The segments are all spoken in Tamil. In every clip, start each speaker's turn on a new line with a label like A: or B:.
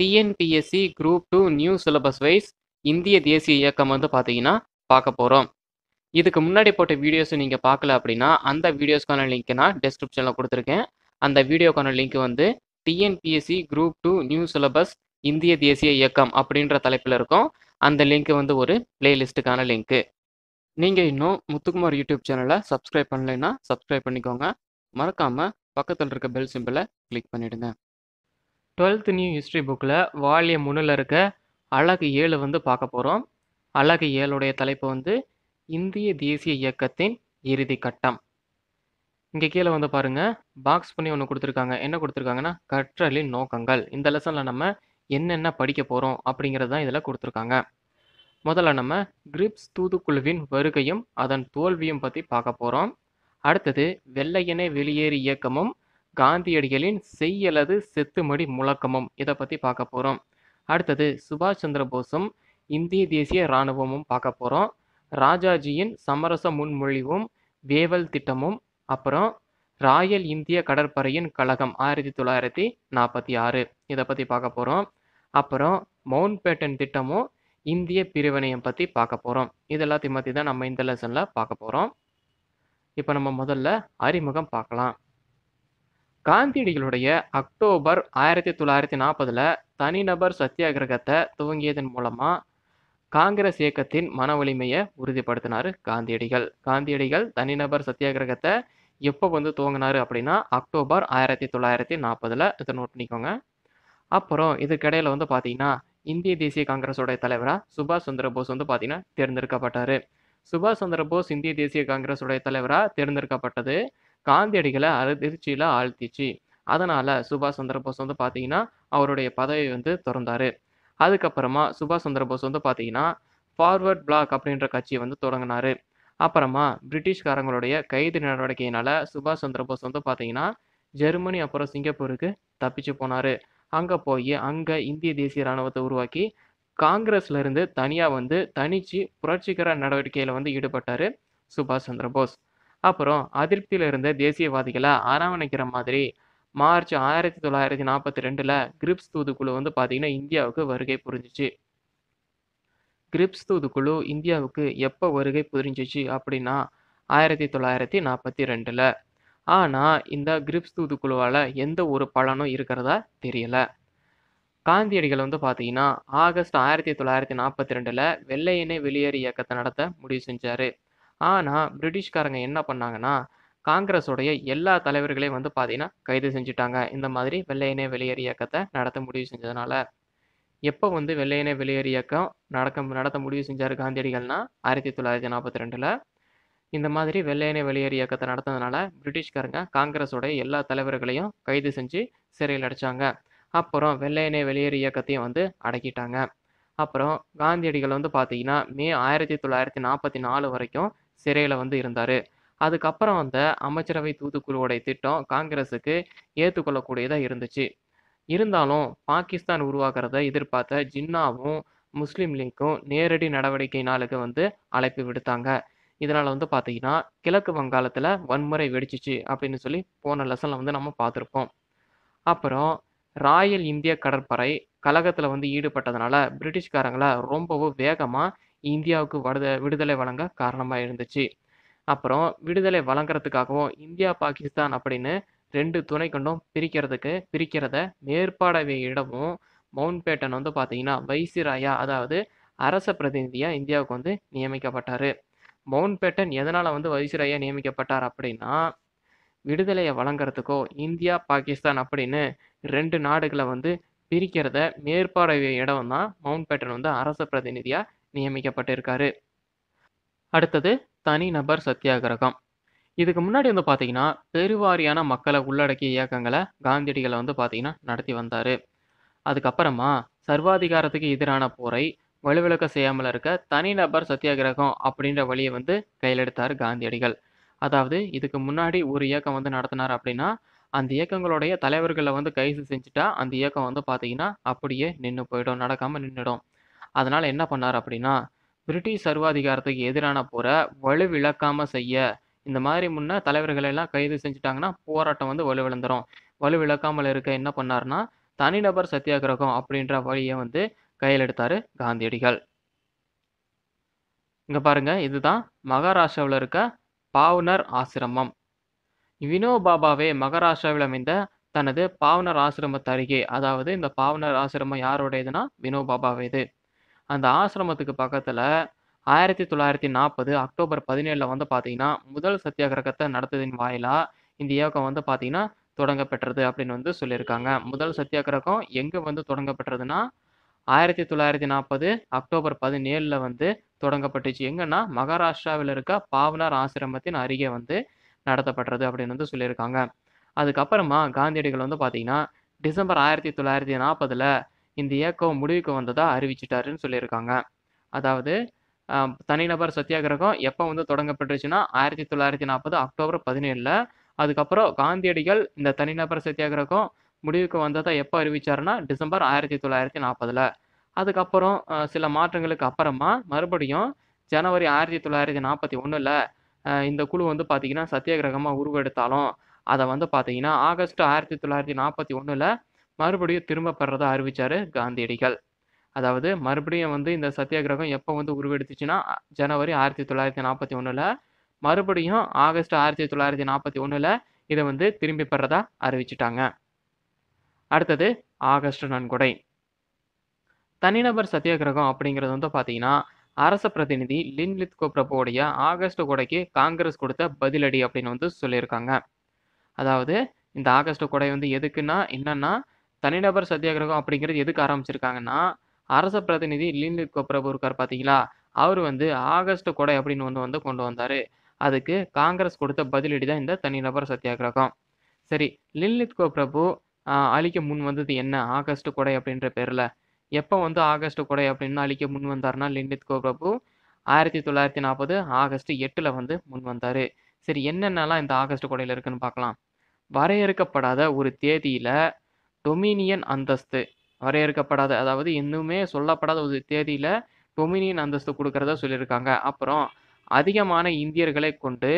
A: TNPSC group two new syllabus wise இந்திய தேசிய இயக்கம் வந்து பார்த்தீங்கன்னா பார்க்க போகிறோம் இதுக்கு முன்னாடி போட்ட வீடியோஸ் நீங்கள் பார்க்கல அப்படின்னா அந்த வீடியோஸ்க்கான லிங்க் நான் டெஸ்கிரிப்ஷனில் கொடுத்துருக்கேன் அந்த வீடியோக்கான லிங்க் வந்து TNPSC group two new syllabus இந்திய தேசிய இயக்கம் அப்படின்ற தலைப்பில் இருக்கும் அந்த லிங்க் வந்து ஒரு பிளேலிஸ்ட்டுக்கான லிங்க்கு நீங்கள் இன்னும் முத்துக்குமார் யூடியூப் சேனலை சப்ஸ்கிரைப் பண்ணலைன்னா சப்ஸ்கிரைப் பண்ணிக்கோங்க மறக்காமல் பக்கத்தில் இருக்க பெல் சிம்பிளை கிளிக் பண்ணிவிடுங்க டுவெல்த் நியூ ஹிஸ்ட்ரி புக்கில் வால்யூம் முன்னில் இருக்க அழகு ஏழு வந்து பார்க்க போகிறோம் அழகு ஏழுடைய தலைப்பு வந்து இந்திய தேசிய இயக்கத்தின் இறுதி கட்டம் இங்கே கீழே வந்து பாருங்கள் பாக்ஸ் பண்ணி ஒன்று கொடுத்துருக்காங்க என்ன கொடுத்துருக்காங்கன்னா கற்றலின் நோக்கங்கள் இந்த லெசனில் நம்ம என்னென்ன படிக்க போகிறோம் அப்படிங்கிறது தான் இதில் கொடுத்துருக்காங்க முதல்ல நம்ம கிரிப்ஸ் தூதுக்குழுவின் வருகையும் அதன் தோல்வியும் பற்றி பார்க்க போகிறோம் அடுத்தது வெள்ளையனே வெளியேறு இயக்கமும் காந்தியடிகளின் செய்யலது செத்துமடி முழக்கமும் இதை பற்றி பார்க்க போகிறோம் அடுத்தது சுபாஷ் சந்திர போஸும் இந்திய தேசிய இராணுவமும் பார்க்க போகிறோம் ராஜாஜியின் சமரச முன்மொழிவும் வேவல் திட்டமும் அப்புறம் ராயல் இந்திய கடற்படையின் கழகம் ஆயிரத்தி தொள்ளாயிரத்தி நாற்பத்தி ஆறு இதை பற்றி பார்க்க போகிறோம் அப்புறம் மவுண்ட் பேட்டன் திட்டமும் இந்திய பிரிவினையம் பற்றி பார்க்க போகிறோம் இது எல்லாத்தையும் பற்றி தான் நம்ம இந்த லெசனில் பார்க்க போகிறோம் இப்போ நம்ம முதல்ல அறிமுகம் பார்க்கலாம் காந்தியடிகளுடைய அக்டோபர் ஆயிரத்தி தொள்ளாயிரத்தி நாற்பதில் தனிநபர் சத்தியாகிரகத்தை துவங்கியதன் மூலமாக காங்கிரஸ் இயக்கத்தின் மன வலிமையை உறுதிப்படுத்தினார் காந்தியடிகள் காந்தியடிகள் தனிநபர் சத்தியாகிரகத்தை எப்போ வந்து துவங்கினார் அப்படின்னா அக்டோபர் ஆயிரத்தி தொள்ளாயிரத்தி நாற்பதில் இதை நோட் பண்ணிக்கோங்க அப்புறம் இதுக்கிடையில் வந்து பார்த்தீங்கன்னா இந்திய தேசிய காங்கிரஸோட தலைவராக சுபாஷ் சந்திர போஸ் வந்து பார்த்தீங்கன்னா தேர்ந்தெடுக்கப்பட்டார் சுபாஷ் சந்திர போஸ் இந்திய தேசிய காங்கிரஸோடைய தலைவராக தேர்ந்தெடுக்கப்பட்டது காந்தியடிகளை அதிர்ச்சியில் ஆழ்த்திச்சு அதனால் சுபாஷ் சந்திர போஸ் வந்து பார்த்தீங்கன்னா அவருடைய பதவி வந்து திறந்தார் அதுக்கப்புறமா சுபாஷ் சந்திர போஸ் வந்து பார்த்தீங்கன்னா ஃபார்வர்ட் பிளாக் அப்படின்ற கட்சியை வந்து தொடங்கினார் அப்புறமா பிரிட்டிஷ்காரங்களுடைய கைது நடவடிக்கையினால் சுபாஷ் சந்திர போஸ் வந்து பார்த்தீங்கன்னா ஜெர்மனி அப்புறம் சிங்கப்பூருக்கு தப்பிச்சு போனார் அங்கே போய் அங்கே இந்திய தேசிய இராணுவத்தை உருவாக்கி காங்கிரஸ்ல இருந்து தனியாக வந்து தனிச்சு புரட்சிகர நடவடிக்கையில் வந்து ஈடுபட்டார் சுபாஷ் சந்திர போஸ் அப்புறம் அதிருப்தியில் இருந்த தேசியவாதிகளை அரவணைக்கிற மாதிரி மார்ச் ஆயிரத்தி தொள்ளாயிரத்தி நாற்பத்தி ரெண்டில் கிரிப்ஸ் தூதுக்குழு வந்து பார்த்தீங்கன்னா இந்தியாவுக்கு வருகை புரிஞ்சிச்சு கிரிப்ஸ் தூதுக்குழு இந்தியாவுக்கு எப்போ வருகை புரிஞ்சிச்சு அப்படின்னா ஆயிரத்தி தொள்ளாயிரத்தி நாற்பத்தி ரெண்டில் ஆனால் இந்த கிரிப்ஸ் தூதுக்குழுவால் எந்த ஒரு பலனும் இருக்கிறதா தெரியல காந்தியடிகள் வந்து பார்த்தீங்கன்னா ஆகஸ்ட் ஆயிரத்தி தொள்ளாயிரத்தி நாற்பத்தி ரெண்டில் வெள்ளையனே வெளியேறு இயக்கத்தை நடத்த முடிவு செஞ்சார் ஆனால் பிரிட்டிஷ்காரங்க என்ன பண்ணாங்கன்னா காங்கிரஸோடைய எல்லா தலைவர்களையும் வந்து பார்த்தீங்கன்னா கைது செஞ்சுட்டாங்க இந்த மாதிரி வெள்ளையனே வெளியேறு இயக்கத்தை நடத்த முடிவு செஞ்சதுனால எப்போ வந்து வெள்ளையனே வெளியேறு இயக்கம் நடக்க நடத்த முடிவு செஞ்சார் காந்தியடிகள்னா ஆயிரத்தி தொள்ளாயிரத்தி நாற்பத்தி ரெண்டில் இந்த மாதிரி வெள்ளையனே வெளியேறு இயக்கத்தை நடத்ததுனால பிரிட்டிஷ்காரங்க காங்கிரஸோடைய எல்லா தலைவர்களையும் கைது செஞ்சு சிறையில் அடைச்சாங்க அப்புறம் வெள்ளையனே வெளியேறு இயக்கத்தையும் வந்து அடக்கிட்டாங்க அப்புறம் காந்தியடிகள் வந்து பார்த்தீங்கன்னா மே ஆயிரத்தி தொள்ளாயிரத்தி நாற்பத்தி நாலு வரைக்கும் சிறையில் வந்து இருந்தார் அதுக்கப்புறம் வந்த அமைச்சரவை தூதுக்குழுவோடைய திட்டம் காங்கிரஸுக்கு ஏற்றுக்கொள்ளக்கூடியதாக இருந்துச்சு இருந்தாலும் பாகிஸ்தான் உருவாக்குறத எதிர்பார்த்த ஜின்னாவும் முஸ்லீம் லீக்கும் நேரடி நடவடிக்கை நாளுக்கு வந்து அழைப்பு விடுத்தாங்க இதனால் வந்து பார்த்தீங்கன்னா கிழக்கு வங்காளத்தில் வன்முறை வெடிச்சிச்சு அப்படின்னு சொல்லி போன லெசனில் வந்து நம்ம பார்த்துருப்போம் அப்புறம் ராயல் இந்திய கடற்படை கழகத்தில் வந்து ஈடுபட்டதுனால பிரிட்டிஷ்காரங்களை ரொம்பவும் வேகமாக இந்தியாவுக்கு விடுத விடுதலை வழங்க காரணமாக இருந்துச்சு அப்புறம் விடுதலை வழங்குறதுக்காகவும் இந்தியா பாகிஸ்தான் அப்படின்னு ரெண்டு துணை கொண்டும் பிரிக்கிறதுக்கு பிரிக்கிறத மேற்பார்வையிடவும் மவுண்ட் பேட்டன் வந்து பார்த்தீங்கன்னா வைசிராயா அதாவது அரச பிரதிநிதியாக இந்தியாவுக்கு வந்து நியமிக்கப்பட்டார் மவுண்ட் பேட்டன் எதனால் வந்து வைசிராயா நியமிக்கப்பட்டார் அப்படின்னா விடுதலையை வழங்குறதுக்கோ இந்தியா பாகிஸ்தான் அப்படின்னு ரெண்டு நாடுகளை வந்து பிரிக்கிறத மேற்பார்வை இடம் தான் மவுண்ட் பேட்டன் வந்து அரச பிரதிநிதியாக நியமிக்கப்பட்டிருக்காரு அடுத்தது தனிநபர் சத்தியாகிரகம் இதுக்கு முன்னாடி வந்து பார்த்தீங்கன்னா பெருவாரியான மக்களை உள்ளடக்கிய இயக்கங்களை காந்தியடிகளை வந்து பார்த்தீங்கன்னா நடத்தி வந்தார் அதுக்கப்புறமா சர்வாதிகாரத்துக்கு எதிரான போரை வலுவிளக்க செய்யாமல் இருக்க தனிநபர் சத்தியாகிரகம் அப்படின்ற வழியை வந்து கையில் எடுத்தார் காந்தியடிகள் அதாவது இதுக்கு முன்னாடி ஒரு இயக்கம் வந்து நடத்தினார் அப்படின்னா அந்த இயக்கங்களுடைய தலைவர்களை வந்து கைது செஞ்சுட்டா அந்த இயக்கம் வந்து பார்த்தீங்கன்னா அப்படியே நின்று போயிடும் நடக்காமல் நின்றுடும் அதனால் என்ன பண்ணார் அப்படின்னா பிரிட்டிஷ் சர்வாதிகாரத்துக்கு எதிரான போரை வலுவிழக்காமல் செய்ய இந்த மாதிரி முன்ன தலைவர்கள் எல்லாம் கைது செஞ்சுட்டாங்கன்னா போராட்டம் வந்து வலுவிழந்துரும் வலுவிழக்காமல் இருக்க என்ன பண்ணாருன்னா தனிநபர் சத்தியாகிரகம் அப்படின்ற வழியை வந்து கையில் எடுத்தார் காந்தியடிகள் இங்கே பாருங்க இதுதான் மகாராஷ்டிராவில் இருக்க பாவ்னர் ஆசிரமம் வினோபாபாவே மகாராஷ்டிராவில் அமைந்த தனது பாவனர் ஆசிரமத்து அருகே அதாவது இந்த பாவனர் ஆசிரமம் யாரோடையதுன்னா வினோபாபாவேது அந்த ஆசிரமத்துக்கு பக்கத்தில் ஆயிரத்தி தொள்ளாயிரத்தி நாற்பது அக்டோபர் பதினேழில் வந்து பார்த்தீங்கன்னா முதல் சத்தியாகிரகத்தை நடத்ததின் வாயிலாக இந்த இயக்கம் வந்து பார்த்தீங்கன்னா தொடங்கப்பெற்றது அப்படின்னு வந்து சொல்லியிருக்காங்க முதல் சத்தியாகிரகம் எங்கே வந்து தொடங்கப்பெற்றதுன்னா ஆயிரத்தி தொள்ளாயிரத்தி நாற்பது அக்டோபர் பதினேழில் வந்து தொடங்கப்பட்டுச்சு எங்கன்னா மகாராஷ்டிராவில் இருக்க பாவனார் ஆசிரமத்தின் அருகே வந்து நடத்தப்பட்டது அப்படின்னு வந்து சொல்லியிருக்காங்க அதுக்கப்புறமா காந்தியடிகள் வந்து பார்த்தீங்கன்னா டிசம்பர் ஆயிரத்தி தொள்ளாயிரத்தி நாற்பதில் இந்த இயக்கம் முடிவுக்கு வந்ததாக அறிவிச்சிட்டாருன்னு சொல்லியிருக்காங்க அதாவது ஆஹ், தனிநபர் சத்தியாகிரகம் எப்போ வந்து தொடங்கப்பட்டுச்சுன்னா ஆயிரத்தி தொள்ளாயிரத்தி நாற்பது அக்டோபர் பதினேழில் அதுக்கப்புறம் காந்தியடிகள் இந்த தனிநபர் சத்தியாகிரகம் முடிவுக்கு வந்ததை எப்போ அறிவிச்சாருன்னா டிசம்பர் ஆயிரத்தி தொள்ளாயிரத்தி நாற்பதில் அதுக்கப்புறம் ஆஹ், சில மாற்றங்களுக்கு அப்புறமா மறுபடியும் ஜனவரி ஆயிரத்தி தொள்ளாயிரத்தி நாற்பத்தி ஒன்றில் இந்த குழு வந்து பார்த்தீங்கன்னா சத்தியாகிரகமாக உருவெடுத்தாலும் அதை வந்து பார்த்தீங்கன்னா ஆகஸ்ட் ஆயிரத்தி தொள்ளாயிரத்தி நாற்பத்தி ஒன்றில் மறுபடியும் திரும்ப பெறதா அறிவிச்சாரு காந்தியடிகள் அதாவது மறுபடியும் வந்து இந்த சத்தியாகிரகம் எப்போ வந்து உருவெடுத்துச்சுன்னா அ- ஜனவரி ஆயிரத்தி தொள்ளாயிரத்தி நாற்பத்தி ஒன்றில் மறுபடியும் ஆகஸ்ட் ஆயிரத்தி தொள்ளாயிரத்தி நாற்பத்தி ஒன்றில் இதை வந்து திரும்பி பெறதா அறிவிச்சிட்டாங்க அடுத்தது ஆகஸ்ட் நன்கொடை தனிநபர் சத்தியாகிரகம் அப்படிங்கிறது வந்து பார்த்தீங்கன்னா அரச பிரதிநிதி லின் லித்கோ பிரபுவோடைய ஆகஸ்ட் கொடைக்கு காங்கிரஸ் கொடுத்த பதிலடி அப்படின்னு வந்து சொல்லியிருக்காங்க அதாவது இந்த ஆகஸ்ட் கொடை வந்து எதுக்குன்னா என்னன்னா தனிநபர் சத்தியாகிரகம் அப்படிங்கிறது எதுக்கு ஆரம்பிச்சிருக்காங்கன்னா அரச பிரதிநிதி லின் லித்கோ பிரபு இருக்கார் பார்த்தீங்களா அவர் வந்து ஆகஸ்ட் கொடை அப்படின்னு வந்து வந்து கொண்டு வந்தார் அதுக்கு காங்கிரஸ் கொடுத்த பதிலடி தான் இந்த தனிநபர் சத்தியாகிரகம் சரி லின் லித்கோ பிரபு ஆஹ், அழிக்க முன் வந்தது என்ன ஆகஸ்ட் கொடை அப்படின்ற பேரில் எப்போ வந்து ஆகஸ்ட் கொடை அப்படின்னு அழிக்க முன் வந்தார்னா லிண்டித் கோ பிரபு ஆயிரத்தி தொள்ளாயிரத்தி நாற்பது ஆகஸ்ட் எட்டில் வந்து முன் வந்தார் சரி என்னென்னலாம் இந்த ஆகஸ்ட் கொடையில் இருக்குன்னு பார்க்கலாம் வரையறுக்கப்படாத ஒரு தேதியில் டொமினியன் அந்தஸ்து வரையறுக்கப்படாத அதாவது இன்னுமே சொல்லப்படாத ஒரு தேதியில் டொமினியன் அந்தஸ்து கொடுக்கறதா சொல்லியிருக்காங்க அப்புறம் அதிகமான இந்தியர்களை கொண்டு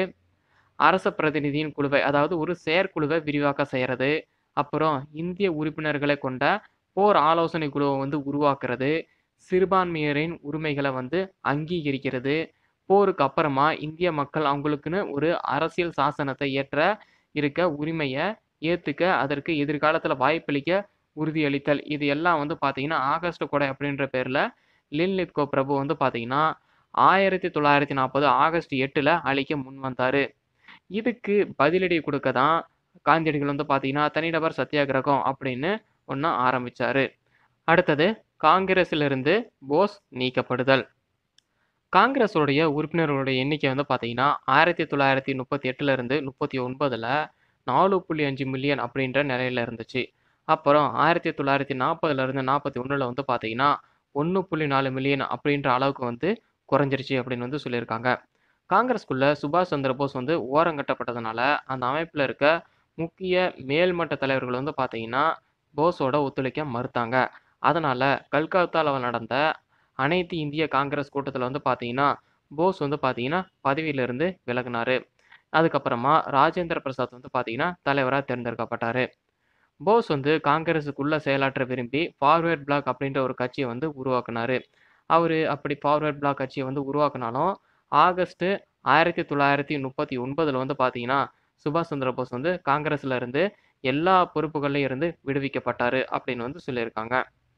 A: அரச பிரதிநிதியின் குழுவை அதாவது ஒரு செயற்குழுவை விரிவாக்க செய்கிறது அப்புறம் இந்திய உறுப்பினர்களை கொண்ட போர் ஆலோசனை குழுவை வந்து உருவாக்குறது சிறுபான்மையரின் உரிமைகளை வந்து அங்கீகரிக்கிறது போருக்கு அப்புறமா இந்திய மக்கள் அவங்களுக்குன்னு ஒரு அரசியல் சாசனத்தை ஏற்ற இருக்க உரிமையை ஏற்றுக்க அதற்கு எதிர்காலத்தில் வாய்ப்பளிக்க உறுதியளித்தல் இது எல்லாம் வந்து பார்த்தீங்கன்னா ஆகஸ்ட் கொடை அப்படின்ற பேரில் லின் லித்கோ பிரபு வந்து பார்த்தீங்கன்னா ஆயிரத்தி தொள்ளாயிரத்தி நாற்பது ஆகஸ்ட் எட்டில் அழிக்க முன் வந்தார் இதுக்கு பதிலடி கொடுக்க தான் காந்தியடிகள் வந்து பார்த்தீங்கன்னா தனிநபர் சத்தியாகிரகம் அப்படின்னு ஒன்று ஆரம்பிச்சாரு அடுத்தது காங்கிரஸிலிருந்து போஸ் நீக்கப்படுதல் காங்கிரஸோடைய உறுப்பினர்களுடைய எண்ணிக்கை வந்து பார்த்தீங்கன்னா ஆயிரத்தி தொள்ளாயிரத்தி முப்பத்தி எட்டுல இருந்து முப்பத்தி ஒன்பதுல நாலு புள்ளி அஞ்சு மில்லியன் அப்படின்ற நிலையில இருந்துச்சு அப்புறம் ஆயிரத்தி தொள்ளாயிரத்தி நாற்பதுல இருந்து நாற்பத்தி ஒன்றில் வந்து பார்த்தீங்கன்னா ஒன்று புள்ளி நாலு மில்லியன் அப்படின்ற அளவுக்கு வந்து குறைஞ்சிருச்சு அப்படின்னு வந்து சொல்லியிருக்காங்க காங்கிரஸ்குள்ள சுபாஷ் சந்திர போஸ் வந்து ஓரங்கட்டப்பட்டதுனால அந்த அமைப்பில் இருக்க முக்கிய மேல்மட்ட தலைவர்கள் வந்து பார்த்தீங்கன்னா போஸோட ஒத்துழைக்க மறுத்தாங்க அதனால் கல்கத்தாவில் நடந்த அனைத்து இந்திய காங்கிரஸ் கூட்டத்தில் வந்து பார்த்தீங்கன்னா போஸ் வந்து பார்த்தீங்கன்னா பதவியிலிருந்து விலகினார் அதுக்கப்புறமா ராஜேந்திர பிரசாத் வந்து பார்த்தீங்கன்னா தலைவராக தேர்ந்தெடுக்கப்பட்டார் போஸ் வந்து காங்கிரஸுக்குள்ள செயலாற்ற விரும்பி ஃபார்வேர்ட் பிளாக் அப்படின்ற ஒரு கட்சியை வந்து உருவாக்குனாரு அவர் அப்படி ஃபார்வேர்ட் பிளாக் கட்சியை வந்து உருவாக்குனாலும் ஆகஸ்ட் ஆயிரத்தி தொள்ளாயிரத்தி முப்பத்தி ஒன்பதில் வந்து பார்த்தீங்கன்னா சுபாஷ் சந்திர போஸ் வந்து காங்கிரஸ்ல இருந்து எல்லா பொறுப்புகள்லையும் இருந்து விடுவிக்கப்பட்டாரு அப்படின்னு வந்து சொல்லியிருக்காங்க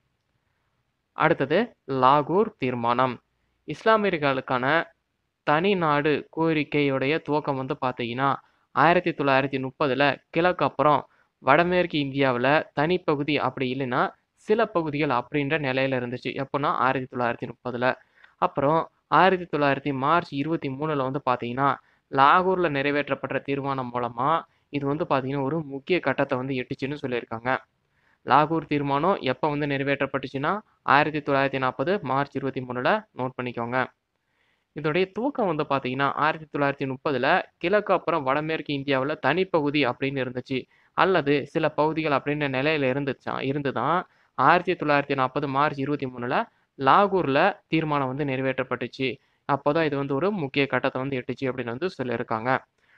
A: அடுத்தது லாகூர் தீர்மானம் இஸ்லாமியர்களுக்கான தனி நாடு கோரிக்கையுடைய துவக்கம் வந்து பார்த்தீங்கன்னா ஆயிரத்தி தொள்ளாயிரத்தி முப்பதில் கிழக்கு அப்புறம் வடமேற்கு இந்தியாவில் தனிப்பகுதி அப்படி இல்லைன்னா சில பகுதிகள் அப்படின்ற நிலையில இருந்துச்சு எப்போன்னா ஆயிரத்தி தொள்ளாயிரத்தி முப்பதில் அப்புறம் ஆயிரத்தி தொள்ளாயிரத்தி மார்ச் இருபத்தி மூணில் வந்து பார்த்தீங்கன்னா லாகூரில் நிறைவேற்றப்பட்ட தீர்மானம் மூலமாக இது வந்து பார்த்தீங்கன்னா ஒரு முக்கிய கட்டத்தை வந்து எட்டுச்சுன்னு சொல்லியிருக்காங்க லாகூர் தீர்மானம் எப்போ வந்து நிறைவேற்றப்பட்டுச்சுன்னா ஆயிரத்தி தொள்ளாயிரத்தி நாற்பது மார்ச் இருபத்தி மூணில் நோட் பண்ணிக்கோங்க இதோடைய துவக்கம் வந்து பார்த்தீங்கன்னா ஆயிரத்தி தொள்ளாயிரத்தி முப்பதில் கிழக்கு அப்புறம் வடமேற்கு இந்தியாவில் தனிப்பகுதி அப்படின்னு இருந்துச்சு அல்லது சில பகுதிகள் அப்படின்ற நிலையில இருந்துச்சா இருந்து தான் ஆயிரத்தி தொள்ளாயிரத்தி நாற்பது மார்ச் இருபத்தி மூணில் லாகூரில் தீர்மானம் வந்து நிறைவேற்றப்பட்டுச்சு அப்போ தான் இது வந்து ஒரு முக்கிய கட்டத்தை வந்து எட்டுச்சு அப்படின்னு வந்து சொல்லியிருக்காங்க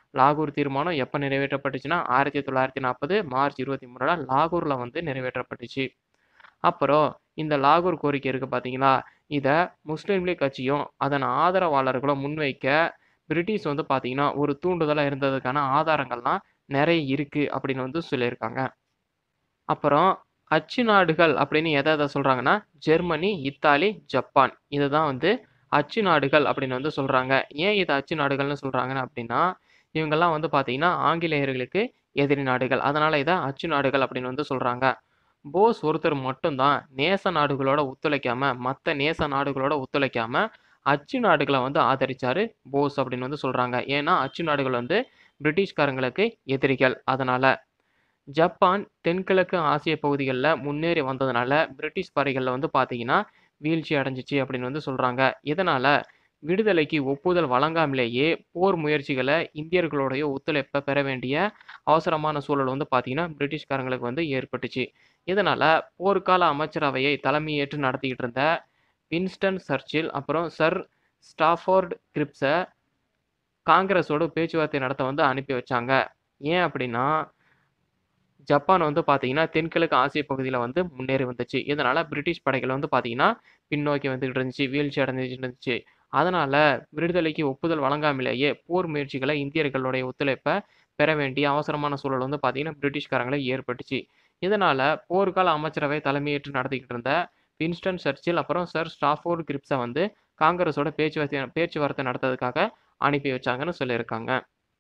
A: லாகூர் தீர்மானம் எப்போ நிறைவேற்றப்பட்டுச்சுன்னா ஆயிரத்தி தொள்ளாயிரத்தி நாற்பது மார்ச் இருபத்தி மூணில் லாகூரில் வந்து நிறைவேற்றப்பட்டுச்சு அப்புறம் இந்த லாகூர் கோரிக்கை இருக்குது பார்த்தீங்களா இதை முஸ்லீம் லீக் கட்சியும் அதன் ஆதரவாளர்களும் முன்வைக்க பிரிட்டிஷ் வந்து பார்த்தீங்கன்னா ஒரு தூண்டுதலாக இருந்ததுக்கான ஆதாரங்கள்லாம் நிறைய இருக்குது அப்படின்னு வந்து சொல்லியிருக்காங்க அப்புறம் அச்சு நாடுகள் அப்படின்னு எதை எதை சொல்கிறாங்கன்னா ஜெர்மனி இத்தாலி ஜப்பான் இதை தான் வந்து அச்சு நாடுகள் அப்படின்னு வந்து சொல்கிறாங்க ஏன் இது அச்சு நாடுகள்னு சொல்கிறாங்கன்னு அப்படின்னா இவங்கெல்லாம் வந்து பார்த்தீங்கன்னா ஆங்கிலேயர்களுக்கு எதிரி நாடுகள் அதனால் இதை அச்சு நாடுகள் அப்படின்னு வந்து சொல்கிறாங்க போஸ் ஒருத்தர் மட்டும்தான் நேச நாடுகளோட ஒத்துழைக்காம மற்ற நேச நாடுகளோட ஒத்துழைக்காம அச்சு நாடுகளை வந்து ஆதரிச்சாரு போஸ் அப்படின்னு வந்து சொல்கிறாங்க ஏன்னா அச்சு நாடுகள் வந்து பிரிட்டிஷ்காரங்களுக்கு எதிரிகள் அதனால் ஜப்பான் தென்கிழக்கு ஆசிய பகுதிகளில் முன்னேறி வந்ததுனால பிரிட்டிஷ் படைகளில் வந்து பார்த்தீங்கன்னா வீழ்ச்சி அடைஞ்சிச்சு அப்படின்னு வந்து சொல்கிறாங்க இதனால் விடுதலைக்கு ஒப்புதல் வழங்காமலேயே போர் முயற்சிகளை இந்தியர்களுடைய ஒத்துழைப்பை பெற வேண்டிய அவசரமான சூழல் வந்து பார்த்தீங்கன்னா பிரிட்டிஷ்காரங்களுக்கு வந்து ஏற்பட்டுச்சு இதனால் போர்க்கால அமைச்சரவையை தலைமையேற்று நடத்திக்கிட்டு இருந்த வின்ஸ்டன் சர்ச்சில் அப்புறம் சர் ஸ்டாஃபோர்ட் கிரிப்ஸை காங்கிரஸோட பேச்சுவார்த்தை நடத்த வந்து அனுப்பி வச்சாங்க ஏன் அப்படின்னா ஜப்பான் வந்து பார்த்தீங்கன்னா தென்கிழக்கு ஆசிய பகுதியில் வந்து முன்னேறி வந்துச்சு இதனால் பிரிட்டிஷ் படைகள் வந்து பார்த்தீங்கன்னா பின்னோக்கி வந்துகிட்டு இருந்துச்சு வீழ்ச்சி அடைஞ்சிட்டு இருந்துச்சு அதனால் விடுதலைக்கு ஒப்புதல் வழங்காமலேயே போர் முயற்சிகளை இந்தியர்களுடைய ஒத்துழைப்பை பெற வேண்டிய அவசரமான சூழல் வந்து பார்த்தீங்கன்னா பிரிட்டிஷ்காரங்களை ஏற்பட்டுச்சு இதனால் போர்க்கால அமைச்சரவை தலைமையேற்று நடத்திக்கிட்டு இருந்த வின்ஸ்டன் சர்ச்சில் அப்புறம் சர் ஸ்டாஃபோர்ட் கிரிப்ஸை வந்து காங்கிரஸோட பேச்சுவார்த்தை பேச்சுவார்த்தை நடத்துறதுக்காக அனுப்பி வச்சாங்கன்னு சொல்லியிருக்காங்க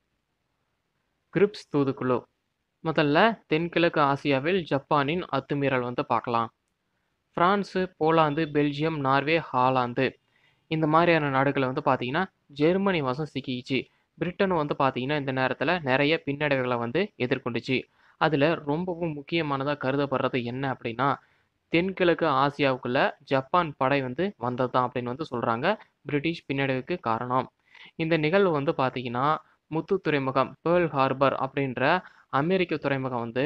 A: கிரிப்ஸ் தூதுக்குழு முதல்ல தென்கிழக்கு ஆசியாவில் ஜப்பானின் அத்துமீறல் வந்து பார்க்கலாம் France Poland Belgium Norway Holland இந்த மாதிரியான நாடுகளை வந்து பார்த்தீங்கன்னா ஜெர்மனி வசம் சிக்கிச்சு பிரிட்டனும் வந்து பார்த்தீங்கன்னா இந்த நேரத்தில் நிறைய பின்னடைவுகளை வந்து எதிர்கொண்டுச்சு அதில் ரொம்பவும் முக்கியமானதாக கருதப்படுறது என்ன அப்படின்னா தென்கிழக்கு ஆசியாவுக்குள்ள ஜப்பான் படை வந்து வந்தது தான் அப்படின்னு வந்து சொல்கிறாங்க பிரிட்டிஷ் பின்னடைவுக்கு காரணம் இந்த நிகழ்வு வந்து பார்த்தீங்கன்னா முத்து துறைமுகம் பேர்ல் ஹார்பர் அப்படின்ற அமெரிக்க துறைமுகம் வந்து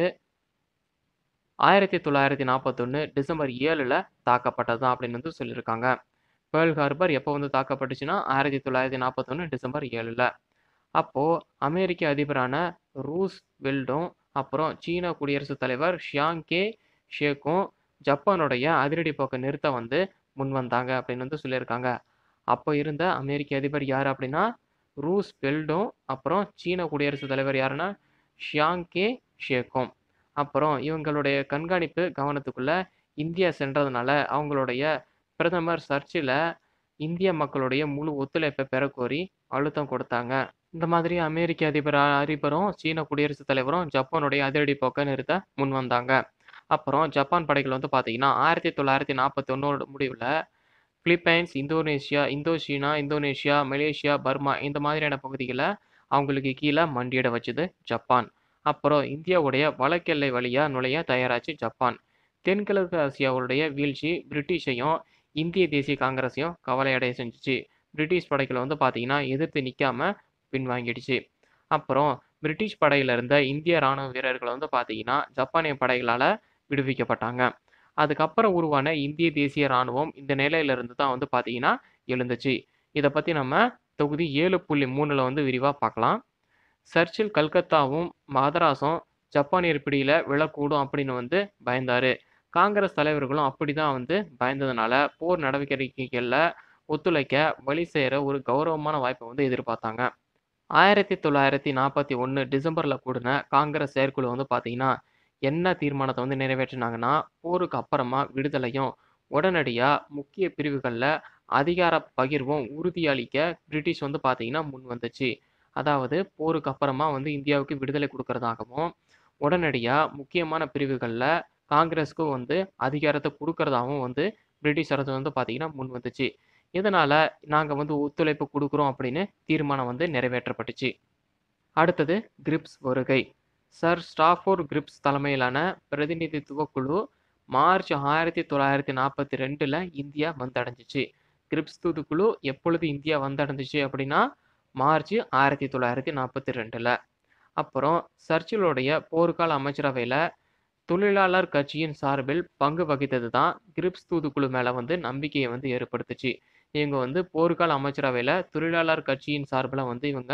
A: ஆயிரத்தி தொள்ளாயிரத்தி நாற்பத்தொன்று டிசம்பர் ஏழில் தாக்கப்பட்டது தான் அப்படின்னு வந்து சொல்லியிருக்காங்க பேர்ல் ஹார்பர் எப்போ வந்து தாக்கப்பட்டுச்சுன்னா ஆயிரத்தி தொள்ளாயிரத்தி நாற்பத்தொன்று டிசம்பர் ஏழில் அப்போது அமெரிக்க அதிபரான ரூஸ் வெல்டும் அப்புறம் சீன குடியரசுத் தலைவர் ஷியாங் கே ஷேக்கும் ஜப்பானுடைய அதிரடி போக்கை நிறுத்த வந்து முன் வந்தாங்க அப்படின்னு வந்து சொல்லியிருக்காங்க அப்போ இருந்த அமெரிக்க அதிபர் யார் அப்படின்னா ரூஸ் வெல்டும் அப்புறம் சீன குடியரசுத் தலைவர் யாருன்னா ஷியாங் கே ஷேக்கும் அப்புறம் இவங்களுடைய கண்காணிப்பு கவனத்துக்குள்ள இந்தியா சென்றதுனால அவங்களுடைய பிரதமர் சர்ச்சில் இந்திய மக்களுடைய முழு ஒத்துழைப்பை பெறக்கோரி அழுத்தம் கொடுத்தாங்க இந்த மாதிரி அமெரிக்க அதிபர் அதிபரும் சீன குடியரசுத் தலைவரும் ஜப்பானுடைய அதிரடி போக்கை நிறுத்த முன் வந்தாங்க அப்புறம் ஜப்பான் படைகள் வந்து பார்த்தீங்கன்னா ஆயிரத்தி தொள்ளாயிரத்தி நாற்பத்தி ஒன்னோட முடிவில் Philippines Indonesia Indochina Indonesia Malaysia Burma இந்த மாதிரியான பகுதிகளை அவங்களுக்கு கீழே மண்டியிட வச்சுது ஜப்பான் அப்புறம் இந்தியாவுடைய வழக்கெல்லை வழியாக நுழைய தயாராச்சு ஜப்பான் தென்கிழக்கு ஆசியாவுடைய வீழ்ச்சி பிரிட்டிஷையும் இந்திய தேசிய காங்கிரஸையும் கவலையடைய செஞ்சுச்சு பிரிட்டிஷ் படைகள் வந்து பார்த்தீங்கன்னா எதிர்த்து நிற்காம பின்வாங்கிடுச்சு அப்புறம் பிரிட்டிஷ் படையில் இருந்த இந்திய ராணுவ வீரர்கள் வந்து பார்த்தீங்கன்னா ஜப்பானிய படைகளால் விடுவிக்கப்பட்டாங்க அதுக்கப்புறம் உருவான இந்திய தேசிய ராணுவம் இந்த நிலையிலிருந்து தான் வந்து பார்த்தீங்கன்னா எழுந்துச்சு இதை பற்றி நம்ம தொகுதி ஏழு புள்ளி மூணில் வந்து விரிவாக பார்க்கலாம் சர்ச்சில் கல்கத்தாவும் மதராஸும் ஜப்பானியர் பிடியில் விழக்கூடும் அப்படின்னு வந்து பயந்தார் காங்கிரஸ் தலைவர்களும் அப்படி தான் வந்து பயந்ததுனால போர் நடவடிக்கைகளில் ஒத்துழைக்க வழி செய்கிற ஒரு கௌரவமான வாய்ப்பை வந்து எதிர்பார்த்தாங்க ஆயிரத்தி தொள்ளாயிரத்தி நாற்பத்தி ஒன்று டிசம்பரில் கூடின காங்கிரஸ் செயற்குழு வந்து பார்த்தீங்கன்னா என்ன தீர்மானத்தை வந்து நிறைவேற்றினாங்கன்னா போருக்கு அப்புறமா விடுதலையும் உடனடியாக முக்கிய பிரிவுகளில் அதிகார பகிர்வும் உறுதியளிக்க பிரிட்டிஷ் வந்து பார்த்தீங்கன்னா முன் வந்துச்சு அதாவது போருக்கு அப்புறமா வந்து இந்தியாவுக்கு விடுதலை கொடுக்கறதாகவும் உடனடியாக முக்கியமான பிரிவுகளில் காங்கிரஸுக்கு வந்து அதிகாரத்தை கொடுக்கறதாகவும் வந்து பிரிட்டிஷ் அரசு வந்து பார்த்தீங்கன்னா முன் வந்துச்சு இதனால் நாங்கள் வந்து ஒத்துழைப்பு கொடுக்குறோம் அப்படின்னு தீர்மானம் வந்து நிறைவேற்றப்பட்டுச்சு அடுத்தது கிரிப்ஸ் வருகை சர் ஸ்டாஃபோர்ட் கிரிப்ஸ் தலைமையிலான பிரதிநிதித்துவ குழு மார்ச் ஆயிரத்தி தொள்ளாயிரத்தி நாற்பத்தி ரெண்டில் இந்தியா வந்தடைஞ்சிச்சு கிரிப்ஸ் தூதுக்குழு எப்பொழுது இந்தியா வந்தடைஞ்சிச்சு அப்படின்னா மார்ச் ஆயிரத்தி தொள்ளாயிரத்தி நாற்பத்தி ரெண்டில் அப்புறம் சர்ச்சிலுடைய போர்க்கால அமைச்சரவையில் தொழிலாளர் கட்சியின் சார்பில் பங்கு வகித்தது தான் கிரிப்ஸ் தூதுக்குழு மேலே வந்து நம்பிக்கையை வந்து ஏற்படுத்துச்சு இவங்க வந்து போர்க்கால அமைச்சரவையில் தொழிலாளர் கட்சியின் சார்பில் வந்து இவங்க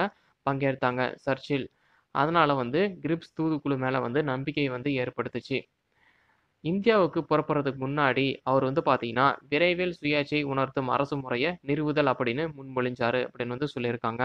A: பங்கேற்றாங்க சர்ச்சில் அதனால வந்து கிரிப்ஸ் தூதுக்குழு மேலே வந்து நம்பிக்கை வந்து ஏற்படுத்துச்சு இந்தியாவுக்கு புறப்படுறதுக்கு முன்னாடி அவர் வந்து பார்த்தீங்கன்னா விரைவில் சுயாட்சியை உணர்த்தும் அரசு முறையை நிறுவுதல் அப்படின்னு முன்மொழிஞ்சாரு அப்படின்னு வந்து சொல்லியிருக்காங்க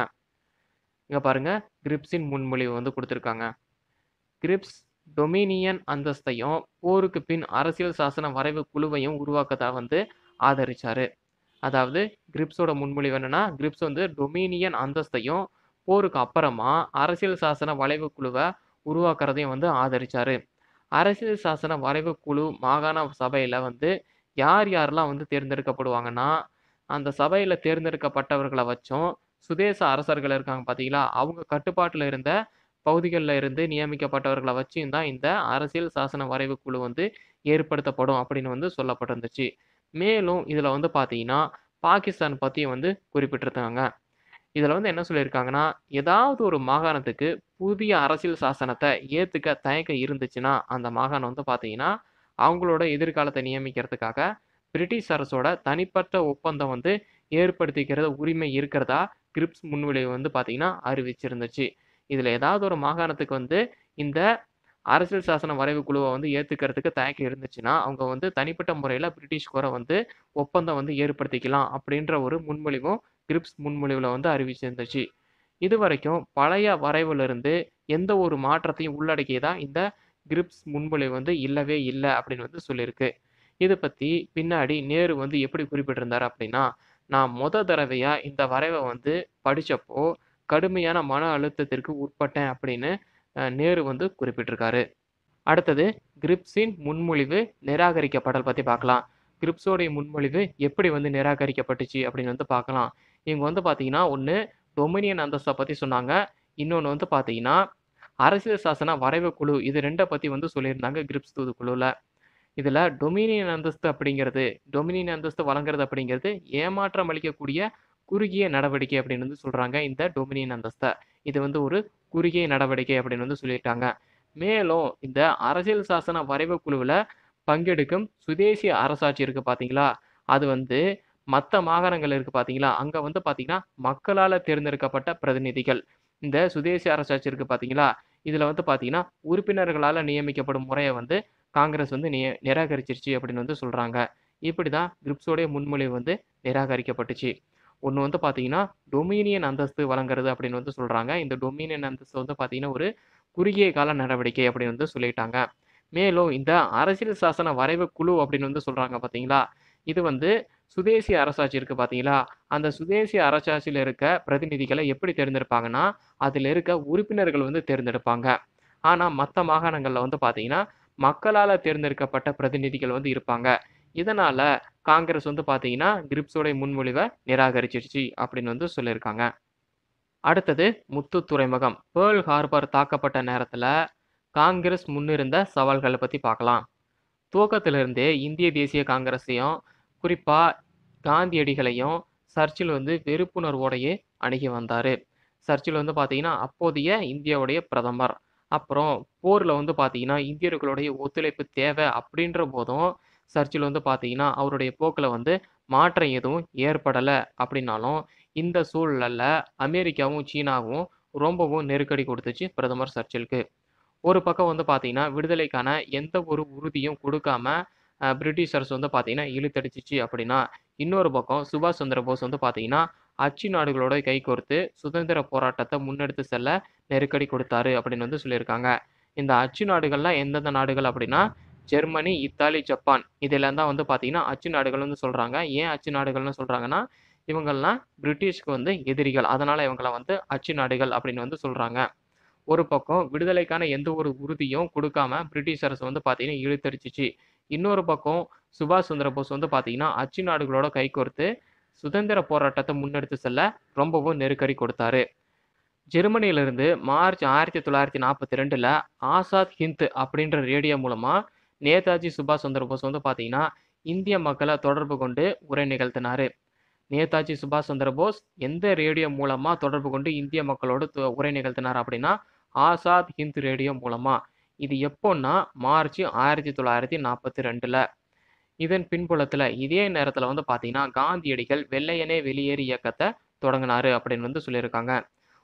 A: இங்க பாருங்க கிரிப்ஸின் முன்மொழிவு வந்து கொடுத்துருக்காங்க கிரிப்ஸ் டொமினியன் அந்தஸ்தையும் போருக்கு பின் அரசியல் சாசன வரைவு குழுவையும் உருவாக்கத்தை வந்து ஆதரிச்சாரு அதாவது கிரிப்ஸோட முன்மொழிவு என்னன்னா கிரிப்ஸ் வந்து டொமினியன் அந்தஸ்தையும் போருக்கு அப்புறமா அரசியல் சாசன வளைவு குழுவை உருவாக்குறதையும் வந்து ஆதரிச்சாரு அரசியல் சாசன வரைவு குழு மாகாண சபையில் வந்து யார் யாரெல்லாம் வந்து தேர்ந்தெடுக்கப்படுவாங்கன்னா அந்த சபையில் தேர்ந்தெடுக்கப்பட்டவர்களை வச்சும் சுதேச அரசர்கள் இருக்காங்க பார்த்தீங்களா அவங்க கட்டுப்பாட்டில் இருந்த பகுதிகளில் இருந்து நியமிக்கப்பட்டவர்களை வச்சும் தான் இந்த அரசியல் சாசன வரைவு குழு வந்து ஏற்படுத்தப்படும் அப்படின்னு வந்து சொல்லப்பட்டிருந்துச்சு மேலும் இதில் வந்து பார்த்தீங்கன்னா பாகிஸ்தான் பற்றியும் வந்து குறிப்பிட்டிருக்காங்க இதில் வந்து என்ன சொல்லியிருக்காங்கன்னா ஏதாவது ஒரு மாகாணத்துக்கு புதிய அரசியல் சாசனத்தை ஏற்றுக்க தயக்கம் இருந்துச்சுன்னா அந்த மாகாணம் வந்து பார்த்தீங்கன்னா அவங்களோட எதிர்காலத்தை நியமிக்கிறதுக்காக பிரிட்டிஷ் அரசோட தனிப்பட்ட ஒப்பந்தம் வந்து ஏற்படுத்திக்கிறது உரிமை இருக்கிறதா கிரிப்ஸ் முன்விளைவு வந்து பார்த்தீங்கன்னா அறிவிச்சிருந்துச்சு இதில் ஏதாவது ஒரு மாகாணத்துக்கு வந்து இந்த அரசியல் சாசன வரைவு குழுவை வந்து ஏற்றுக்கிறதுக்கு தயக்கம் இருந்துச்சுன்னா அவங்க வந்து தனிப்பட்ட முறையில் பிரிட்டிஷ் கூட வந்து ஒப்பந்தம் வந்து ஏற்படுத்திக்கலாம் அப்படின்ற ஒரு முன்மொழிவும் கிரிப்ஸ் முன்மொழிவில் வந்து அறிவிச்சிருந்துச்சு இது வரைக்கும் பழைய வரைவிலிருந்து எந்த ஒரு மாற்றத்தையும் உள்ளடக்கியதா இந்த கிரிப்ஸ் முன்மொழிவு வந்து இல்லவே இல்லை அப்படின்னு வந்து சொல்லியிருக்கு இதை பற்றி பின்னாடி நேரு வந்து எப்படி குறிப்பிட்டிருந்தார் அப்படின்னா நான் முத தடவையாக இந்த வரைவை வந்து படித்தப்போ கடுமையான மன அழுத்தத்திற்கு உட்பட்டேன் அப்படின்னு அஹ், நேரு வந்து குறிப்பிட்டிருக்காரு அடுத்தது கிரிப்ஸின் முன்மொழிவு நிராகரிக்கப்படல் பற்றி பார்க்கலாம் கிரிப்ஸோடைய முன்மொழிவு எப்படி வந்து நிராகரிக்கப்பட்டுச்சு அப்படின்னு வந்து பார்க்கலாம் இவங்க வந்து பார்த்தீங்கன்னா ஒன்று டொமினியன் அந்தஸ்தை பற்றி சொன்னாங்க இன்னொன்று வந்து பார்த்தீங்கன்னா அரசியல் சாசன வரைவு குழு இது ரெண்டை பற்றி வந்து சொல்லியிருந்தாங்க கிரிப்ஸ் தூதுக்குழுவில் இதில் டொமினியன் அந்தஸ்து அப்படிங்கிறது டொமினியன் அந்தஸ்து வழங்குறது அப்படிங்கிறது ஏமாற்றம் அளிக்கக்கூடிய குறுகிய நடவடிக்கை அப்படின்னு வந்து சொல்கிறாங்க இந்த டொமினியன் அந்தஸ்தை இது வந்து ஒரு குறுகிய நடவடிக்கை அப்படின்னு வந்து சொல்லிட்டாங்க மேலும் இந்த அரசியல் சாசன வரைவு குழுவில் பங்கெடுக்கும் சுதேசி அரசாட்சி இருக்குது பார்த்தீங்களா அது வந்து மற்ற மாகாணங்கள் இருக்குது பார்த்தீங்களா அங்கே வந்து பார்த்தீங்கன்னா மக்களால் தேர்ந்தெடுக்கப்பட்ட பிரதிநிதிகள் இந்த சுதேசி அரசாட்சி இருக்குது பார்த்தீங்களா இதில் வந்து பார்த்தீங்கன்னா உறுப்பினர்களால் நியமிக்கப்படும் முறையை வந்து காங்கிரஸ் வந்து நிய நிராகரிச்சிருச்சு அப்படின்னு வந்து சொல்கிறாங்க இப்படி தான் கிரிப்ஸோடைய முன்மொழிவு வந்து நிராகரிக்கப்பட்டுச்சு ஒன்று வந்து பார்த்தீங்கன்னா டொமினியன் அந்தஸ்து வழங்குறது அப்படின்னு வந்து சொல்கிறாங்க இந்த டொமினியன் அந்தஸ்து வந்து பார்த்தீங்கன்னா ஒரு குறுகிய கால நடவடிக்கை அப்படின்னு வந்து சொல்லிட்டாங்க மேலும் இந்த அரசியல் சாசன வரைவு குழு அப்படின்னு வந்து சொல்கிறாங்க பார்த்தீங்களா இது வந்து சுதேசி அரசாட்சி இருக்குது பார்த்தீங்களா அந்த சுதேசி அரசாட்சியில் இருக்க பிரதிநிதிகளை எப்படி தேர்ந்தெடுப்பாங்கன்னா அதில் இருக்க உறுப்பினர்கள் வந்து தேர்ந்தெடுப்பாங்க ஆனால் மற்ற மாகாணங்களில் வந்து பார்த்தீங்கன்னா மக்களால் தேர்ந்தெடுக்கப்பட்ட பிரதிநிதிகள் வந்து இருப்பாங்க இதனால் காங்கிரஸ் வந்து பார்த்தீங்கன்னா கிரிப்ஸோடைய முன்மொழிவை நிராகரிச்சிருச்சு அப்படின்னு வந்து சொல்லியிருக்காங்க அடுத்தது முத்து துறைமுகம் பேர்ல் ஹார்பர் தாக்கப்பட்ட நேரத்தில் காங்கிரஸ் முன்னிருந்த சவால்களை பற்றி பார்க்கலாம் துவக்கத்திலிருந்தே இந்திய தேசிய காங்கிரஸையும் குறிப்பாக காந்தியடிகளையும் சர்ச்சில் வந்து வெறுப்புணர்வோடையே அணுகி வந்தார் சர்ச்சில் வந்து பார்த்தீங்கன்னா அப்போதைய இந்தியாவுடைய பிரதமர் அப்புறம் போரில் வந்து பார்த்தீங்கன்னா இந்தியர்களுடைய ஒத்துழைப்பு தேவை அப்படின்ற போதும் சர்ச்சில் வந்து பார்த்தீங்கன்னா அவருடைய போக்கில் வந்து மாற்றம் எதுவும் ஏற்படலை அப்படின்னாலும் இந்த சூழலில் அமெரிக்காவும் சீனாவும் ரொம்பவும் நெருக்கடி கொடுத்துச்சு பிரதமர் சர்ச்சிலுக்கு ஒரு பக்கம் வந்து பார்த்தீங்கன்னா விடுதலைக்கான எந்த ஒரு உறுதியும் கொடுக்காம அஹ், பிரிட்டிஷர்ஸ் வந்து பார்த்தீங்கன்னா இழுத்தடிச்சிச்சு அப்படின்னா இன்னொரு பக்கம் சுபாஷ் சந்திர போஸ் வந்து பார்த்தீங்கன்னா அச்சு நாடுகளோட கை கோர்த்து சுதந்திர போராட்டத்தை முன்னெடுத்து செல்ல நெருக்கடி கொடுத்தாரு அப்படின்னு வந்து சொல்லியிருக்காங்க இந்த அச்சு நாடுகள்லாம் எந்தெந்த நாடுகள் அப்படின்னா ஜெர்மனி இத்தாலி ஜப்பான் இதெல்லாம் தான் வந்து பார்த்தீங்கன்னா அச்சு நாடுகள் வந்து சொல்கிறாங்க ஏன் அச்சு நாடுகள்னு சொல்கிறாங்கன்னா இவங்கெல்லாம் பிரிட்டிஷ்க்கு வந்து எதிரிகள் அதனால் இவங்கள வந்து அச்சு நாடுகள் அப்படின்னு வந்து சொல்கிறாங்க ஒரு பக்கம் விடுதலைக்கான எந்த ஒரு உறுதியும் கொடுக்காம பிரிட்டிஷ் அரசு வந்து பார்த்தீங்கன்னா இழுத்தடிச்சிச்சு இன்னொரு பக்கம் சுபாஷ் சந்திர போஸ் வந்து பார்த்தீங்கன்னா அச்சு நாடுகளோட கைகோர்த்து சுதந்திர போராட்டத்தை முன்னெடுத்து செல்ல ரொம்பவும் நெருக்கடி கொடுத்தாரு ஜெர்மனியிலிருந்து மார்ச் ஆயிரத்தி தொள்ளாயிரத்தி நாற்பத்தி ரெண்டில் ஆசாத் ஹிந்த் அப்படின்ற ரேடியோ மூலமாக நேதாஜி சுபாஷ் சந்திர போஸ் வந்து பார்த்தீங்கன்னா இந்திய மக்களை தொடர்பு கொண்டு உரை நிகழ்த்தினார் நேதாஜி சுபாஷ் சந்திர போஸ் எந்த ரேடியோ மூலமாக தொடர்பு கொண்டு இந்திய மக்களோடு து- உரை நிகழ்த்தினார் அப்படின்னா ஆசாத் ஹிந்த் ரேடியோ மூலமாக இது எப்போன்னா மார்ச் ஆயிரத்தி தொள்ளாயிரத்தி நாற்பத்தி ரெண்டில் இதன் பின்புலத்தில் இதே நேரத்தில் வந்து பார்த்தீங்கன்னா காந்தியடிகள் வெள்ளையனே வெளியேறு இயக்கத்தை தொடங்கினாரு அப்படின்னு வந்து சொல்லியிருக்காங்க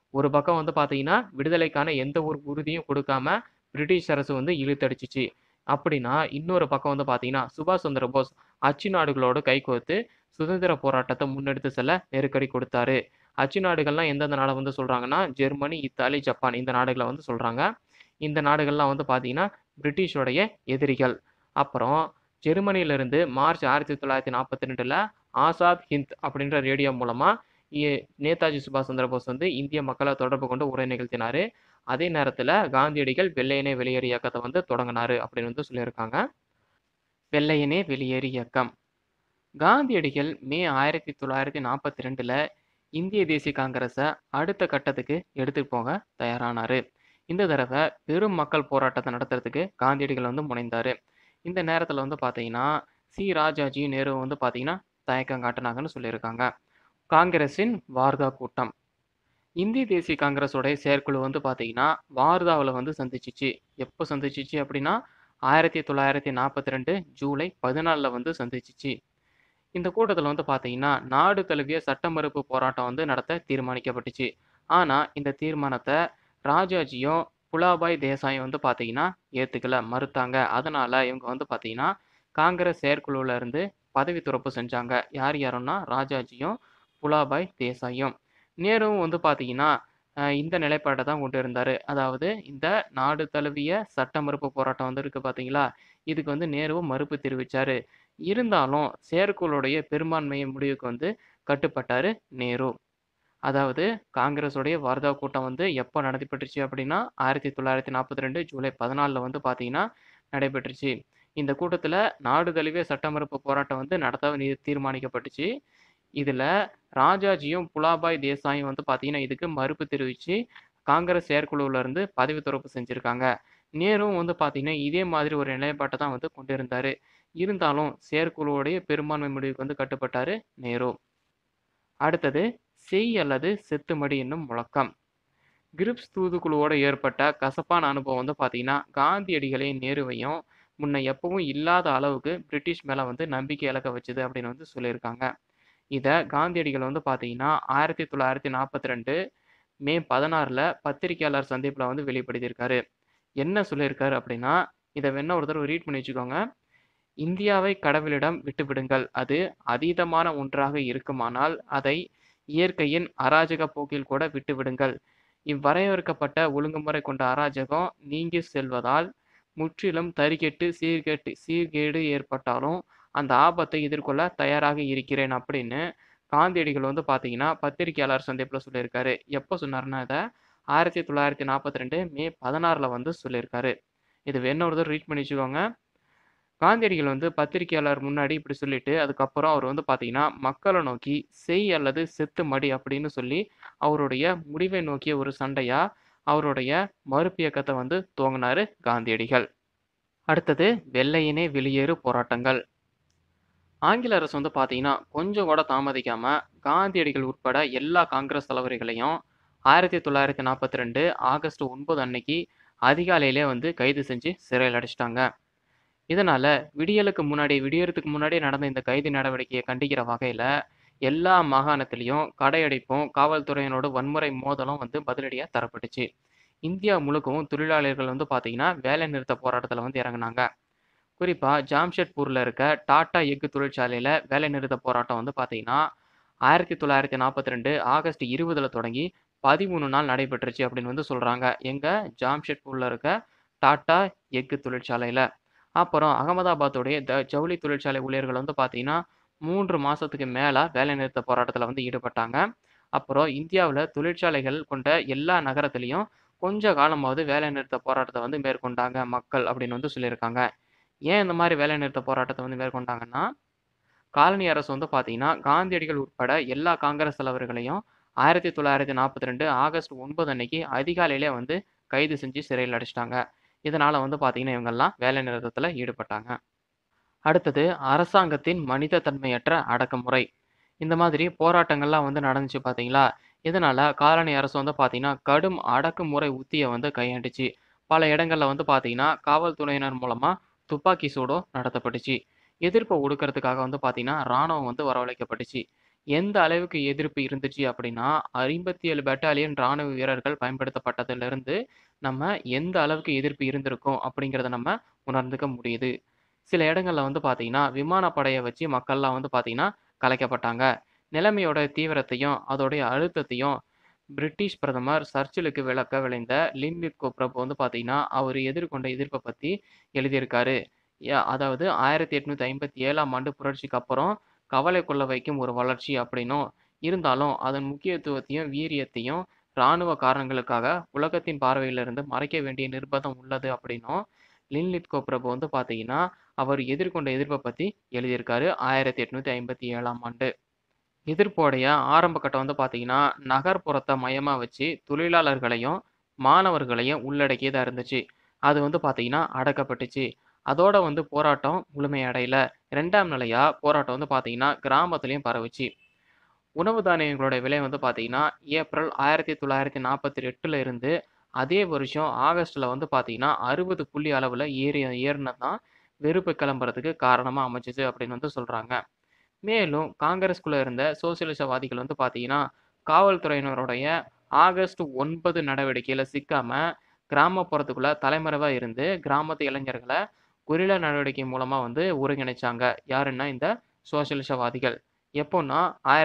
A: ஒரு பக்கம் வந்து பார்த்தீங்கன்னா விடுதலைக்கான எந்த ஒரு உறுதியும் கொடுக்காம பிரிட்டிஷ் அரசு வந்து இழுத்தடிச்சிச்சு அப்படின்னா இன்னொரு பக்கம் வந்து பார்த்தீங்கன்னா சுபாஷ் சந்திர போஸ் அச்சு நாடுகளோடு கைகோர்த்து சுதந்திர போராட்டத்தை முன்னெடுத்து செல்ல நெருக்கடி கொடுத்தாரு அச்சு நாடுகள்லாம் எந்தெந்த நாடை வந்து சொல்கிறாங்கன்னா ஜெர்மனி இத்தாலி ஜப்பான் இந்த நாடுகளை வந்து சொல்கிறாங்க இந்த நாடுகள்லாம் வந்து பார்த்தீங்கன்னா பிரிட்டிஷோடைய எதிரிகள் அப்புறம் ஜெர்மனியிலிருந்து மார்ச் ஆயிரத்தி தொள்ளாயிரத்தி நாற்பத்தி ரெண்டில் ஆசாத் ஹிந்த் அப்படின்ற ரேடியோ மூலமாக நேதாஜி சுபாஷ் சந்திர போஸ் வந்து இந்திய மக்களை தொடர்பு கொண்டு உரை நிகழ்த்தினார் அதே நேரத்தில் காந்தியடிகள் வெள்ளையனே வெளியேறு இயக்கத்தை வந்து தொடங்கினாரு அப்படின்னு வந்து சொல்லியிருக்காங்க வெள்ளையனே வெளியேறு இயக்கம் காந்தியடிகள் மே ஆயிரத்தி தொள்ளாயிரத்தி நாற்பத்தி ரெண்டில் இந்திய தேசிய காங்கிரஸை அடுத்த கட்டத்துக்கு எடுத்துட்டு போக தயாரானார் இந்த தடவை பெரும் மக்கள் போராட்டத்தை நடத்துறதுக்கு காந்தியடிகள் வந்து முனைந்தார் இந்த நேரத்தில் வந்து பார்த்தீங்கன்னா சி ராஜாஜியும் நேரு வந்து பார்த்தீங்கன்னா தயக்கம் காட்டினாங்கன்னு சொல்லியிருக்காங்க காங்கிரஸின் வார்தா கூட்டம் இந்திய தேசிய காங்கிரஸோடைய செயற்குழு வந்து பார்த்தீங்கன்னா வார்தாவில் வந்து சந்திச்சிச்சு எப்போ சந்திச்சிச்சு அப்படின்னா ஆயிரத்தி தொள்ளாயிரத்தி நாற்பத்தி ரெண்டு ஜூலை பதினாலில் வந்து சந்திச்சிச்சு இந்த கூட்டத்தில் வந்து பார்த்தீங்கன்னா நாடு தழுவிய சட்ட மறுப்பு போராட்டம் வந்து நடத்த தீர்மானிக்கப்பட்டுச்சு ஆனால் இந்த தீர்மானத்தை ராஜாஜியும் புலாபாய் தேசாயும் வந்து பார்த்தீங்கன்னா ஏற்றுக்கல மறுத்தாங்க அதனால் இவங்க வந்து பார்த்தீங்கன்னா காங்கிரஸ் செயற்குழுவில் இருந்து பதவி துறப்பு செஞ்சாங்க யார் யாருன்னா ராஜாஜியும் புலாபாய் தேசாயும் நேருவும் வந்து பார்த்தீங்கன்னா இந்த நிலைப்பாட்டை தான் கொண்டு இருந்தார் அதாவது இந்த நாடு தழுவிய சட்ட மறுப்பு போராட்டம் வந்து இருக்குது பார்த்தீங்களா இதுக்கு வந்து நேருவும் மறுப்பு தெரிவித்தார் இருந்தாலும் செயற்குழுடைய பெரும்பான்மையை முடிவுக்கு வந்து கட்டுப்பட்டார் நேரு அதாவது காங்கிரஸுடைய வார்தா கூட்டம் வந்து எப்போ நடைபெற்றுச்சு அப்படின்னா ஆயிரத்தி தொள்ளாயிரத்தி நாற்பத்தி ரெண்டு ஜூலை பதினாலில் வந்து பார்த்தீங்கன்னா நடைபெற்றுச்சு இந்த கூட்டத்தில் நாடு தழுவிய சட்ட மறுப்பு போராட்டம் வந்து நடத்த தீர்மானிக்கப்பட்டுச்சு இதில் ராஜாஜியும் புலாபாய் தேசாயும் வந்து பார்த்தீங்கன்னா இதுக்கு மறுப்பு தெரிவித்து காங்கிரஸ் செயற்குழுவிலேருந்து பதவி துறப்பு செஞ்சுருக்காங்க நேரும் வந்து பார்த்தீங்கன்னா இதே மாதிரி ஒரு நிலைப்பாட்டை தான் வந்து கொண்டு இருந்தார் இருந்தாலும் செயற்குழுவுடைய பெரும்பான்மை முடிவுக்கு வந்து கட்டுப்பட்டார் நேரு அடுத்தது செய் அல்லது செத்துமடி என்னும் முழக்கம் கிரிப்ஸ் தூதுக்குழுவோடு ஏற்பட்ட கசப்பான அனுபவம் வந்து பார்த்தீங்கன்னா காந்தியடிகளையும் நேருவையும் முன்ன எப்பவும் இல்லாத அளவுக்கு பிரிட்டிஷ் மேலே வந்து நம்பிக்கை இழக்க வச்சுது அப்படின்னு வந்து சொல்லியிருக்காங்க இதை காந்தியடிகள் வந்து பார்த்தீங்கன்னா ஆயிரத்தி தொள்ளாயிரத்தி நாற்பத்தி ரெண்டு மே பதினாறில் பத்திரிகையாளர் சந்திப்பில் வந்து வெளிப்படுத்தியிருக்காரு என்ன சொல்லியிருக்காரு அப்படின்னா இதை வேணா ஒரு தடவை ரீட் பண்ணி வச்சுக்கோங்க இந்தியாவை கடவுளிடம் விட்டுவிடுங்கள் அது அதீதமான ஒன்றாக இருக்குமானால் அதை இயற்கையின் அராஜக போக்கில் கூட விட்டுவிடுங்கள் இவ்வரையறுக்கப்பட்ட ஒழுங்குமுறை கொண்ட அராஜகம் நீங்கி செல்வதால் முற்றிலும் தறிகெட்டு சீர்கெட்டு சீர்கேடு ஏற்பட்டாலும் அந்த ஆபத்தை எதிர்கொள்ள தயாராக இருக்கிறேன் அப்படின்னு காந்தியடிகள் வந்து பார்த்தீங்கன்னா பத்திரிகையாளர் சந்திப்பில் சொல்லியிருக்காரு எப்போ சொன்னார்னா இதை ஆயிரத்தி தொள்ளாயிரத்தி நாற்பத்தி ரெண்டு மே பதினாறில் வந்து சொல்லியிருக்காரு இது வேணும் ஒரு தடவை ரீட் பண்ணி வச்சுக்கோங்க காந்தியடிகள் வந்து பத்திரிகையாளர் முன்னாடி இப்படி சொல்லிட்டு அதுக்கப்புறம் அவர் வந்து பார்த்தீங்கன்னா மக்களை நோக்கி செய் அல்லது செத்து மடி அப்படின்னு சொல்லி அவருடைய முடிவை நோக்கிய ஒரு சண்டையா அவருடைய மறுப்பு இயக்கத்தை வந்து துவங்கினாரு காந்தியடிகள் அடுத்தது வெள்ளையனே வெளியேறு போராட்டங்கள் ஆங்கில அரசு வந்து பார்த்தீங்கன்னா கொஞ்சம் கூட தாமதிக்காம காந்தியடிகள் உட்பட எல்லா காங்கிரஸ் தலைவர்களையும் ஆயிரத்தி தொள்ளாயிரத்தி நாற்பத்தி ரெண்டு ஆகஸ்ட் ஒன்பது அன்னைக்கு அதிகாலையிலே வந்து கைது செஞ்சு சிறையில் அடைச்சிட்டாங்க இதனால் விடியலுக்கு முன்னாடி விடியறதுக்கு முன்னாடி நடந்த இந்த கைது நடவடிக்கையை கண்டிக்கிற வகையில் எல்லா மாகாணத்திலையும் கடையடைப்பும் காவல்துறையினோட வன்முறை மோதலும் வந்து பதிலடியாக தரப்பட்டுச்சு இந்தியா முழுக்கவும் தொழிலாளர்கள் வந்து பார்த்தீங்கன்னா வேலை நிறுத்த போராட்டத்தில் வந்து இறங்குனாங்க குறிப்பாக ஜாம்ஷெட்பூரில் இருக்க டாடா எஃகு தொழிற்சாலையில் வேலை நிறுத்த போராட்டம் வந்து பார்த்தீங்கன்னா ஆயிரத்தி தொள்ளாயிரத்தி நாற்பத்தி ரெண்டு ஆகஸ்ட் இருபதில் தொடங்கி பதிமூணு நாள் நடைபெற்றுச்சு அப்படின்னு வந்து சொல்கிறாங்க எங்கள் ஜாம்ஷெட்பூரில் இருக்க டாடா எஃகு தொழிற்சாலையில் அப்புறம் அகமதாபாத்துடைய த ஜவுளி தொழிற்சாலை ஊழியர்கள் வந்து பார்த்தீங்கன்னா மூன்று மாதத்துக்கு மேலே வேலைநிறுத்த போராட்டத்தில் வந்து ஈடுபட்டாங்க அப்புறம் இந்தியாவில் தொழிற்சாலைகள் கொண்ட எல்லா நகரத்துலேயும் கொஞ்ச காலமாவது வேலைநிறுத்த போராட்டத்தை வந்து மேற்கொண்டாங்க மக்கள் அப்படின்னு வந்து சொல்லியிருக்காங்க ஏன் இந்த மாதிரி வேலைநிறுத்த போராட்டத்தை வந்து மேற்கொண்டாங்கன்னா காலனி அரசு வந்து பார்த்தீங்கன்னா காந்தியடிகள் உட்பட எல்லா காங்கிரஸ் தலைவர்களையும் ஆயிரத்தி தொள்ளாயிரத்தி நாற்பத்தி ரெண்டு ஆகஸ்ட் ஒன்பது அன்னைக்கு அதிகாலையிலே வந்து கைது செஞ்சு சிறையில் அடைச்சிட்டாங்க இதனால் வந்து பார்த்தீங்கன்னா இவங்கெல்லாம் வேலை நிறுத்தத்தில் ஈடுபட்டாங்க அடுத்தது அரசாங்கத்தின் மனித தன்மையற்ற அடக்குமுறை இந்த மாதிரி போராட்டங்கள்லாம் வந்து நடந்துச்சு பார்த்தீங்களா இதனால் காலனி அரசு வந்து பார்த்தீங்கன்னா கடும் அடக்குமுறை உத்தியை வந்து கையாண்டுச்சு பல இடங்களில் வந்து பார்த்தீங்கன்னா காவல்துறையினர் மூலமாக துப்பாக்கி சூடும் நடத்தப்பட்டுச்சு எதிர்ப்பை ஒடுக்கிறதுக்காக வந்து பார்த்தீங்கன்னா இராணுவம் வந்து வரவழைக்கப்பட்டுச்சு எந்த அளவுக்கு எதிர்ப்பு இருந்துச்சு அப்படின்னா, 57 பெட்டாலியன் ராணுவ வீரர்கள் பயன்படுத்தப்பட்டதிலிருந்து, நம்ம எந்த அளவுக்கு எதிர்ப்பு இருந்திருக்கும் அப்படிங்கிறத நம்ம உணர்ந்துக்க முடியுது. சில இடங்கள்ல வந்து பார்த்தீங்கன்னா, விமானப்படைய வச்சு மக்கள்லாம் வந்து பார்த்தீங்கன்னா, கலைக்கப்பட்டாங்க. நிலைமையோட தீவிரத்தையும், அதோடைய அழுத்தத்தையும் பிரிட்டிஷ் பிரதமர் சர்ச்சிலுக்கு விளக்க விழைந்த லின்லித்கோ பிரபு வந்து பார்த்தீங்கன்னா, அவரு எதிர்கொண்ட எதிர்ப்ப பத்தி எழுதியிருக்காரு. ய அதாவது 1857ஆம் ஆண்டு புரட்சிக்கு அப்புறம் கவலை கொள்ள வைக்கும் ஒரு வளர்ச்சி அப்படின்னும், இருந்தாலும் அதன் முக்கியத்துவத்தையும், வீரியத்தையும் ராணுவ காரணங்களுக்காக உலகத்தின் பார்வையிலிருந்து மறைக்க வேண்டிய நிர்பந்தம் உள்ளது அப்படின்னும், லின்லித்கோ பிரபு வந்து பார்த்தீங்கன்னா, அவர் எதிர்கொண்ட எதிர்ப்ப பத்தி எழுதியிருக்காரு 1857ஆம் ஆண்டு. எதிர்ப்போடைய ஆரம்ப கட்டம் வந்து பார்த்தீங்கன்னா, நகர்ப்புறத்த மையமா வச்சு தொழிலாளர்களையும், மாணவர்களையும் உள்ளடக்கியதா இருந்துச்சு. அது வந்து பார்த்தீங்கன்னா, அடக்கப்பட்டுச்சு. அதோட வந்து போராட்டம் முழுமையடையல. 2ஆம் நிலையா போராட்டம் வந்து பார்த்தீங்கன்னா, கிராமத்திலயும் பரவுச்சு. உணவு தானியங்களோட விலை வந்து பார்த்தீங்கன்னா, ஏப்ரல் 1948ல இருந்து அதே வருஷம் ஆகஸ்ட்ல வந்து பார்த்தீங்கன்னா, 60 புள்ளி அளவுல ஏறி ஏறுனது தான் வெறுப்பு கிளம்புறதுக்கு காரணமா அமைஞ்சுது அப்படின்னு வந்து சொல்றாங்க. மேலும் காங்கிரஸ்குள்ள இருந்த சோசியலிசவாதிகள் வந்து பார்த்தீங்கன்னா, காவல்துறையினருடைய ஆகஸ்ட் 9 நடவடிக்கையில சிக்காம, கிராமப்புறத்துக்குள்ள தலைமறைவா இருந்து கிராமத்து இளைஞர்கள கொரில்லா நடவடிக்கை மூலமா வந்து ஒருங்கிணைச்சாங்க. யாருன்னா இந்த சோசியலிசவாதிகள். எப்போன்னா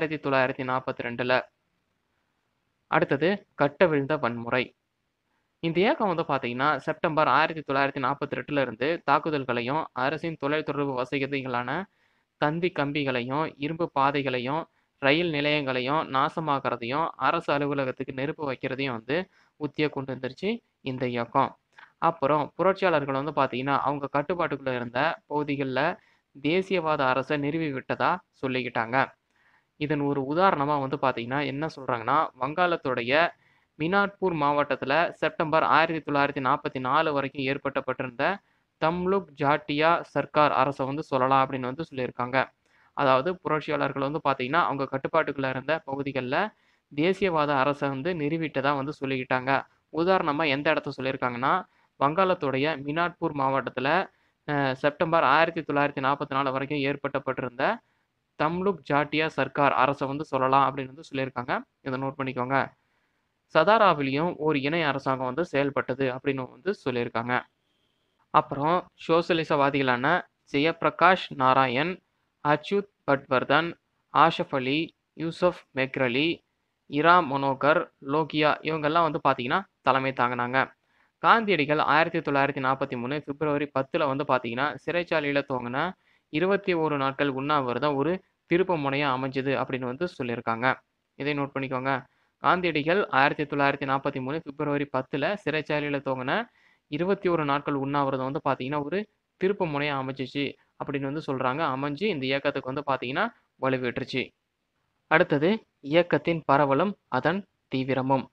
A: 1942ல. அடுத்தது கட்டவிழ்ந்த வன்முறை. இந்த இயக்கம் வந்து பார்த்தீங்கன்னா, செப்டம்பர் 1942ல இருந்து தாக்குதல்களையும், அரசின் தொலைத்தொடர்பு வசதிகளான தந்தி கம்பிகளையும், இரும்பு பாதைகளையும், ரயில் நிலையங்களையும் நாசமாக்குறதையும், அரசு அலுவலகத்துக்கு நெருப்பு வைக்கிறதையும் வந்து உத்தியா கொண்டு வந்துருச்சு இந்த இயக்கம். அப்புறம் புரட்சியாளர்கள் வந்து பார்த்தீங்கன்னா, அவங்க கட்டுப்பாட்டுக்குள்ள இருந்த பகுதிகள்ல தேசியவாத அரச நிறுவி விட்டதா சொல்லிக்கிட்டாங்க. இதன் ஒரு உதாரணமா வந்து பார்த்தீங்கன்னா, என்ன சொல்றாங்கன்னா, வங்காளத்துடைய மினாட்பூர் மாவட்டத்துல செப்டம்பர் 1944 வரைக்கும் ஏற்படுத்தப்பட்டிருந்த தம்லுக் ஜாட்டியா சர்க்கார் அரச வந்து சொல்லலாம் அப்படின்னு வந்து சொல்லியிருக்காங்க. அதாவது புரட்சியாளர்கள் வந்து பார்த்தீங்கன்னா, அவங்க கட்டுப்பாட்டுக்குள்ள இருந்த பகுதிகள்ல தேசியவாத அரச வந்து நிறுவிட்டதா வந்து சொல்லிக்கிட்டாங்க. உதாரணமா எந்த இடத்த சொல்லியிருக்காங்கன்னா, வங்காளத்துடைய மினாட்பூர் மாவட்டத்துல அ செப்டம்பர் 1944 வரைக்கும் ஏற்படுத்தப்பட்டிருந்த தம்லுக் ஜாட்டியா சர்க்கார் அரச வந்து சொல்லலாம் அப்படின்னு வந்து சொல்லியிருக்காங்க. இத நோட் பண்ணிக்கோங்க. சதாராவிலயும் ஒரு இணை அரசாங்கம் வந்து செயல்பட்டது அப்படின்னு வந்து சொல்லியிருக்காங்க. அப்புறம் சோசலிசவாதிகளான ஜெயப்பிரகாஷ் நாராயண், அச்யுத் பட்வர்தன், ஆஷப் அலி, யூசப் மெக்ரலி, இரா மனோகர் லோகியா இவங்கெல்லாம் வந்து பார்த்தீங்கன்னா, தலைமை தாங்குனாங்க. காந்தியடிகள் 1943 பிப்ரவரி 10ல வந்து பார்த்தீங்கன்னா, சிறைச்சாலையில துவங்குன 21 நாட்கள் உண்ணாவிரதம் ஒரு திருப்பு முனையா அமைஞ்சது அப்படின்னு வந்து சொல்லியிருக்காங்க. இதை நோட் பண்ணிக்கோங்க. காந்தியடிகள் 1943 பிப்ரவரி 10ல சிறைச்சாலையில துவங்குன 21 நாட்கள் உண்ணாவிரதம் வந்து பார்த்தீங்கன்னா, ஒரு திருப்பு முனையா அமைஞ்சுச்சு அப்படின்னு வந்து சொல்றாங்க. அமைஞ்சு இந்த இயக்கத்துக்கு வந்து பார்த்தீங்கன்னா, வலுப்பெற்றுச்சு. அடுத்தது இயக்கத்தின் பரவலும், அதன் தீவிரமும்.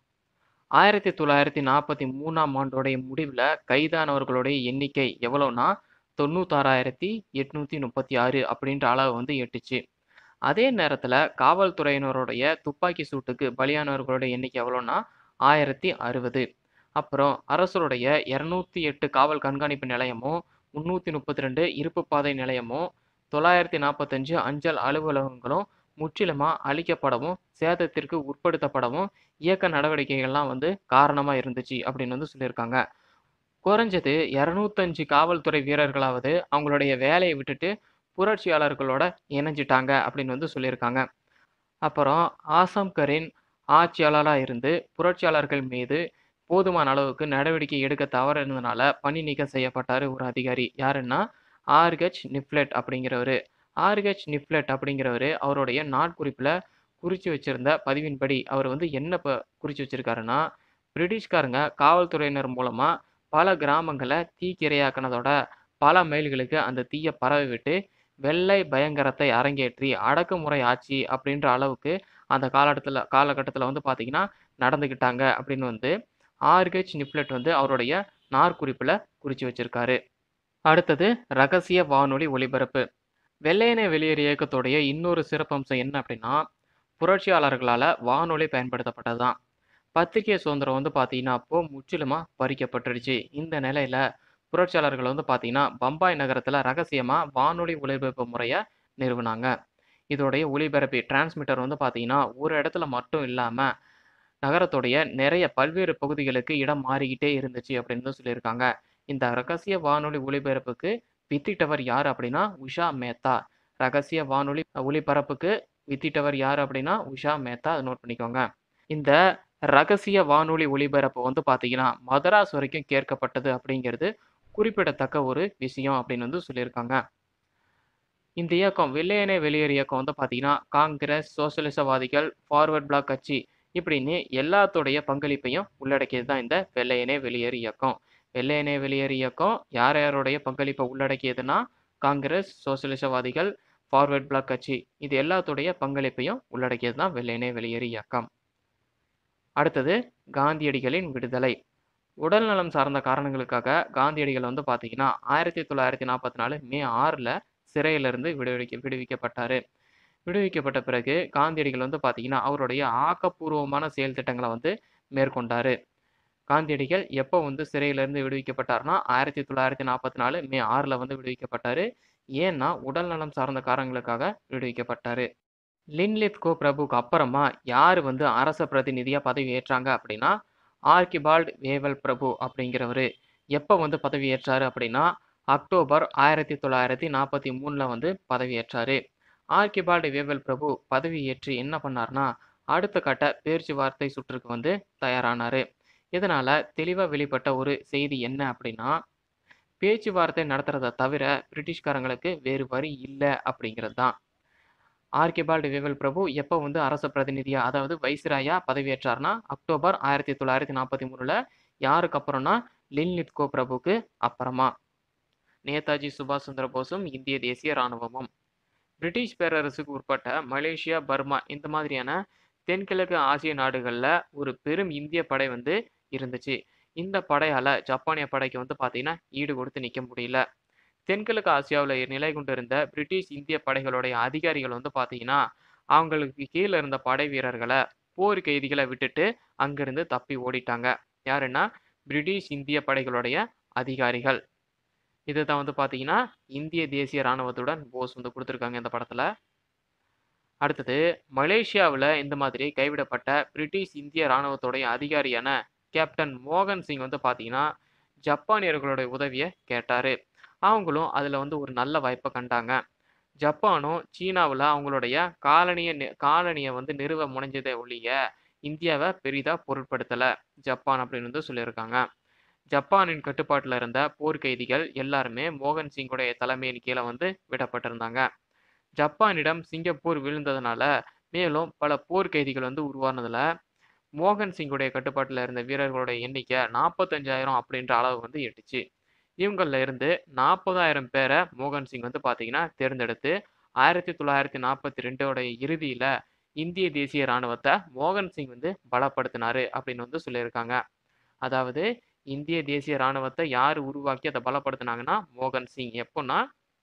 A: 1943ஆம் ஆண்டோடைய முடிவுல கைதானவர்களுடைய எண்ணிக்கை எவ்வளோன்னா, 96,836 அப்படின்ற அளவு வந்து எட்டுச்சு. அதே நேரத்துல காவல்துறையினருடைய துப்பாக்கி சூட்டுக்கு பலியானவர்களுடைய எண்ணிக்கை எவ்வளோன்னா, 1060. அப்புறம் அரசருடைய 208 காவல் கண்காணிப்பு நிலையமும், 332 இருப்பு பாதை நிலையமும், 945 அஞ்சல் அலுவலகங்களும் முற்றிலுமா அழிக்கப்படவும், சேதத்திற்கு உட்படுத்தப்படவும் இயக்க நடவடிக்கைகள்லாம் வந்து காரணமா இருந்துச்சு அப்படின்னு வந்து சொல்லியிருக்காங்க. குறைஞ்சது 205 காவல்துறை வீரர்களாவது அவங்களுடைய வேலைய விட்டுட்டு புரட்சியாளர்களோட இணைஞ்சிட்டாங்க அப்படின்னு வந்து சொல்லியிருக்காங்க. அப்புறம் ஆசம்கரின் ஆட்சியாளரா இருந்து புரட்சியாளர்கள் மீது போதுமான அளவுக்கு நடவடிக்கை எடுக்க தவறினதுனால பணி நீக்கம் செய்யப்பட்டாரு ஒரு அதிகாரி. யாருன்னா, ஆர்.ஹெச். நிப்லெட் அப்படிங்கிறவரு. ஆர்.ஹெச். நிப்லெட் அப்படிங்கிறவரு அவருடைய நாட்குறிப்புல குறிச்சு வச்சிருந்த பதிவின்படி அவர் வந்து என்ன ப குறிச்சு வச்சிருக்காருன்னா, பிரிட்டிஷ்காரங்க காவல்துறையினர் மூலமா பல கிராமங்கள தீக்கிரையாக்குனதோட, பல மைல்களுக்கு அந்த தீய பரவ விட்டு, வெள்ளை பயங்கரத்தை அரங்கேற்றி அடக்குமுறை ஆட்சி அப்படின்ற அளவுக்கு அந்த காலகட்டத்துல காலகட்டத்துல வந்து பார்த்தீங்கன்னா, நடந்துக்கிட்டாங்க அப்படின்னு வந்து ஆர்.ஹெச். நிப்லெட் வந்து அவருடைய நாட்குறிப்புல குறிச்சு வச்சிருக்காரு. அடுத்தது ரகசிய வானொலி ஒலிபரப்பு. வெள்ளையனே வெளியேறு இயக்கத்துடைய இன்னொரு சிறப்பம்சம் என்ன அப்படின்னா, புரட்சியாளர்களால வானொலி பயன்படுத்தப்பட்டது தான். பத்திரிகை சுதந்திரம் வந்து பார்த்தீங்கன்னா, அப்போ முற்றிலுமா பறிக்கப்பட்டுடுச்சு. இந்த நிலையில புரட்சியாளர்கள் வந்து பார்த்தீங்கன்னா, பம்பாய் நகரத்துல ரகசியமா வானொலி ஒலிபரப்பு முறைய நிறுவுனாங்க. இதோடைய ஒளிபரப்பி டிரான்ஸ்மிட்டர் வந்து பார்த்தீங்கன்னா ஒரு இடத்துல மட்டும் இல்லாமல் நகரத்துடைய நிறைய பல்வேறு பகுதிகளுக்கு இடம் மாறிக்கிட்டே இருந்துச்சு அப்படின்னு தான் சொல்லியிருக்காங்க இந்த ரகசிய வானொலி ஒளிபரப்புக்கு வித்திட்டவர் யார் அப்படின்னா உஷா மேத்தா ரகசிய வானொலி ஒளிபரப்புக்கு வித்திட்டவர் யார் அப்படின்னா உஷா மேத்தா அதை நோட் பண்ணிக்கோங்க இந்த ரகசிய வானொலி ஒளிபரப்பு வந்து பார்த்தீங்கன்னா மதராஸ் வரைக்கும் கேட்கப்பட்டது அப்படிங்கிறது குறிப்பிடத்தக்க ஒரு விஷயம் அப்படின்னு வந்து சொல்லியிருக்காங்க இந்த இயக்கம் வெள்ளையனே வெளியேறு இயக்கம் வந்து பார்த்தீங்கன்னா காங்கிரஸ் சோசியலிசவாதிகள் ஃபார்வர்ட் பிளாக் கட்சி இப்படின்னு எல்லாத்துடைய பங்களிப்பையும் உள்ளடக்கியது தான் இந்த வெள்ளையனே வெளியேறு இயக்கம் வெள்ளையனே வெளியேறு இயக்கம் யார் யாருடைய பங்களிப்பை உள்ளடக்கியதுன்னா காங்கிரஸ் சோசியலிசவாதிகள் ஃபார்வர்ட் பிளாக் கட்சி இது எல்லாத்துடைய பங்களிப்பையும் உள்ளடக்கியது தான் வெள்ளையனே வெளியேறு இயக்கம் அடுத்தது காந்தியடிகளின் விடுதலை உடல் நலம் சார்ந்த காரணங்களுக்காக காந்தியடிகள் வந்து பார்த்தீங்கன்னா ஆயிரத்தி தொள்ளாயிரத்தி நாற்பத்தி நாலு மே ஆறில் சிறையிலிருந்து விடுவிக்க விடுவிக்கப்பட்டார் விடுவிக்கப்பட்ட பிறகு காந்தியடிகள் வந்து பார்த்தீங்கன்னா அவருடைய ஆக்கப்பூர்வமான செயல் திட்டங்களை வந்து மேற்கொண்டார் காந்தியடிகள் எப்போ வந்து சிறையிலிருந்து விடுவிக்கப்பட்டார்னா ஆயிரத்தி தொள்ளாயிரத்தி நாற்பத்தி நாலு மே ஆறில் வந்து விடுவிக்கப்பட்டார் ஏன்னா உடல் நலம் சார்ந்த காரணங்களுக்காக விடுவிக்கப்பட்டார் லின்லித்கோ பிரபுக்கு அப்புறமா யார் வந்து அரச பிரதிநிதியாக பதவி ஏற்றாங்க அப்படின்னா ஆர்கிபால்ட் வேவல் பிரபு அப்படிங்கிறவர் எப்போ வந்து பதவி ஏற்றாரு அப்படின்னா அக்டோபர் ஆயிரத்தி தொள்ளாயிரத்தி நாற்பத்தி மூணில் வந்து பதவி ஏற்றாரு ஆர்கிபால்டு வேவல் பிரபு பதவி ஏற்று என்ன பண்ணார்னா அடுத்த கட்ட பேச்சுவார்த்தை சுற்றுக்கு வந்து தயாரானார் இதனால் தெளிவாக வெளிப்பட்ட ஒரு செய்தி என்ன அப்படின்னா பேச்சுவார்த்தை நடத்துறதை தவிர பிரிட்டிஷ்காரங்களுக்கு வேறு வழி இல்லை அப்படிங்கிறது தான் ஆர்கிபால்டு வேவல் பிரபு எப்போ வந்து அரச பிரதிநிதியா அதாவது வைஸ்ராயா பதவியேற்றார்னா அக்டோபர் ஆயிரத்தி தொள்ளாயிரத்தி நாற்பத்தி மூணில் யாருக்கு அப்புறம்னா லின்லித்கோ பிரபுக்கு அப்புறமா நேதாஜி சுபாஷ் சந்திர போஸும் இந்திய தேசிய இராணுவமும் பிரிட்டிஷ் பேரரசுக்கு உட்பட்ட மலேசியா பர்மா இந்த மாதிரியான தென்கிழக்கு ஆசிய நாடுகளில் ஒரு பெரும் இந்திய படை வந்து இருந்துச்சு இந்த படையால் ஜப்பானிய படைக்கு வந்து பார்த்தீங்கன்னா ஈடு கொடுத்து நிற்க முடியல தென்கிழக்கு ஆசியாவில் நிலை கொண்டிருந்த பிரிட்டிஷ் இந்திய படைகளுடைய அதிகாரிகள் வந்து பார்த்தீங்கன்னா அவங்களுக்கு கீழே இருந்த படை வீரர்களை போர் கைதிகளை விட்டுட்டு அங்கிருந்து தப்பி ஓடிட்டாங்க யாருன்னா பிரிட்டிஷ் இந்திய படைகளுடைய அதிகாரிகள் இதுதான் வந்து பார்த்தீங்கன்னா இந்திய தேசிய இராணுவத்துடன் போஸ் வந்து கொடுத்துருக்காங்க இந்த படத்தில் அடுத்தது மலேசியாவில் இந்த மாதிரி கைவிடப்பட்ட பிரிட்டிஷ் இந்திய இராணுவத்துடைய அதிகாரியான கேப்டன் மோகன் சிங் வந்து பார்த்தீங்கன்னா ஜப்பானியர்களுடைய உதவியை கேட்டார் அவங்களும் அதில் வந்து ஒரு நல்ல வாய்ப்பை கண்டாங்க ஜப்பானும் சீனாவில் அவங்களுடைய காலனியை காலனியை வந்து நிறுவ முனைஞ்சதை ஒழிய இந்தியாவை பெரிதாக பொருட்படுத்தலை ஜப்பான் அப்படின்னு வந்து சொல்லியிருக்காங்க ஜப்பானின் கட்டுப்பாட்டில் இருந்த போர்க்கைதிகள் எல்லாருமே மோகன் சிங்குடைய தலைமையின் கீழே வந்து விடப்பட்டிருந்தாங்க ஜப்பானிடம் சிங்கப்பூர் விழுந்ததுனால மேலும் பல போர்க்கைதிகள் வந்து உருவானதில் மோகன் சிங்குடைய கட்டுப்பாட்டில் இருந்த வீரர்களுடைய எண்ணிக்கை நாற்பத்தஞ்சாயிரம் அப்படின்ற அளவு வந்து எட்டுச்சு இவங்களில் இருந்து நாற்பதாயிரம் பேரை மோகன் சிங் வந்து பார்த்தீங்கன்னா தேர்ந்தெடுத்து ஆயிரத்தி தொள்ளாயிரத்தி நாற்பத்தி ரெண்டோடைய இறுதியில் இந்திய தேசிய இராணுவத்தை மோகன் சிங் வந்து பலப்படுத்தினாரு அப்படின்னு வந்து சொல்லியிருக்காங்க அதாவது இந்திய தேசிய இராணுவத்தை யார் உருவாக்கி அதை பலப்படுத்தினாங்கன்னா மோகன் சிங் எப்போன்னா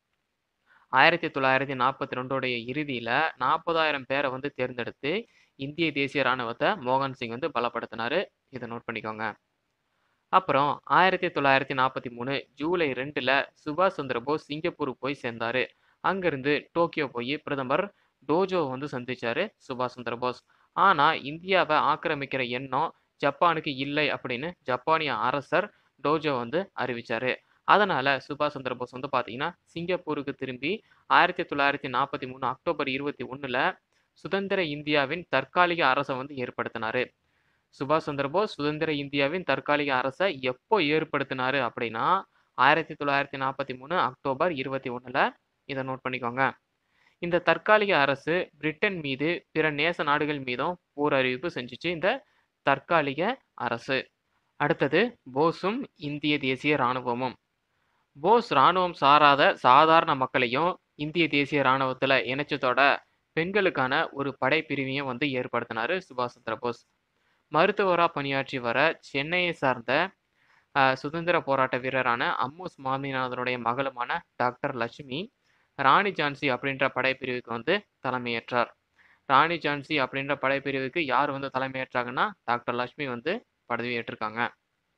A: ஆயிரத்தி தொள்ளாயிரத்தி நாற்பத்தி ரெண்டோடைய இறுதியில் நாற்பதாயிரம் பேரை வந்து தேர்ந்தெடுத்து இந்திய தேசிய இராணுவத்தை மோகன் சிங் வந்து பலப்படுத்தினாரு இதை நோட் பண்ணிக்கோங்க அப்புறம் ஆயிரத்தி தொள்ளாயிரத்தி நாற்பத்தி மூணு ஜூலை ரெண்டில் சுபாஷ் சந்திர போஸ் சிங்கப்பூர் போய் சேர்ந்தார் அங்கேருந்து டோக்கியோ போய் பிரதமர் டோஜோ வந்து சந்திச்சாரு சுபாஷ் சந்திர போஸ் ஆனால் இந்தியாவை ஆக்கிரமிக்கிற எண்ணம் ஜப்பானுக்கு இல்லை அப்படின்னு ஜப்பானிய அரசர் டோஜோ வந்து அறிவிச்சாரு அதனால சுபாஷ் சந்திர போஸ் வந்து பார்த்தீங்கன்னா சிங்கப்பூருக்கு திரும்பி ஆயிரத்தி தொள்ளாயிரத்தி நாற்பத்தி மூணு அக்டோபர் இருபத்தி ஒன்றில் சுதந்திர இந்தியாவின் தற்காலிக அரசை வந்து ஏற்படுத்தினாரு சுபாஷ் சந்திர போஸ் சுதந்திர இந்தியாவின் தற்காலிக அரசை எப்போ ஏற்படுத்தினாரு அப்படின்னா ஆயிரத்தி தொள்ளாயிரத்தி நாற்பத்தி மூணு அக்டோபர் இருபத்தி ஒன்றில் இதை நோட் பண்ணிக்கோங்க இந்த தற்காலிக அரசு பிரிட்டன் மீது பிற நேச நாடுகள் மீதும் போர் அறிவிப்பு செஞ்சுச்சு இந்த தற்காலிக அரசு அடுத்தது போஸும் இந்திய தேசிய இராணுவமும் போஸ் இராணுவம் சாராத சாதாரண மக்களையும் இந்திய தேசிய இராணுவத்தில் இணைச்சதோட பெண்களுக்கான ஒரு படைப்பிரிவையும் வந்து ஏற்படுத்தினார் சுபாஷ் சந்திர போஸ் மருத்துவராக பணியாற்றி வர சென்னையை சார்ந்த சுதந்திர போராட்ட வீரரான அம்மு சுவாமிநாதனுடைய மகளுமான டாக்டர் லட்சுமி ராணி ஜான்சி அப்படின்ற படைப்பிரிவுக்கு வந்து தலைமையேற்றார் ராணி ஜான்சி அப்படின்ற படைப்பிரிவுக்கு யார் வந்து தலைமையேற்றாங்கன்னா டாக்டர் லட்சுமி வந்து பதவியேற்றிருக்காங்க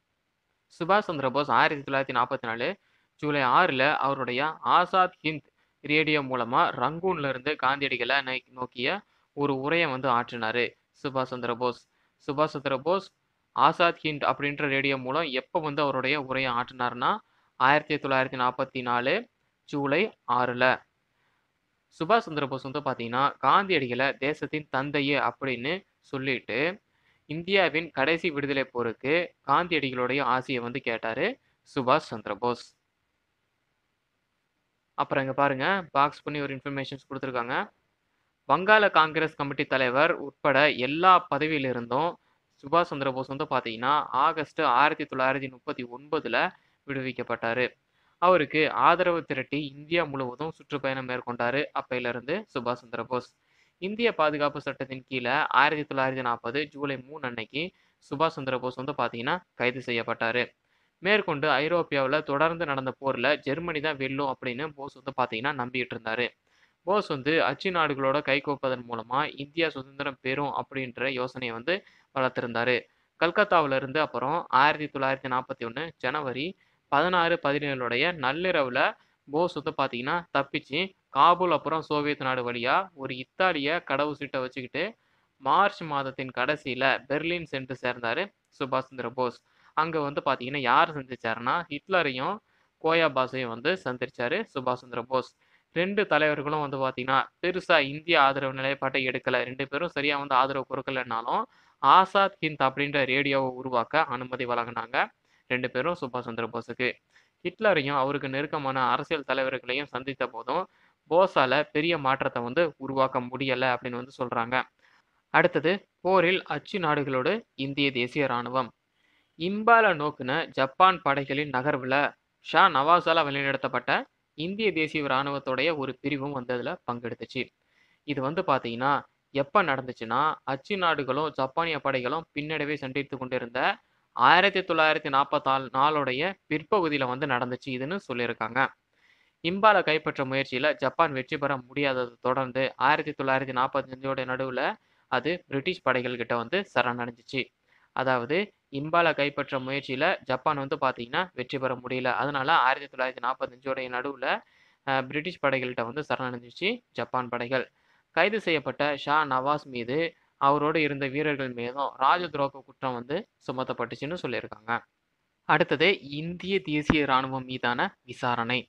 A: சுபாஷ் சந்திர போஸ் ஆயிரத்தி தொள்ளாயிரத்தி நாற்பத்தி நாலு ஜூலை ஆறில் அவருடைய ஆசாத் ஹிந்த் ரேடியோ மூலமா ரங்கூன்ல இருந்து காந்தியடிகளை நை- நோக்கிய ஒரு உரையை வந்து ஆற்றினாரு சுபாஷ் சந்திர போஸ் சுபாஷ் சந்திர போஸ் ஆசாத் ஹிண்ட் அப்படின்ற ரேடியோ மூலம் எப்போ வந்து அவருடைய உரையை ஆற்றினார்னா ஆயிரத்தி தொள்ளாயிரத்தி நாற்பத்தி நாலு ஜூலை ஆறில் சுபாஷ் சந்திர போஸ் வந்து பார்த்தீங்கன்னா காந்தியடிகளை தேசத்தின் தந்தையே அப்படின்னு சொல்லிட்டு இந்தியாவின் கடைசி விடுதலை போருக்கு காந்தியடிகளுடைய ஆசையை வந்து கேட்டாரு சுபாஷ் சந்திர போஸ் அப்புறம் இங்க பாருங்க பாக்ஸ் பண்ணி ஒரு இன்ஃபர்மேஷன்ஸ் கொடுத்துருக்காங்க வங்காள காங்கிரஸ் கமிட்டி தலைவர் உட்பட எல்லா பதவியிலிருந்தும் சுபாஷ் சந்திர போஸ் வந்து பார்த்தீங்கன்னா ஆகஸ்ட் ஆயிரத்தி தொள்ளாயிரத்தி முப்பத்தி ஒன்பதுல விடுவிக்கப்பட்டாரு அவருக்கு ஆதரவு திரட்டி இந்தியா முழுவதும் சுற்றுப்பயணம் மேற்கொண்டாரு அப்பையிலிருந்து சுபாஷ் சந்திர போஸ் இந்திய பாதுகாப்பு சட்டத்தின் கீழே ஆயிரத்தி தொள்ளாயிரத்தி நாற்பது ஜூலை மூணு அன்னைக்கு சுபாஷ் சந்திர போஸ் வந்து பார்த்தீங்கன்னா கைது செய்யப்பட்டாரு மேற்கொண்டு ஐரோப்பியாவில் தொடர்ந்து நடந்த போரில் ஜெர்மனி தான் வெல்லும் அப்படின்னு போஸ் வந்து பார்த்தீங்கன்னா நம்பிட்டு இருந்தாரு போஸ் வந்து அச்சு நாடுகளோட கைகோப்பதன் மூலமா இந்தியா சுதந்திரம் பெறும் அப்படின்ற யோசனையை வந்து வளர்த்திருந்தாரு கல்கத்தாவுல இருந்து அப்புறம் ஆயிரத்தி தொள்ளாயிரத்தி நாற்பத்தி ஒன்று ஜனவரி பதினாறு பதினேழுடைய நள்ளிரவுல போஸ் வந்து பார்த்தீங்கன்னா தப்பிச்சு காபூல் அப்புறம் சோவியத் நாடு வழியா ஒரு இத்தாலிய கடவு சீட்டை வச்சுக்கிட்டு மார்ச் மாதத்தின் கடைசியில பெர்லின் சென்று சேர்ந்தாரு சுபாஷ் சந்திர போஸ் அங்க வந்து பார்த்தீங்கன்னா யார் சந்திச்சாருன்னா ஹிட்லரையும் கோயாபாஸையும் வந்து சந்திச்சாரு சுபாஷ் சந்திர போஸ் ரெண்டு தலைவர்களும் வந்து பார்த்தீங்கன்னா பெருசா இந்திய ஆதரவு நிலைப்பாட்டை எடுக்கல ரெண்டு பேரும் சரியா வந்து ஆதரவு கொடுக்கலனாலும் ஆசாத் ஹிந்த் அப்படின்ற ரேடியோவை உருவாக்க அனுமதி வழங்கினாங்க ரெண்டு பேரும் சுபாஷ் சந்திர போஸுக்கு ஹிட்லரையும் அவருக்கு நெருக்கமான அரசியல் தலைவர்களையும் சந்தித்த போதும் போஸால பெரிய மாற்றத்தை வந்து உருவாக்க முடியல அப்படின்னு வந்து சொல்றாங்க அடுத்தது போரில் அச்சு நாடுகளோடு இந்திய தேசிய இராணுவம் இம்பால நோக்குன ஜப்பான் படைகளின் நகர்வுல ஷா நவாஸால வழிநடத்தப்பட்ட இந்திய தேசிய இராணுவத்தோடைய ஒரு பிரிவும் வந்து அதுல பங்கெடுத்துச்சு இது வந்து பாத்தீங்கன்னா எப்ப நடந்துச்சுன்னா அச்சு நாடுகளும் ஜப்பானிய படைகளும் பின்னடைவை சந்தித்து கொண்டிருந்த ஆயிரத்தி தொள்ளாயிரத்தி நாற்பத்தால் நாளுடைய பிற்பகுதியில வந்து நடந்துச்சு இதுன்னு சொல்லியிருக்காங்க இம்பால கைப்பற்ற முயற்சியில ஜப்பான் வெற்றி பெற முடியாததை தொடர்ந்து ஆயிரத்தி தொள்ளாயிரத்தி நாற்பத்தஞ்சோட நடுவுல அது பிரிட்டிஷ் படைகள் கிட்ட வந்து சரணடைஞ்சிச்சு அதாவது இம்பால கைப்பற்ற முயற்சியில ஜப்பான் வந்து பாத்தீங்கன்னா வெற்றி பெற முடியல அதனால ஆயிரத்தி தொள்ளாயிரத்தி நாற்பத்தஞ்சோடைய நடுவுல அஹ், பிரிட்டிஷ் படைகள்கிட்ட வந்து சரணடைஞ்சிச்சு ஜப்பான் படைகள் கைது செய்யப்பட்ட ஷா நவாஸ் மீது அவரோடு இருந்த வீரர்கள் மீதும் ராஜ துரோக குற்றம் வந்து சுமத்தப்பட்டுச்சுன்னு சொல்லியிருக்காங்க அடுத்தது இந்திய தேசிய இராணுவம் மீதான விசாரணை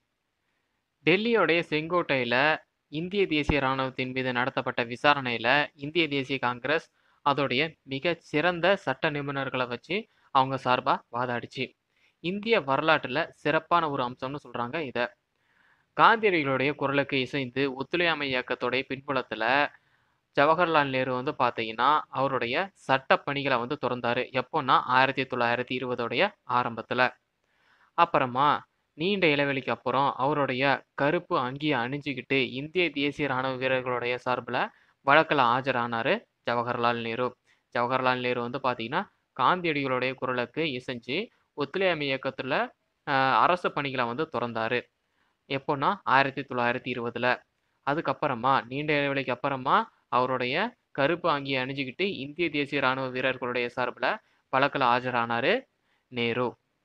A: டெல்லியோடைய செங்கோட்டையில இந்திய தேசிய இராணுவத்தின் மீது நடத்தப்பட்ட விசாரணையில இந்திய தேசிய காங்கிரஸ் அதோடைய மிக சிறந்த சட்ட நிபுணர்களை வச்சு அவங்க சார்பா வாதாடிச்சு இந்திய வரலாற்றுல சிறப்பான ஒரு அம்சம்னு சொல்றாங்க இத காந்தியடிகளுடைய குரலுக்கு இசைந்து ஒத்துழையாமை இயக்கத்தோடைய பின்புலத்துல ஜவஹர்லால் நேரு வந்து பார்த்தீங்கன்னா அவருடைய சட்ட பணிகளை வந்து திறந்தாரு எப்போன்னா ஆயிரத்தி தொள்ளாயிரத்தி இருபதோடைய ஆரம்பத்துல அப்புறமா நீண்ட இடைவெளிக்கு அப்புறம் அவருடைய கருப்பு அங்கியை அணிஞ்சுக்கிட்டு இந்திய தேசிய ராணுவ வீரர்களுடைய சார்பில் வழக்கில் ஆஜரானாரு ஜவஹர்லால் நேரு ஜவஹர்லால் நேரு வந்து பார்த்தீங்கன்னா காந்தியடிகளுடைய குரலுக்கு இசைஞ்சு ஒத்துழையாமை இயக்கத்துல ஆஹ், அரசு பணிகளை வந்து திறந்தாரு எப்போன்னா ஆயிரத்தி தொள்ளாயிரத்தி இருபதுல அதுக்கப்புறமா நீண்ட இடைவெளிக்கு அப்புறமா அவருடைய கருப்பு அங்கியை அணிஞ்சுக்கிட்டு இந்திய தேசிய ராணுவ வீரர்களுடைய சார்பில் வழக்கில் ஆஜரானாரு நேரு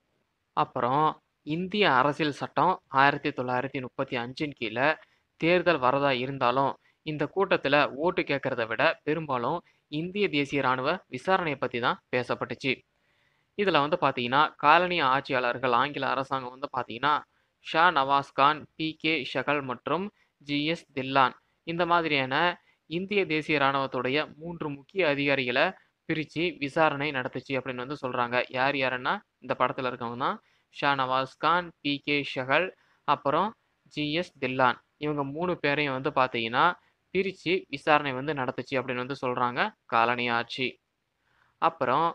A: அப்புறம் இந்திய அரசியல் சட்டம் ஆயிரத்தி தொள்ளாயிரத்தி முப்பத்தி அஞ்சின் கீழே தேர்தல் வரதா இருந்தாலும் இந்த கூட்டத்தில் ஓட்டு கேட்கறத விட பெரும்பாலும் இந்திய தேசிய ராணுவ விசாரணையை பற்றி தான் பேசப்பட்டுச்சு இதில் வந்து பார்த்தீங்கன்னா காலனி ஆட்சியாளர்கள் ஆங்கில அரசாங்கம் வந்து பார்த்தீங்கன்னா ஷா நவாஸ் கான் பி கே ஷகல் மற்றும் ஜிஎஸ் தில்லான் இந்த மாதிரியான இந்திய தேசிய இராணுவத்துடைய மூன்று முக்கிய அதிகாரிகளை பிரித்து விசாரணை நடத்துச்சு அப்படின்னு வந்து சொல்கிறாங்க யார் யாருன்னா இந்த படத்தில் இருக்கவங்க தான் ஷா நவாஸ் கான் பி கே ஷகல் அப்புறம் ஜிஎஸ் தில்லான் இவங்க மூணு பேரையும் வந்து பார்த்தீங்கன்னா பிரித்து விசாரணை வந்து நடத்துச்சு அப்படின்னு வந்து சொல்கிறாங்க காலனி ஆட்சி அப்புறம்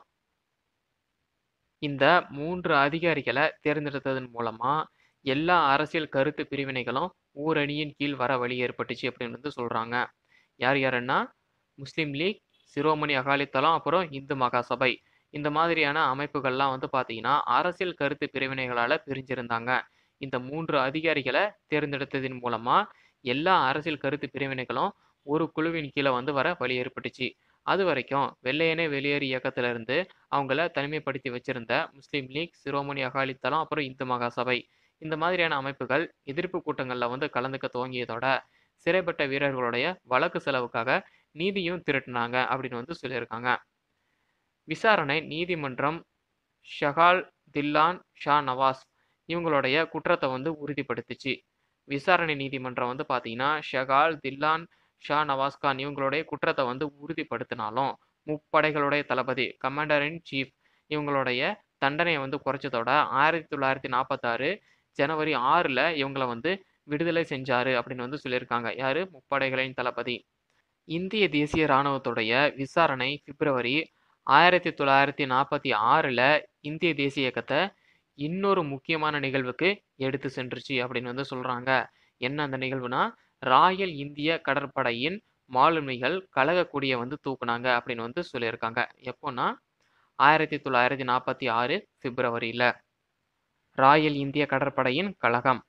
A: இந்த மூன்று அதிகாரிகளை தேர்ந்தெடுத்ததன் மூலமா எல்லா அரசியல் கருத்து பிரிவினைகளும் ஓரணியின் கீழ் வர வழி ஏற்பட்டுச்சு அப்படின்னு வந்து சொல்றாங்க யார் யாருன்னா முஸ்லீம் லீக் சிரோமணி அகாலித்தளம் அப்புறம் இந்து மகாசபை இந்த மாதிரியான அமைப்புகள்லாம் வந்து பார்த்தீங்கன்னா அரசியல் கருத்து பிரிவினைகளால பிரிஞ்சிருந்தாங்க இந்த மூன்று அதிகாரிகளை தேர்ந்தெடுத்ததின் மூலமா எல்லா அரசியல் கருத்து பிரிவினைகளும் ஒரு குழுவின் கீழே வந்து வர வழி ஏற்பட்டுச்சு அது வரைக்கும் வெள்ளையனே வெளியேறு இயக்கத்துல இருந்து அவங்கள தனிமைப்படுத்தி வச்சிருந்த முஸ்லீம் லீக் சிரோமணி அகாலித்தளம் அப்புறம் இந்து மகாசபை இந்த மாதிரியான அமைப்புகள் எதிர்ப்பு கூட்டங்களில் வந்து கலந்துக்க துவங்கியதோட சிறைப்பட்ட வீரர்களுடைய வழக்கு செலவுக்காக நீதியும் திரட்டினாங்க அப்படின்னு வந்து சொல்லியிருக்காங்க விசாரணை நீதிமன்றம் ஷகால் தில்லான் ஷா நவாஸ் இவங்களுடைய குற்றத்தை வந்து உறுதிப்படுத்துச்சு விசாரணை நீதிமன்றம் வந்து பார்த்தீங்கன்னா ஷகால் தில்லான் ஷா நவாஸ் கான் இவங்களுடைய குற்றத்தை வந்து உறுதிப்படுத்தினாலும் முப்படைகளுடைய தளபதி கமாண்டர் இன் சீஃப் இவங்களுடைய தண்டனையை வந்து குறைச்சதோட ஆயிரத்தி தொள்ளாயிரத்தி நாற்பத்தாறு ஜனவரி ஆறில் இவங்கள வந்து விடுதலை செஞ்சாரு அப்படின்னு வந்து சொல்லியிருக்காங்க யாரு முப்படைகளின் தளபதி இந்திய தேசிய இராணுவத்துடைய விசாரணை பிப்ரவரி ஆயிரத்தி தொள்ளாயிரத்தி நாற்பத்தி ஆறில் இந்திய தேசிய இயக்கத்தை இன்னொரு முக்கியமான நிகழ்வுக்கு எடுத்து சென்றுச்சு அப்படின்னு வந்து சொல்கிறாங்க என்ன அந்த நிகழ்வுனா ராயல் இந்திய கடற்படையின் மாலுமிகள் கழக கொடியை வந்து தூக்குனாங்க அப்படின்னு வந்து சொல்லியிருக்காங்க எப்போன்னா ஆயிரத்தி தொள்ளாயிரத்தி நாற்பத்தி ஆறு பிப்ரவரியில் ராயல் இந்திய கடற்படையின் கழகம்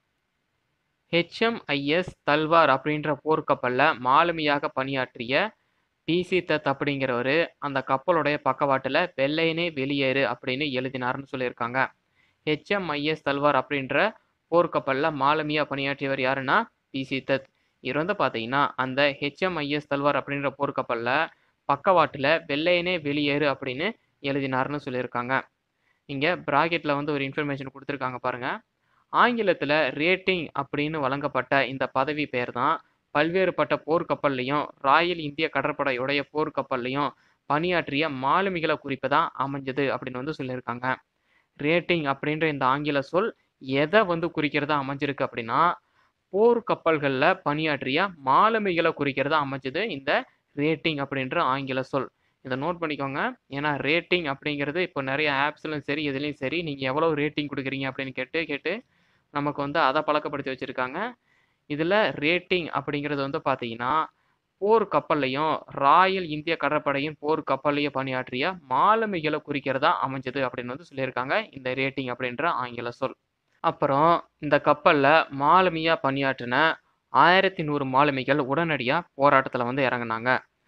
A: ஹெச்எம்ஐஎஸ் தல்வார் அப்படின்ற போர்க்கப்பலில் மாலுமியாக பணியாற்றிய பிசி தத் அப்படிங்கிறவர் அந்த கப்பலுடைய பக்கவாட்டில் வெள்ளையனே வெளியேறு அப்படின்னு எழுதினார்னு சொல்லியிருக்காங்க ஹெச்எம்ஐஎஸ் தல்வார் அப்படின்ற போர்க்கப்பலில் மாலுமியாக பணியாற்றியவர் யாருன்னா பிசி தத் இவர் வந்து பார்த்தீங்கன்னா அந்த ஹெச்எம்ஐஎஸ் தல்வார் அப்படின்ற போர்க்கப்பலில் பக்கவாட்டில் வெள்ளையனே வெளியேறு அப்படின்னு எழுதினார்னு சொல்லியிருக்காங்க இங்கே ப்ராக்கெட்டில் வந்து ஒரு இன்ஃபர்மேஷன் கொடுத்துருக்காங்க பாருங்கள் ஆங்கிலத்தில் ரேட்டிங் அப்படின்னு வழங்கப்பட்ட இந்த பதவி பெயர் தான் பல்வேறுபட்ட போர்க்கப்பல்லையும் ராயல் இந்திய கடற்படையுடைய போர்க்கப்பல்லையும் பணியாற்றிய மாலுமிகளை குறிப்பதான் அமைஞ்சது அப்படின்னு வந்து சொல்லியிருக்காங்க ரேட்டிங் அப்படின்ற இந்த ஆங்கில சொல் எதை வந்து குறிக்கிறதா அமைஞ்சிருக்கு அப்படின்னா போர் கப்பல்களில் பணியாற்றிய மாலுமிகளை குறிக்கிறதா அமைஞ்சது இந்த ரேட்டிங் அப்படின்ற ஆங்கில சொல் இதை நோட் பண்ணிக்கோங்க ஏன்னா ரேட்டிங் அப்படிங்கிறது இப்போ நிறைய ஆப்ஸ்லையும் சரி எதுலேயும் சரி நீங்கள் எவ்வளோ ரேட்டிங் கொடுக்குறீங்க அப்படின்னு கேட்டு கேட்டு நமக்கு வந்து அதை பழக்கப்படுத்தி வச்சுருக்காங்க இதில் ரேட்டிங் அப்படிங்கிறது வந்து பார்த்தீங்கன்னா போர் கப்பல்லையும் ராயல் இந்திய கடற்படையின் போர் கப்பல்லையும் பணியாற்றிய மாலுமிகளை குறிக்கிறதா அமைஞ்சது அப்படின்னு வந்து சொல்லியிருக்காங்க இந்த ரேட்டிங் அப்படின்ற ஆங்கில சொல் அப்புறம் இந்த கப்பலில் மாலுமியாக பணியாற்றின ஆயிரத்தி நூறு மாலுமிகள் உடனடியாக போராட்டத்தில் வந்து இறங்குனாங்க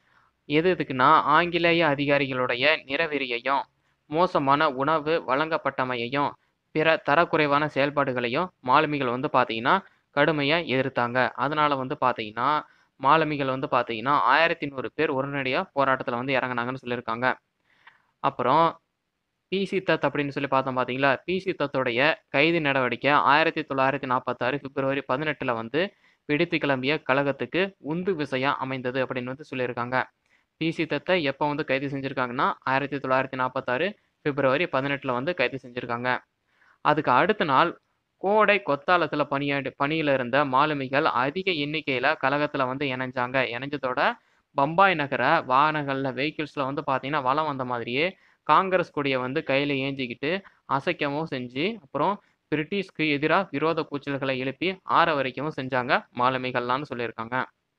A: எது எதுக்குன்னா ஆங்கிலேய அதிகாரிகளுடைய நிறவெறியையும் மோசமான உணவு வழங்கப்பட்டமையையும் பிற தரக்குறைவான செயல்பாடுகளையும் மாலுமிகள் வந்து பார்த்தீங்கன்னா கடுமையாக எதிர்த்தாங்க அதனால வந்து பார்த்தீங்கன்னா மாலுமிகள் வந்து பார்த்தீங்கன்னா ஆயிரத்தி நூறு பேர் உடனடியாக போராட்டத்தில் வந்து இறங்குனாங்கன்னு சொல்லியிருக்காங்க அப்புறம் பிசி தத் அப்படின்னு சொல்லி பார்த்தோம் பார்த்தீங்களா பிசி தத்துடைய கைது நடவடிக்கை ஆயிரத்தி தொள்ளாயிரத்தி நாற்பத்தாறு பிப்ரவரி பதினெட்டில் வந்து வெடித்து கிளம்பிய கழகத்துக்கு உந்து விசையாக அமைந்தது அப்படின்னு வந்து சொல்லியிருக்காங்க பிசி தத்தை எப்போ வந்து கைது செஞ்சுருக்காங்கன்னா ஆயிரத்தி தொள்ளாயிரத்தி நாற்பத்தாறு பிப்ரவரி பதினெட்டில் வந்து கைது செஞ்சுருக்காங்க அதுக்கு அடுத்த நாள் கோடை கொத்தாலத்தில் பணியாடி பணியில் இருந்த மாலுமிகள் அதிக எண்ணிக்கையில் கழகத்தில் வந்து இணைஞ்சாங்க இணைஞ்சதோட பம்பாய் நகர வாகனங்களில் வெஹிக்கிள்ஸில் வந்து பார்த்தீங்கன்னா வளம் வந்த மாதிரியே காங்கிரஸ் கொடியை வந்து கையில் ஏந்திக்கிட்டு அசைக்கவும் செஞ்சு அப்புறம் பிரிட்டிஷ்க்கு எதிராக விரோத கூச்சல்களை எழுப்பி ஆற வரைக்கவும் செஞ்சாங்க மாலுமிகள்லாம்னு சொல்லியிருக்காங்க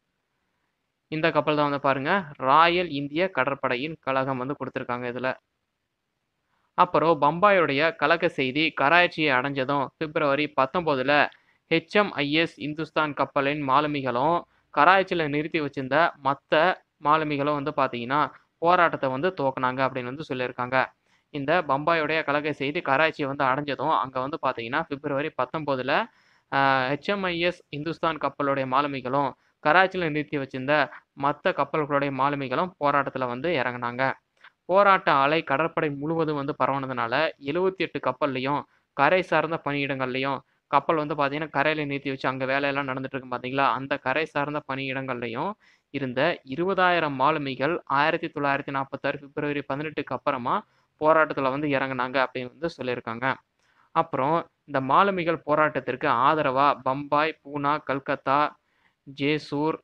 A: இந்த கப்பல் தான் வந்து பாருங்க ராயல் இந்திய கடற்படையின் கழகம் வந்து கொடுத்துருக்காங்க இதில் அப்புறம் பம்பாயுடைய கழக செய்தி கராச்சியை அடைஞ்சதும் பிப்ரவரி பத்தொம்போதில் ஹெச்எம்ஐஎஸ் இந்துஸ்தான் கப்பலின் மாலுமிகளும் கராச்சியில் நிறுத்தி வச்சிருந்த மற்ற மாலுமிகளும் வந்து பார்த்தீங்கன்னா போராட்டத்தை வந்து துவக்கினாங்க அப்படின்னு வந்து சொல்லியிருக்காங்க இந்த பம்பாயுடைய கழக செய்தி கராச்சியை வந்து அடைஞ்சதும் அங்கே வந்து பார்த்தீங்கன்னா பிப்ரவரி பத்தொம்போதில் ஹெச்எம்ஐஎஸ் இந்துஸ்தான் கப்பலுடைய மாலுமிகளும் கராச்சியில் நிறுத்தி வச்சிருந்த மற்ற கப்பல்களுடைய மாலுமிகளும் போராட்டத்தில் வந்து இறங்கினாங்க போராட்ட அலை கடற்படை முழுவதும் வந்து பரவுனதுனால எழுவத்தி எட்டு கப்பல்லையும் கரை சார்ந்த பணியிடங்கள்லையும் கப்பல் வந்து பார்த்தீங்கன்னா கரையில் நிறுத்தி வச்சு அங்கே வேலையெல்லாம் நடந்துட்டு இருக்கும் பார்த்தீங்களா அந்த கரை சார்ந்த பணியிடங்கள்லையும் இருந்த இருபதாயிரம் மாலுமிகள் ஆயிரத்தி தொள்ளாயிரத்தி நாற்பத்தாறு பிப்ரவரி பதினெட்டுக்கு அப்புறமா போராட்டத்தில் வந்து இறங்கினாங்க அப்படின்னு வந்து சொல்லியிருக்காங்க அப்புறம் இந்த மாலுமிகள் போராட்டத்திற்கு ஆதரவாக பம்பாய் பூனா கல்கத்தா ஜேசூர்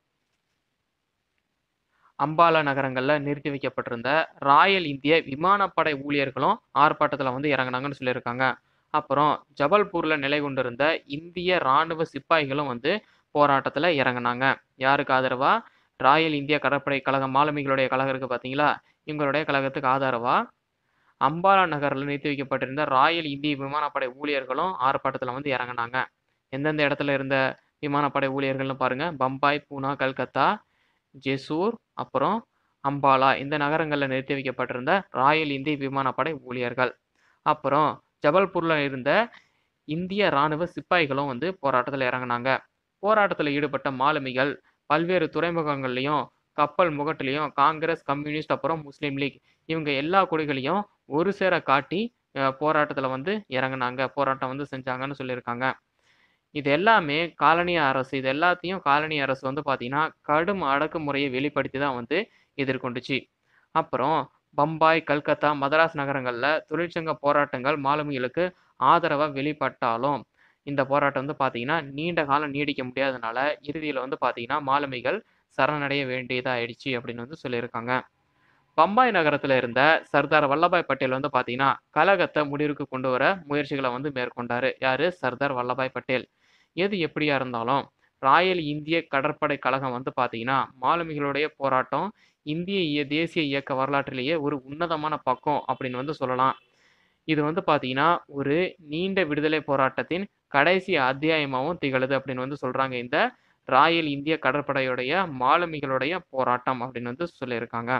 A: அம்பாலா நகரங்களில் நிறுத்தி வைக்கப்பட்டிருந்த ராயல் இந்திய விமானப்படை ஊழியர்களும் ஆர்ப்பாட்டத்தில் வந்து இறங்கினாங்கன்னு சொல்லியிருக்காங்க அப்புறம் ஜபல்பூரில் நிலை கொண்டிருந்த இந்திய இராணுவ சிப்பாய்களும் வந்து போராட்டத்தில் இறங்கினாங்க யாருக்கு ஆதரவாக ராயல் இந்திய கடற்படை கழகம் மாலுமிகளுடைய கழகம் இருக்குது பார்த்தீங்களா இவங்களுடைய கழகத்துக்கு ஆதரவாக அம்பாலா நகரில் நிறுத்தி வைக்கப்பட்டிருந்த ராயல் இந்திய விமானப்படை ஊழியர்களும் ஆர்ப்பாட்டத்தில் வந்து இறங்கினாங்க எந்தெந்த இடத்துல இருந்த விமானப்படை ஊழியர்கள்னு பாருங்கள் பம்பாய் பூனா கல்கத்தா ஜெசூர் அப்புறம் அம்பாலா இந்த நகரங்களில் நிறுத்தி வைக்கப்பட்டிருந்த ராயல் இந்திய விமானப்படை ஊழியர்கள் அப்புறம் ஜபல்பூரில் இருந்த இந்திய ராணுவ சிப்பாய்களும் வந்து போராட்டத்தில் இறங்குனாங்க போராட்டத்தில் ஈடுபட்ட மாலுமிகள் பல்வேறு துறைமுகங்கள்லையும் கப்பல் முகட்டிலையும் காங்கிரஸ் கம்யூனிஸ்ட் அப்புறம் முஸ்லீம் லீக் இவங்க எல்லா கொடிகளையும் ஒரு சேர காட்டி போராட்டத்தில் வந்து இறங்குனாங்க போராட்டம் வந்து செஞ்சாங்கன்னு சொல்லியிருக்காங்க இது எல்லாமே காலனி அரசு இது எல்லாத்தையும் காலனி அரசு வந்து பார்த்தீங்கன்னா கடும் அடக்குமுறையை வெளிப்படுத்தி தான் வந்து எதிர்கொண்டுச்சு அப்புறம் பம்பாய் கல்கத்தா மதராஸ் நகரங்களில் தொழிற்சங்க போராட்டங்கள் மாலுமிகளுக்கு ஆதரவாக வெளிப்பட்டாலும் இந்த போராட்டம் வந்து பார்த்தீங்கன்னா நீண்ட காலம் நீடிக்க முடியாதனால இறுதியில் வந்து பார்த்தீங்கன்னா மாலுமிகள் சரணடைய வேண்டியதாயிடுச்சு அப்படின்னு வந்து சொல்லியிருக்காங்க பம்பாய் நகரத்தில் இருந்த சர்தார் வல்லபாய் பட்டேல் வந்து பார்த்தீங்கன்னா கழகத்தை முடிவுக்கு கொண்டு வர முயற்சிகளை வந்து மேற்கொண்டாரு யாரு சர்தார் வல்லபாய் பட்டேல் எது எப்படியா இருந்தாலும் ராயல் இந்திய கடற்படை கழகம் வந்து பார்த்தீங்கன்னா மாலுமிகளுடைய போராட்டம் இந்திய தேசிய இயக்க வரலாற்றிலேயே ஒரு உன்னதமான பக்கம் அப்படின்னு வந்து சொல்லலாம் இது வந்து பார்த்தீங்கன்னா ஒரு நீண்ட விடுதலை போராட்டத்தின் கடைசி அத்தியாயமாகவும் திகழுது அப்படின்னு வந்து சொல்றாங்க இந்த ராயல் இந்திய கடற்படையுடைய மாலுமிகளுடைய போராட்டம் அப்படின்னு வந்து சொல்லியிருக்காங்க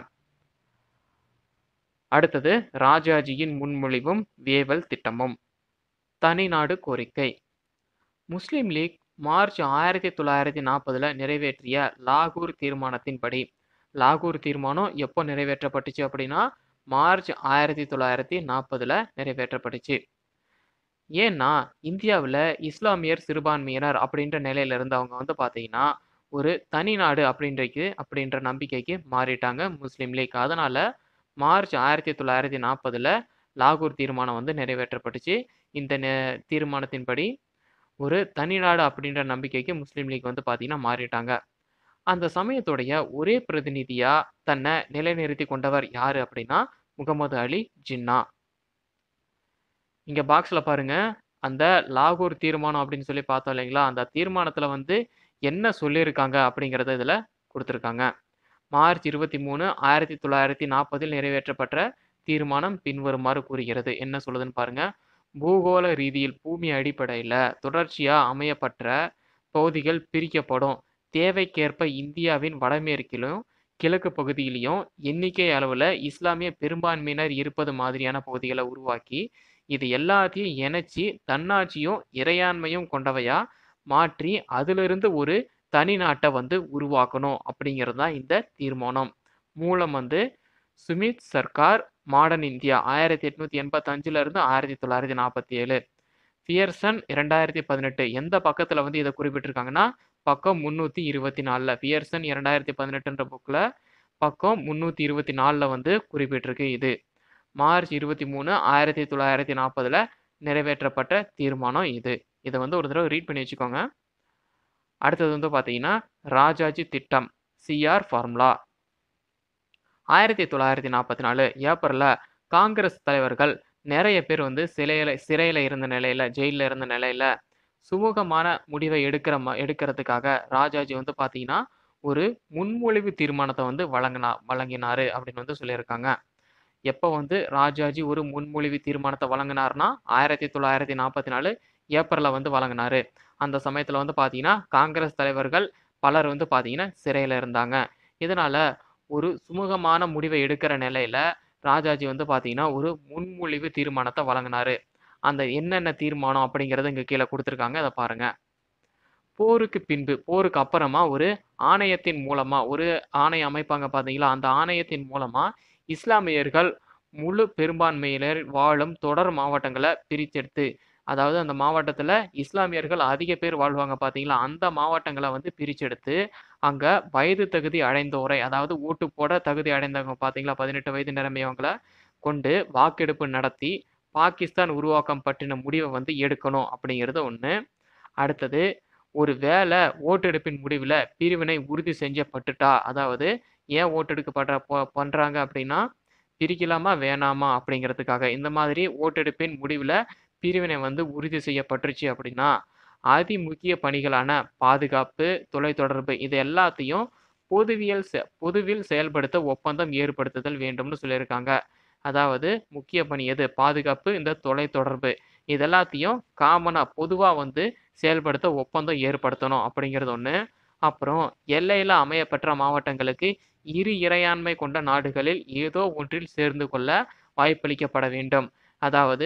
A: அடுத்தது ராஜாஜியின் முன்மொழிவும் வேவல் திட்டமும் தனிநாடு கோரிக்கை முஸ்லீம் லீக் மார்ச் ஆயிரத்தி தொள்ளாயிரத்தி நாற்பதுல நிறைவேற்றிய லாகூர் தீர்மானத்தின்படி லாகூர் தீர்மானம் எப்போ நிறைவேற்றப்பட்டுச்சு அப்படின்னா மார்ச் ஆயிரத்தி தொள்ளாயிரத்தி நாற்பதுல நிறைவேற்றப்பட்டுச்சு ஏன்னா இந்தியாவில் இஸ்லாமியர் சிறுபான்மையினர் அப்படின்ற நிலையில இருந்து அவங்க வந்து பார்த்தீங்கன்னா ஒரு தனி நாடு அப்படின்றைக்கு அப்படின்ற நம்பிக்கைக்கு மாறிட்டாங்க முஸ்லீம் லீக் அதனால மார்ச் ஆயிரத்தி தொள்ளாயிரத்தி நாற்பதுல லாகூர் தீர்மானம் வந்து நிறைவேற்றப்பட்டுச்சு இந்த தீர்மானத்தின்படி ஒரு தனிநாடு அப்படின்ற நம்பிக்கைக்கு முஸ்லீம் லீக் வந்து பார்த்தீங்கன்னா மாறிட்டாங்க அந்த சமயத்துடைய ஒரே பிரதிநிதியா தன்னை நிலைநிறுத்தி கொண்டவர் யாரு அப்படின்னா முகமது அலி ஜின்னா இங்க பாக்ஸ்ல பாருங்க அந்த லாகூர் தீர்மானம் அப்படின்னு சொல்லி பார்த்தோம் இல்லைங்களா அந்த தீர்மானத்துல வந்து என்ன சொல்லியிருக்காங்க அப்படிங்கிறத இதுல கொடுத்துருக்காங்க மார்ச் இருபத்தி மூணு ஆயிரத்தி தொள்ளாயிரத்தி நாற்பதில் நிறைவேற்றப்பட்ட தீர்மானம் பின்வருமாறு கூறுகிறது என்ன சொல்லுதுன்னு பாருங்க பூகோள ரீதியில் பூமி அடிப்படையில் தொடர்ச்சியாக அமையப்பட்ட பகுதிகள் பிரிக்கப்படும் தேவைக்கேற்ப இந்தியாவின் வடமேற்கிலும் கிழக்கு பகுதியிலையும் எண்ணிக்கை அளவில் இஸ்லாமிய பெரும்பான்மையினர் இருப்பது மாதிரியான பகுதிகளை உருவாக்கி இது எல்லாத்தையும் இணைச்சி தன்னாட்சியும் இறையாண்மையும் கொண்டவையா மாற்றி அதிலிருந்து ஒரு தனி நாட்டை வந்து உருவாக்கணும் அப்படிங்கிறது தான் இந்த தீர்மானம் மூலம் வந்து சுமித் சர்க்கார் மாடர்ன் இந்தியா ஆயிரத்தி எட்நூத்தி எண்பத்தஞ்சுல இருந்து ஆயிரத்தி தொள்ளாயிரத்தி நாற்பத்தி ஏழு பியர்சன் இரண்டாயிரத்தி பதினெட்டு எந்த பக்கத்துல வந்து இதை குறிப்பிட்டிருக்காங்கன்னா பக்கம் முன்னூத்தி இருபத்தி நாலுல பியர்சன் இரண்டாயிரத்தி பதினெட்டுன்ற புக்ல பக்கம் முன்னூத்தி இருபத்தி நாலுல வந்து குறிப்பிட்டிருக்கு இது மார்ச் இருபத்தி மூணு ஆயிரத்தி தொள்ளாயிரத்தி நாற்பதுல நிறைவேற்றப்பட்ட தீர்மானம் இது இதை வந்து ஒரு தடவை ரீட் பண்ணி வச்சுக்கோங்க அடுத்தது வந்து பார்த்தீங்கன்னா ராஜாஜி திட்டம் சிஆர் ஃபார்முலா ஆயிரத்தி தொள்ளாயிரத்தி நாற்பத்தி நாலு ஏப்ரலில் காங்கிரஸ் தலைவர்கள் நிறைய பேர் வந்து சிலையில சிறையில் இருந்த நிலையில ஜெயிலில் இருந்த நிலையில சுமூகமான முடிவை எடுக்கிற ம எடுக்கிறதுக்காக ராஜாஜி வந்து பார்த்தீங்கன்னா ஒரு முன்மொழிவு தீர்மானத்தை வந்து வழங்கினா வழங்கினாரு அப்படின்னு வந்து சொல்லியிருக்காங்க எப்போ வந்து ராஜாஜி ஒரு முன்மொழிவு தீர்மானத்தை வழங்கினார்னா ஆயிரத்தி தொள்ளாயிரத்தி நாற்பத்தி நாலு ஏப்ரலில் வந்து வழங்கினாரு அந்த சமயத்தில் வந்து பார்த்தீங்கன்னா காங்கிரஸ் தலைவர்கள் பலர் வந்து பார்த்தீங்கன்னா சிறையில் இருந்தாங்க இதனால ஒரு சுமூகமான முடிவை எடுக்கிற நிலையில ராஜாஜி வந்து பார்த்தீங்கன்னா ஒரு முன்மொழிவு தீர்மானத்தை வழங்கினாரு அந்த என்னென்ன தீர்மானம் அப்படிங்கிறத இங்கே கீழே கொடுத்துருக்காங்க அதை பாருங்க போருக்கு பின்பு போருக்கு அப்புறமா ஒரு ஆணையத்தின் மூலமா ஒரு ஆணையம் அமைப்பாங்க பார்த்தீங்களா அந்த ஆணையத்தின் மூலமா இஸ்லாமியர்கள் முழு பெரும்பான்மையினர் வாழும் தொடர் மாவட்டங்களை பிரித்தெடுத்து அதாவது அந்த மாவட்டத்தில் இஸ்லாமியர்கள் அதிக பேர் வாழ்வாங்க பார்த்தீங்களா அந்த மாவட்டங்களை வந்து பிரிச்செடுத்து அங்கே வயது தகுதி அடைந்தோரை அதாவது ஓட்டு போட தகுதி அடைந்தவங்க பார்த்தீங்களா பதினெட்டு வயது நிரம்பியவங்களை கொண்டு வாக்கெடுப்பு நடத்தி பாகிஸ்தான் உருவாக்கம் பற்றின முடிவை வந்து எடுக்கணும் அப்படிங்கிறது ஒன்று அடுத்தது ஒரு வேலை ஓட்டெடுப்பின் முடிவில் பிரிவினை உறுதி செஞ்சப்பட்டுட்டா அதாவது ஏன் ஓட்டெடுக்கப்படுற பண்ணுறாங்க அப்படின்னா பிரிக்கலாமா வேணாமா அப்படிங்கிறதுக்காக இந்த மாதிரி ஓட்டெடுப்பின் முடிவில் பிரிவினை வந்து உறுதி செய்யப்பட்டுருச்சு அப்படின்னா அதி முக்கிய பணிகளான பாதுகாப்பு தொலைத்தொடர்பு இது எல்லாத்தையும் பொதுவியல் செ பொதுவில் செயல்படுத்த ஒப்பந்தம் ஏற்படுத்துதல் வேண்டும்னு சொல்லியிருக்காங்க அதாவது முக்கிய பணி எது பாதுகாப்பு இந்த தொலைத்தொடர்பு இது எல்லாத்தையும் காமனாக பொதுவாக வந்து செயல்படுத்த ஒப்பந்தம் ஏற்படுத்தணும் அப்படிங்கிறது ஒன்று அப்புறம் எல்லையில் அமையப்பெற்ற மாவட்டங்களுக்கு இரு இறையாண்மை கொண்ட நாடுகளில் ஏதோ ஒன்றில் சேர்ந்து கொள்ள வாய்ப்பளிக்கப்பட வேண்டும் அதாவது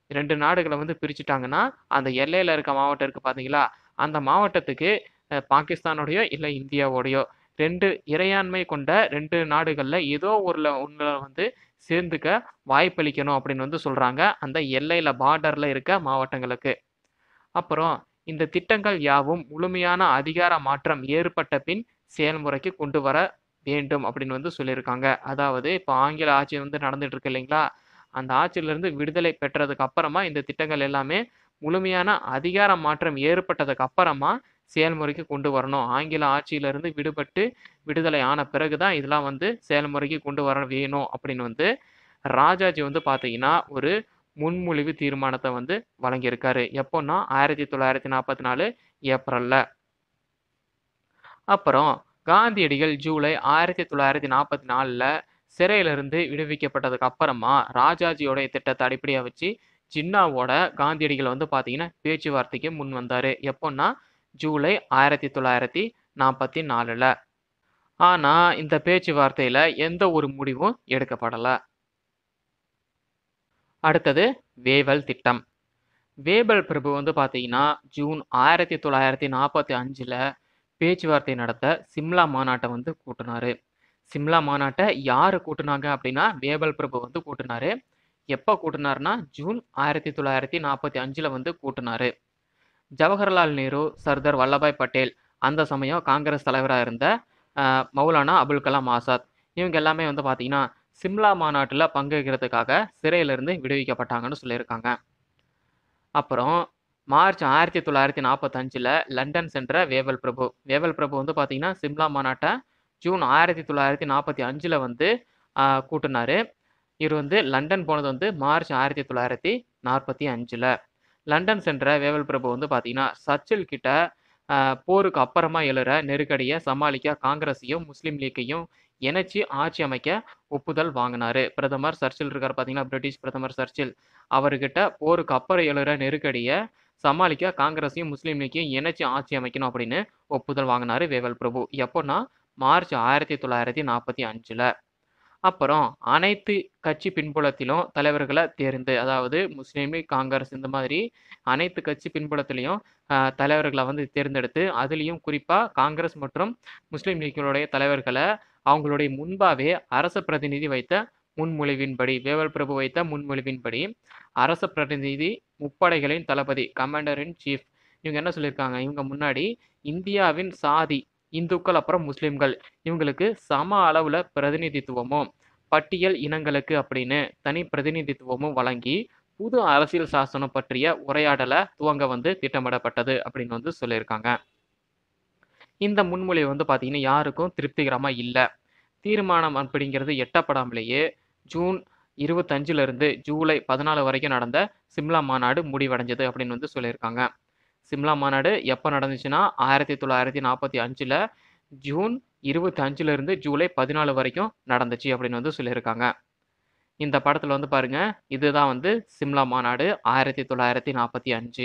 A: ரெண்டு நாடுகளை வந்து பிரிச்சுட்டாங்கன்னா அந்த எல்லையில் இருக்க மாவட்டம் இருக்குது பார்த்தீங்களா அந்த மாவட்டத்துக்கு அஹ், பாகிஸ்தானோடையோ இல்லை இந்தியாவோடையோ ரெண்டு இறையாண்மை கொண்ட ரெண்டு நாடுகளில் ஏதோ ஒரு ஒன்றில் வந்து சேர்ந்துக்க வாய்ப்பளிக்கணும் அப்படின்னு வந்து சொல்கிறாங்க அந்த எல்லையில் பார்டரில் இருக்க மாவட்டங்களுக்கு அப்புறம் இந்த திட்டங்கள் யாவும் முழுமையான அதிகார மாற்றம் ஏற்பட்ட பின் செயல்முறைக்கு கொண்டு வர வேண்டும் அப்படின்னு வந்து சொல்லியிருக்காங்க அதாவது இப்போ ஆங்கில ஆட்சி வந்து நடந்துட்டு இருக்கு இல்லைங்களா அந்த ஆட்சியிலிருந்து விடுதலை பெற்றதுக்கு அப்புறமா இந்த திட்டங்கள் எல்லாமே முழுமையான அதிகார மாற்றம் ஏற்பட்டதுக்கு அப்புறமா செயல்முறைக்கு கொண்டு வரணும் ஆங்கில ஆட்சியிலிருந்து விடுபட்டு விடுதலை ஆன பிறகு தான் இதெல்லாம் வந்து செயல்முறைக்கு கொண்டு வர வேணும் அப்படின்னு வந்து ராஜாஜி வந்து பார்த்தீங்கன்னா ஒரு முன்மொழிவு தீர்மானத்தை வந்து வழங்கியிருக்காரு எப்போன்னா ஆயிரத்தி தொள்ளாயிரத்தி நாற்பத்தி நாலு ஏப்ரலில் அப்புறம் காந்தியடிகள் ஜூலை ஆயிரத்தி தொள்ளாயிரத்தி நாற்பத்தி நாலில் சிறையிலிருந்து விடுவிக்கப்பட்டதுக்கு அப்புறமா ராஜாஜியோடைய திட்டத்தை அடிப்படையாக வச்சு ஜின்னாவோட காந்தியடிகள் வந்து பார்த்தீங்கன்னா பேச்சுவார்த்தைக்கு முன் வந்தார் எப்போன்னா ஜூலை ஆயிரத்தி தொள்ளாயிரத்தி நாற்பத்தி நாலில் ஆனால் இந்த பேச்சுவார்த்தையில் எந்த ஒரு முடிவும் எடுக்கப்படலை அடுத்தது வேவல் திட்டம் வேபல் பிரபு வந்து பார்த்தீங்கன்னா ஜூன் ஆயிரத்தி தொள்ளாயிரத்தி நாற்பத்தி அஞ்சில் பேச்சுவார்த்தை நடத்த சிம்லா மாநாட்டை வந்து கூட்டினாரு சிம்லா மாநாட்டை யார் கூட்டினாங்க அப்படின்னா வேபல் பிரபு வந்து கூட்டினாரு எப்போ கூட்டினாருன்னா ஜூன் ஆயிரத்தி தொள்ளாயிரத்தி நாற்பத்தி அஞ்சில் வந்து கூட்டினாரு ஜவஹர்லால் நேரு சர்தார் வல்லபாய் பட்டேல் அந்த சமயம் காங்கிரஸ் தலைவராக இருந்த அஹ், மௌலானா அபுல் கலாம் ஆசாத் இவங்க எல்லாமே வந்து பார்த்தீங்கன்னா சிம்லா மாநாட்டில் பங்கேற்கிறதுக்காக சிறையிலிருந்து விடுவிக்கப்பட்டாங்கன்னு சொல்லியிருக்காங்க அப்புறம் மார்ச் ஆயிரத்தி தொள்ளாயிரத்தி நாற்பத்தஞ்சில் லண்டன் சென்ற வேவல் பிரபு வேவல் பிரபு வந்து பார்த்தீங்கன்னா சிம்லா மாநாட்டை ஜூன் ஆயிரத்தி தொள்ளாயிரத்தி நாற்பத்தி அஞ்சில் வந்து ஆஹ், கூட்டினாரு இவர் வந்து லண்டன் போனது வந்து மார்ச் ஆயிரத்தி தொள்ளாயிரத்தி நாற்பத்தி அஞ்சில் லண்டன் சென்ற வேவல் பிரபு வந்து பார்த்தீங்கன்னா சர்ச்சில் கிட்ட ஆஹ், போருக்கு அப்புறமா எழுற நெருக்கடியை சமாளிக்க காங்கிரஸையும் முஸ்லீம் லீக்கையும் இணைச்சி ஆட்சி அமைக்க ஒப்புதல் வாங்கினாரு பிரதமர் சர்ச்சில் இருக்கார் பார்த்தீங்கன்னா பிரிட்டிஷ் பிரதமர் சர்ச்சில் அவர்கிட்ட போருக்கு அப்புறம் எழுற நெருக்கடியை சமாளிக்க காங்கிரஸையும் முஸ்லீம் லீக்கையும் இணைச்சி ஆட்சி அமைக்கணும் அப்படின்னு ஒப்புதல் வாங்கினாரு வேவல் பிரபு எப்போன்னா மார்ச் ஆயிரத்தி தொள்ளாயிரத்தி நாற்பத்தி அஞ்சில் அப்புறம் அனைத்து கட்சி பின்புலத்திலும் தலைவர்களை தேர்ந்து அதாவது முஸ்லீம் லீக் காங்கிரஸ் இந்த மாதிரி அனைத்து கட்சி பின்புலத்திலையும் ஆஹ், தலைவர்களை வந்து தேர்ந்தெடுத்து அதுலேயும் குறிப்பாக காங்கிரஸ் மற்றும் முஸ்லீம் லீக்கினுடைய தலைவர்களை அவங்களுடைய முன்பாவே அரச பிரதிநிதி வைத்த முன்மொழிவின்படி வேவல் பிரபு வைத்த முன்மொழிவின்படி அரச பிரதிநிதி முப்படைகளின் தளபதி கமாண்டர் இன் சீஃப் இவங்க என்ன சொல்லியிருக்காங்க இவங்க முன்னாடி இந்தியாவின் சாதி இந்துக்கள் அப்புறம் முஸ்லிம்கள் இவங்களுக்கு சம அளவில் பிரதிநிதித்துவமும் பட்டியல் இனங்களுக்கு அப்படின்னு தனி பிரதிநிதித்துவமும் வழங்கி புது அரசியல் சாசனம் பற்றிய உரையாடலை துவங்க வந்து திட்டமிடப்பட்டது அப்படின்னு வந்து சொல்லியிருக்காங்க இந்த முன்மொழிவு வந்து பார்த்தீங்கன்னா யாருக்கும் திருப்திகரமாக இல்லை தீர்மானம் அப்படிங்கிறது எட்டப்படாமலேயே ஜூன் இருபத்தஞ்சுல இருந்து ஜூலை பதினாலு வரைக்கும் நடந்த சிம்லா மாநாடு முடிவடைஞ்சது அப்படின்னு வந்து சொல்லியிருக்காங்க சிம்லா மாநாடு எப்போ நடந்துச்சுன்னா ஆயிரத்தி தொள்ளாயிரத்தி நாற்பத்தி அஞ்சில் ஜூன் இருபத்தி அஞ்சுல இருந்து ஜூலை பதினாலு வரைக்கும் நடந்துச்சு அப்படின்னு வந்து சொல்லியிருக்காங்க இந்த படத்தில் வந்து பாருங்க இதுதான் வந்து சிம்லா மாநாடு ஆயிரத்தி தொள்ளாயிரத்தி நாற்பத்தி அஞ்சு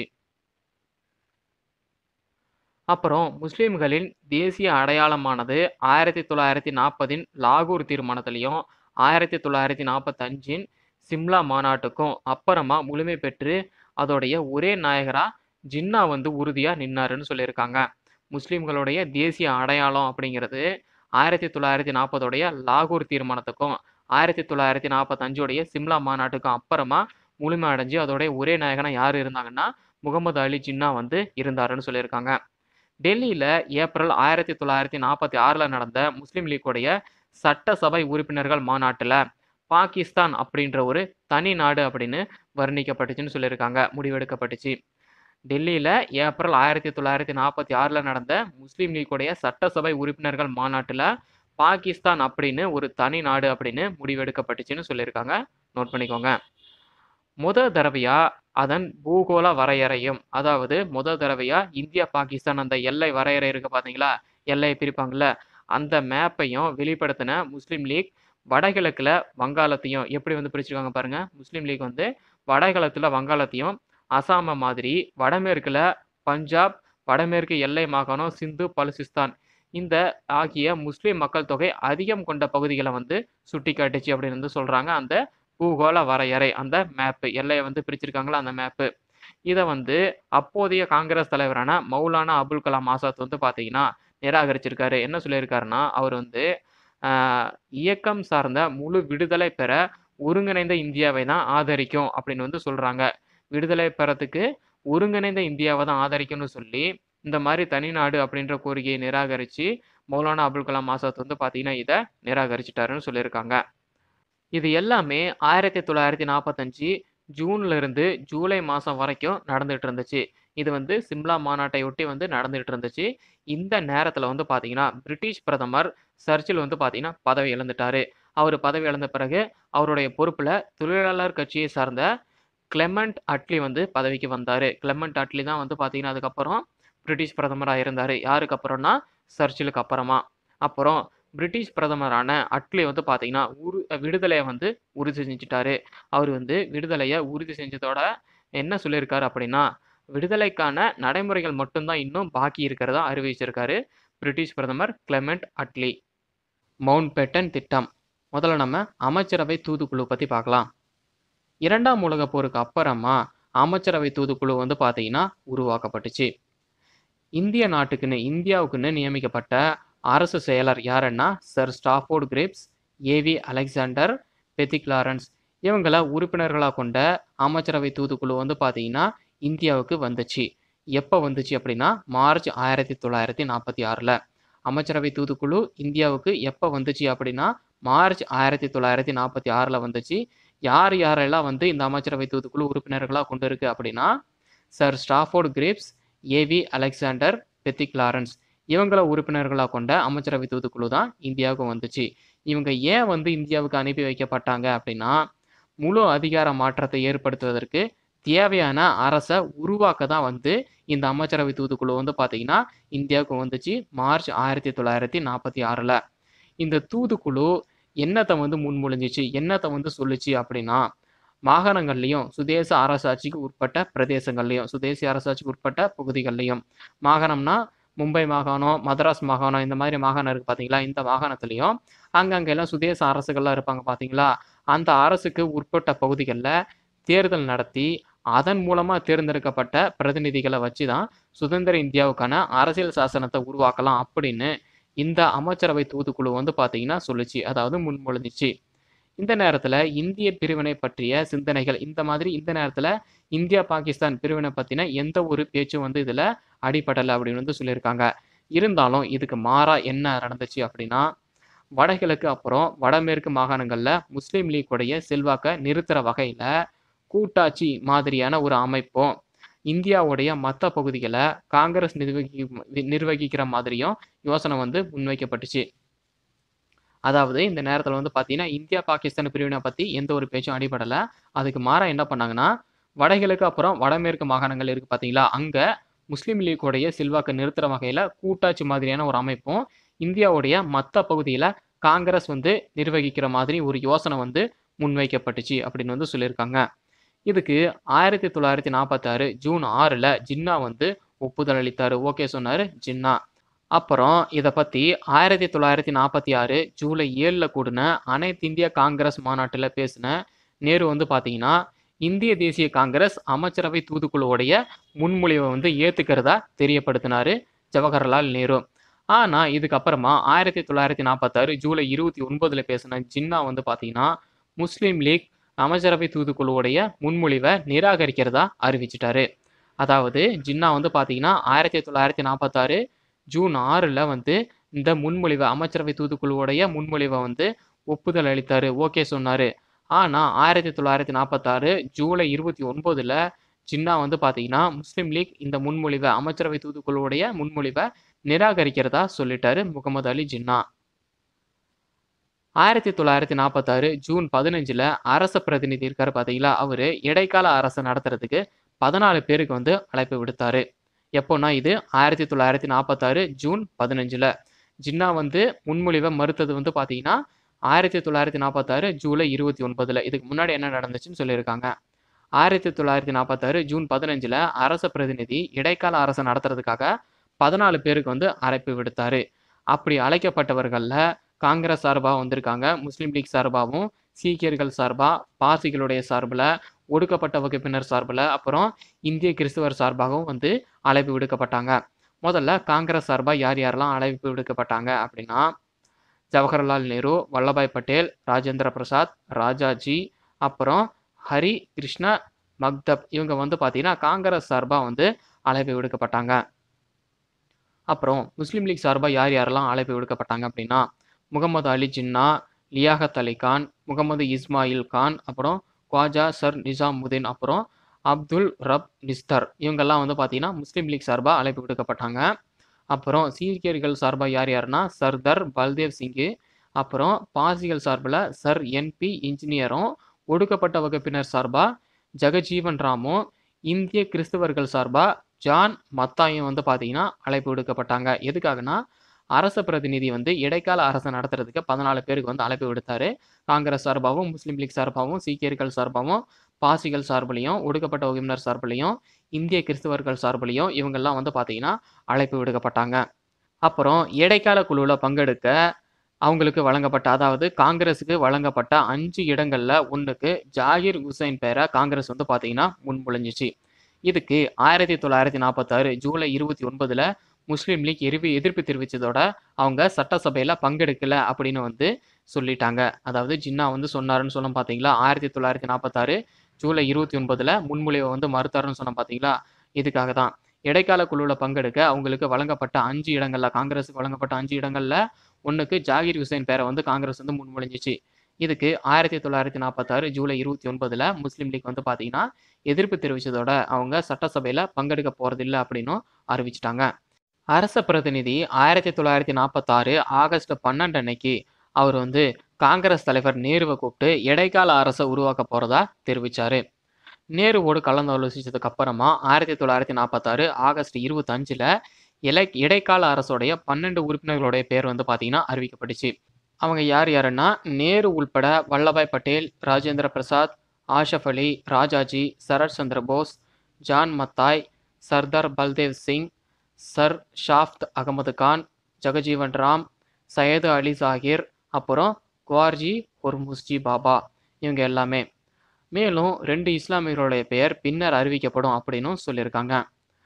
A: அப்புறம் முஸ்லிம்களின் தேசிய அடையாளமானது ஆயிரத்தி தொள்ளாயிரத்தி நாற்பதின் லாகூர் தீர்மானத்திலையும் ஆயிரத்தி தொள்ளாயிரத்தி நாற்பத்தஞ்சின் சிம்லா மாநாட்டுக்கும் அப்புறமா முழுமை பெற்று அதோடைய ஒரே நாயகரா ஜின்னா வந்து உறுதியாக நின்னாருன்னு சொல்லியிருக்காங்க முஸ்லிம்களுடைய தேசிய அடையாளம் அப்படிங்கிறது ஆயிரத்தி தொள்ளாயிரத்தி நாற்பதோடைய லாகூர் தீர்மானத்துக்கும் ஆயிரத்தி தொள்ளாயிரத்தி நாற்பத்தஞ்சோடைய சிம்லா மாநாட்டுக்கும் அப்புறமா முழுமை அடைஞ்சு அதோடைய ஒரே நாயகனா யார் இருந்தாங்கன்னா முகமது அலி ஜின்னா வந்து இருந்தாருன்னு சொல்லியிருக்காங்க டெல்லியில் ஏப்ரல் ஆயிரத்தி தொள்ளாயிரத்தி நாற்பத்தி ஆறில் நடந்த முஸ்லீம் லீக்குடைய சட்டசபை உறுப்பினர்கள் மாநாட்டில் பாகிஸ்தான் அப்படின்ற ஒரு தனி நாடு அப்படின்னு வர்ணிக்கப்பட்டுச்சுன்னு சொல்லியிருக்காங்க முடிவெடுக்கப்பட்டுச்சு டெல்லியில் ஏப்ரல் ஆயிரத்தி தொள்ளாயிரத்தி நாற்பத்தி ஆறில் நடந்த முஸ்லீம் லீக்குடைய சட்டசபை உறுப்பினர்கள் மாநாட்டில் பாகிஸ்தான் அப்படின்னு ஒரு தனி நாடு அப்படின்னு முடிவெடுக்கப்பட்டுச்சுன்னு சொல்லியிருக்காங்க நோட் பண்ணிக்கோங்க முத தடவையா அதன் பூகோள வரையறையும் அதாவது முத தடவையா இந்தியா பாகிஸ்தான் அந்த எல்லை வரையறை இருக்கு பாத்தீங்களா எல்லையை பிரிப்பாங்கல்ல அந்த மேப்பையும் வெளிப்படுத்தின முஸ்லீம் லீக் வடகிழக்குல வங்காளத்தையும் எப்படி வந்து பிரிச்சிருக்காங்க பாருங்க முஸ்லீம் லீக் வந்து வடகிழக்குல வங்காளத்தையும் அசாம மாதிரி வடமேற்குல பஞ்சாப் வடமேற்கு எல்லை மாகாணம் சிந்து பலுசிஸ்தான் இந்த ஆகிய முஸ்லீம் மக்கள் தொகை அதிகம் கொண்ட பகுதிகளை வந்து சுட்டி காட்டுச்சு அப்படின்னு வந்து சொல்றாங்க அந்த பூகோள வரையறை அந்த மேப்பு எல்லையை வந்து பிரிச்சிருக்காங்களா அந்த மேப்பு இதை வந்து அப்போதைய காங்கிரஸ் தலைவரான மௌலானா அபுல் கலாம் ஆசாத் வந்து பார்த்தீங்கன்னா நிராகரிச்சிருக்காரு என்ன சொல்லியிருக்காருன்னா அவர் வந்து ஆஹ், இயக்கம் சார்ந்த முழு விடுதலை பெற ஒருங்கிணைந்த இந்தியாவை தான் ஆதரிக்கும் அப்படின்னு வந்து சொல்றாங்க விடுதலை பெறத்துக்கு ஒருங்கிணைந்த இந்தியாவை தான் ஆதரிக்கும்னு சொல்லி இந்த மாதிரி தனிநாடு அப்படின்ற கோரிக்கையை நிராகரித்து மௌலானா அபுல் கலாம் ஆசாத் வந்து பார்த்தீங்கன்னா இதை நிராகரிச்சிட்டாருன்னு சொல்லியிருக்காங்க இது எல்லாமே ஆயிரத்தி தொள்ளாயிரத்தி நாற்பத்தஞ்சு ஜூன்ல இருந்து ஜூலை மாதம் வரைக்கும் நடந்துட்டு இருந்துச்சு இது வந்து சிம்லா மாநாட்டை ஒட்டி வந்து நடந்துட்டு இருந்துச்சு இந்த நேரத்தில் வந்து பார்த்தீங்கன்னா பிரிட்டிஷ் பிரதமர் சர்ச்சில் வந்து பார்த்தீங்கன்னா பதவி இழந்துட்டாரு அவர் பதவி இழந்த பிறகு அவருடைய பொறுப்பில் தொழிலாளர் கட்சியை சார்ந்த கிளெமெண்ட் அட்லி வந்து பதவிக்கு வந்தார் கிளெமெண்ட் அட்லி தான் வந்து பார்த்தீங்கன்னா அதுக்கப்புறம் பிரிட்டிஷ் பிரதமராக இருந்தார் யாருக்கு அப்புறம்னா சர்ச்சிலுக்கு அப்புறமா அப்புறம் பிரிட்டிஷ் பிரதமரான அட்லி வந்து பார்த்தீங்கன்னா உரு விடுதலையை வந்து உறுதி செஞ்சுட்டாரு அவர் வந்து விடுதலையை உறுதி செஞ்சதோட என்ன சொல்லியிருக்காரு அப்படின்னா விடுதலைக்கான நடைமுறைகள் மட்டும்தான் இன்னும் பாக்கி இருக்கிறதா அறிவிச்சிருக்காரு பிரிட்டிஷ் பிரதமர் கிளெமெண்ட் அட்லி மவுண்ட் பேட்டன் திட்டம் முதல்ல நம்ம அமைச்சரவை தூதுக்குழு பற்றி பார்க்கலாம் இரண்டாம் உலகப் போருக்கு அப்புறமா அமைச்சரவை தூதுக்குழு வந்து பார்த்தீங்கன்னா உருவாக்கப்பட்டுச்சு இந்திய நாட்டுக்குன்னு இந்தியாவுக்குன்னு நியமிக்கப்பட்ட அரசு செயலர் யாருன்னா sir Stafford Cripps AV Alexander Pethick Lawrence இவங்கள உறுப்பினர்களாக கொண்ட அமைச்சரவை தூதுக்குழு வந்து பார்த்தீங்கன்னா இந்தியாவுக்கு வந்துச்சு எப்போ வந்துச்சு அப்படின்னா மார்ச் ஆயிரத்தி தொள்ளாயிரத்தி நாற்பத்தி ஆறில் அமைச்சரவை தூதுக்குழு இந்தியாவுக்கு எப்போ வந்துச்சு அப்படின்னா மார்ச் ஆயிரத்தி தொள்ளாயிரத்தி நாற்பத்தி ஆறில் வந்துச்சு யார் யாரெல்லாம் வந்து இந்த அமைச்சரவை தூதுக்குழு உறுப்பினர்களாக கொண்டு இருக்கு அப்படின்னா sir Stafford Cripps AV Alexander Pethick Lawrence இவங்கள உறுப்பினர்களாக கொண்ட அமைச்சரவை தூதுக்குழு தான் இந்தியாவுக்கு வந்துச்சு இவங்க ஏன் வந்து இந்தியாவுக்கு அனுப்பி வைக்கப்பட்டாங்க அப்படின்னா முழு அதிகார மாற்றத்தை ஏற்படுத்துவதற்கு தேவையான அரசை உருவாக்க தான் வந்து இந்த அமைச்சரவை தூதுக்குழு வந்து பார்த்தீங்கன்னா இந்தியாவுக்கு வந்துச்சு மார்ச் ஆயிரத்தி தொள்ளாயிரத்தி நாற்பத்தி ஆறில் இந்த தூதுக்குழு என்னத்தை வந்து முன்மொழிஞ்சிச்சு என்னத்தை வந்து சொல்லுச்சு அப்படின்னா மாகாணங்கள்லையும் சுதேச அரசாட்சிக்கு உட்பட்ட பிரதேசங்கள்லையும் சுதேசி அரசாட்சிக்கு உட்பட்ட பகுதிகள்லையும் மாகாணம்னா மும்பை மாகாணம் மதராஸ் மாகாணம் இந்த மாதிரி மாகாணம் இருக்குது பார்த்தீங்களா இந்த மாகாணத்துலேயும் அங்கங்கெல்லாம் சுதேச அரசுகள்லாம் இருப்பாங்க பார்த்தீங்களா அந்த அரசுக்கு உட்பட்ட பகுதிகளில் தேர்தல் நடத்தி அதன் மூலமாக தேர்ந்தெடுக்கப்பட்ட பிரதிநிதிகளை வச்சு தான் சுதந்திர இந்தியாவுக்கான அரசியல் சாசனத்தை உருவாக்கலாம் அப்படின்னு இந்த அமைச்சரவை தூதுக்குழு வந்து பார்த்தீங்கன்னா சொல்லுச்சு அதாவது முன்மொழிஞ்சிச்சு இந்த நேரத்தில் இந்திய பிரிவினை பற்றிய சிந்தனைகள் இந்த மாதிரி இந்த நேரத்தில் இந்தியா பாகிஸ்தான் பிரிவினை பற்றின எந்த ஒரு பேச்சும் வந்து இதில் அடிபடலை அப்படின்னு வந்து சொல்லியிருக்காங்க இருந்தாலும் இதுக்கு மாறா என்ன நடந்துச்சு அப்படின்னா வடகிழக்கு அப்புறம் வடமேற்கு மாகாணங்களில் முஸ்லீம் லீக்குடைய செல்வாக்கை நிறுத்துற வகையில் கூட்டாட்சி மாதிரியான ஒரு அமைப்பும் இந்தியாவுடைய மற்ற பகுதிகளை காங்கிரஸ் நிர்வகி நிர்வகிக்கிற மாதிரியும் யோசனை வந்து முன்வைக்கப்பட்டுச்சு அதாவது இந்த நேரத்தில் வந்து பார்த்தீங்கன்னா இந்தியா பாகிஸ்தான் பிரிவினை பற்றி எந்த ஒரு பேச்சும் அடிபடலை அதுக்கு மாறா என்ன பண்ணாங்கன்னா வடகிழக்கு அப்புறம் வடமேற்கு மாகாணங்கள் இருக்குது பார்த்தீங்களா அங்கே முஸ்லீம் லீக்குடைய செல்வாக்கை நிறுத்துற வகையில் கூட்டாட்சி மாதிரியான ஒரு அமைப்பும் இந்தியாவுடைய மற்ற பகுதியில் காங்கிரஸ் வந்து நிர்வகிக்கிற மாதிரி ஒரு யோசனை வந்து முன்வைக்கப்பட்டுச்சு அப்படின்னு வந்து சொல்லியிருக்காங்க இதுக்கு ஆயிரத்தி தொள்ளாயிரத்தி நாற்பத்தாறு ஜூன் ஆறில் ஜின்னா வந்து ஒப்புதல் அளித்தார் ஓகே சொன்னார் ஜின்னா அப்புறம் இதை பற்றி ஆயிரத்தி தொள்ளாயிரத்தி நாற்பத்தி ஆறு ஜூலை ஏழில் கூடின அனைத்து இந்திய காங்கிரஸ் மாநாட்டில் பேசின நேரு வந்து பார்த்தீங்கன்னா இந்திய தேசிய காங்கிரஸ் அமைச்சரவை தூதுக்குழுவுடைய முன்மொழிவை வந்து ஏற்றுக்கிறதா தெரியப்படுத்தினார் ஜவஹர்லால் நேரு ஆனால் இதுக்கப்புறமா ஆயிரத்தி தொள்ளாயிரத்தி நாற்பத்தாறு ஜூலை இருபத்தி ஒன்பதில் பேசின ஜின்னா வந்து பார்த்தீங்கன்னா முஸ்லீம் லீக் அமைச்சரவை தூதுக்குழுவுடைய முன்மொழிவை நிராகரிக்கிறதா அறிவிச்சிட்டாரு அதாவது ஜின்னா வந்து பார்த்தீங்கன்னா ஆயிரத்தி தொள்ளாயிரத்தி நாற்பத்தாறு ஜூன் ஆறில் வந்து இந்த முன்மொழிவை அமைச்சரவை தூதுக்குழுவுடைய முன்மொழிவை வந்து ஒப்புதல் அளித்தார் ஓகே சொன்னார் ஆனால் ஆயிரத்தி தொள்ளாயிரத்தி நாற்பத்தாறு ஜூலை இருபத்தி ஒன்பதில் ஜின்னா வந்து பார்த்தீங்கன்னா முஸ்லீம் லீக் இந்த முன்மொழிவை அமைச்சரவை தூதுக்குழுவுடைய முன்மொழிவை நிராகரிக்கிறதா சொல்லிட்டாரு முகமது அலி ஜின்னா ஆயிரத்தி தொள்ளாயிரத்தி நாற்பத்தாறு ஜூன் பதினஞ்சில் அரச பிரதிநிதி இருக்காரு பார்த்தீங்களா அவர் இடைக்கால அரசை நடத்துறதுக்கு பதினாலு பேருக்கு வந்து அழைப்பு விடுத்தாரு எப்போன்னா இது ஆயிரத்தி தொள்ளாயிரத்தி நாற்பத்தாறு ஜூன் பதினஞ்சில் ஜின்னா வந்து முன்மொழிவை மறுத்தது வந்து பார்த்தீங்கன்னா ஆயிரத்தி தொள்ளாயிரத்தி நாற்பத்தாறு ஜூலை இருபத்தி ஒன்பதில் இதுக்கு முன்னாடி என்ன நடந்துச்சுன்னு சொல்லியிருக்காங்க ஆயிரத்தி தொள்ளாயிரத்தி நாற்பத்தாறு ஜூன் பதினஞ்சில் அரச பிரதிநிதி இடைக்கால அரசை நடத்துறதுக்காக பதினாலு பேருக்கு வந்து அழைப்பு விடுத்தாரு அப்படி அழைக்கப்பட்டவர்களில் காங்கிரஸ் சார்பாக வந்திருக்காங்க முஸ்லீம் லீக் சார்பாகவும் சீக்கியர்கள் சார்பாக பார்சிகளுடைய சார்பில் ஒடுக்கப்பட்ட வகுப்பினர் சார்பில் அப்புறம் இந்திய கிறிஸ்துவர் சார்பாகவும் வந்து அழைப்பு விடுக்கப்பட்டாங்க முதல்ல காங்கிரஸ் சார்பாக யார் யாரெல்லாம் அழைப்பு விடுக்கப்பட்டாங்க அப்படின்னா ஜவஹர்லால் நேரு வல்லபாய் பட்டேல் ராஜேந்திர பிரசாத் ராஜாஜி அப்புறம் ஹரி கிருஷ்ண மக்தப் இவங்க வந்து பார்த்தீங்கன்னா காங்கிரஸ் சார்பாக வந்து அழைப்பு விடுக்கப்பட்டாங்க அப்புறம் முஸ்லீம் லீக் சார்பாக யார் யாரெல்லாம் அழைப்பு விடுக்கப்பட்டாங்க அப்படின்னா முகமது அலி ஜின்னா லியாகத் அலி கான் முகமது இஸ்மாயில் கான் அப்புறம் குவாஜா சர் நிசாமுதீன் அப்புறம் அப்துல் ரப் நிஸ்தர் இவங்கெல்லாம் வந்து பார்த்தீங்கன்னா முஸ்லீம் லீக் சார்பாக அழைப்பு விடுக்கப்பட்டாங்க அப்புறம் சீக்கியர்கள் சார்பாக யார் யாருன்னா சர்தார் பல்தேவ் சிங்கு அப்புறம் பாசிகள் சார்பில் சர் என்பி இன்ஜினியரும் ஒடுக்கப்பட்ட வகுப்பினர் சார்பாக ஜெகஜீவன் ராமும் இந்திய கிறிஸ்தவர்கள் சார்பாக ஜான் மத்தாயும் வந்து பார்த்தீங்கன்னா அழைப்பு விடுக்கப்பட்டாங்க எதுக்காகனா அரச பிரதிநிதி வந்து இடைக்கால அரசை நடத்துறதுக்கு பதினாலு பேருக்கு வந்து அழைப்பு விடுத்தாரு காங்கிரஸ் சார்பாகவும் முஸ்லீம் லீக் சார்பாகவும் சீக்கியர்கள் சார்பாகவும் பாசிகள் சார்பிலையும் ஒடுக்கப்பட்ட வகுப்பினர் சார்பிலையும் இந்திய கிறிஸ்தவர்கள் சார்பிலையும் இவங்கெல்லாம் வந்து பார்த்தீங்கன்னா அழைப்பு விடுக்கப்பட்டாங்க அப்புறம் இடைக்கால குழுவில் பங்கெடுக்க அவங்களுக்கு வழங்கப்பட்ட அதாவது காங்கிரஸுக்கு வழங்கப்பட்ட அஞ்சு இடங்கள்ல ஒன்றுக்கு ஜாகிர் ஹுசைன் பேரை காங்கிரஸ் வந்து பார்த்தீங்கன்னா முன்மொழிஞ்சிச்சு இதுக்கு ஆயிரத்தி தொள்ளாயிரத்தி நாற்பத்தாறு ஜூலை இருபத்தி ஒன்பதுல முஸ்லீம் லீக் எதிர்ப்பு எதிர்ப்பு தெரிவித்ததோட அவங்க சட்டசபையில் பங்கெடுக்கல அப்படின்னு வந்து சொல்லிட்டாங்க அதாவது ஜின்னா வந்து சொன்னாருன்னு சொன்னோம் பார்த்தீங்களா ஆயிரத்தி தொள்ளாயிரத்தி நாற்பத்தாறு ஜூலை இருபத்தி ஒன்பதுல முன்மொழிவை வந்து மறுத்தாருன்னு சொன்னோம் பார்த்தீங்களா இதுக்காக தான் இடைக்கால குழுவில் பங்கெடுக்க அவங்களுக்கு வழங்கப்பட்ட அஞ்சு இடங்கள்ல காங்கிரஸுக்கு வழங்கப்பட்ட அஞ்சு இடங்கள்ல ஒன்றுக்கு ஜாகிர் ஹுசைன் பேரை வந்து காங்கிரஸ் வந்து முன்மொழிஞ்சிச்சு இதுக்கு ஆயிரத்தி தொள்ளாயிரத்தி நாற்பத்தாறு ஜூலை இருபத்தி ஒன்பதுல முஸ்லீம் லீக் வந்து பார்த்தீங்கன்னா எதிர்ப்பு தெரிவித்ததோட அவங்க சட்டசபையில் பங்கெடுக்க போறதில்லை அப்படின்னும் அறிவிச்சிட்டாங்க அரச பிரதிநிதி ஆயிரத்தி தொள்ளாயிரத்தி நாற்பத்தாறு ஆகஸ்ட் பன்னெண்டு அன்னைக்கு அவர் வந்து காங்கிரஸ் தலைவர் நேருவை கூப்பிட்டு இடைக்கால அரசை உருவாக்க போறதா தெரிவிச்சாரு நேருவோடு கலந்தாலோசிச்சதுக்கு அப்புறமா ஆயிரத்தி தொள்ளாயிரத்தி நாற்பத்தாறு ஆகஸ்ட் இருபத்தஞ்சில் இலை இடைக்கால அரசோடைய பன்னெண்டு உறுப்பினர்களுடைய பேர் வந்து பார்த்தீங்கன்னா அறிவிக்கப்பட்டுச்சு அவங்க யார் யாருன்னா நேரு உள்பட வல்லபாய் பட்டேல் ராஜேந்திர பிரசாத் ஆஷப் அலி ராஜாஜி சரத் சந்திர போஸ் ஜான் மத்தாய் சர்தார் பல்தேவ் சிங் சர் ஷாஃப்த் அகமது கான் ஜெகஜீவன் ராம் சையது அலி சாகிர் அப்புறம் குவார்ஜி ஹொர்முஸ்ஜி பாபா இவங்க எல்லாமே மேலும் ரெண்டு இஸ்லாமியர்களுடைய பெயர் பின்னர் அறிவிக்கப்படும் அப்படின்னும் சொல்லியிருக்காங்க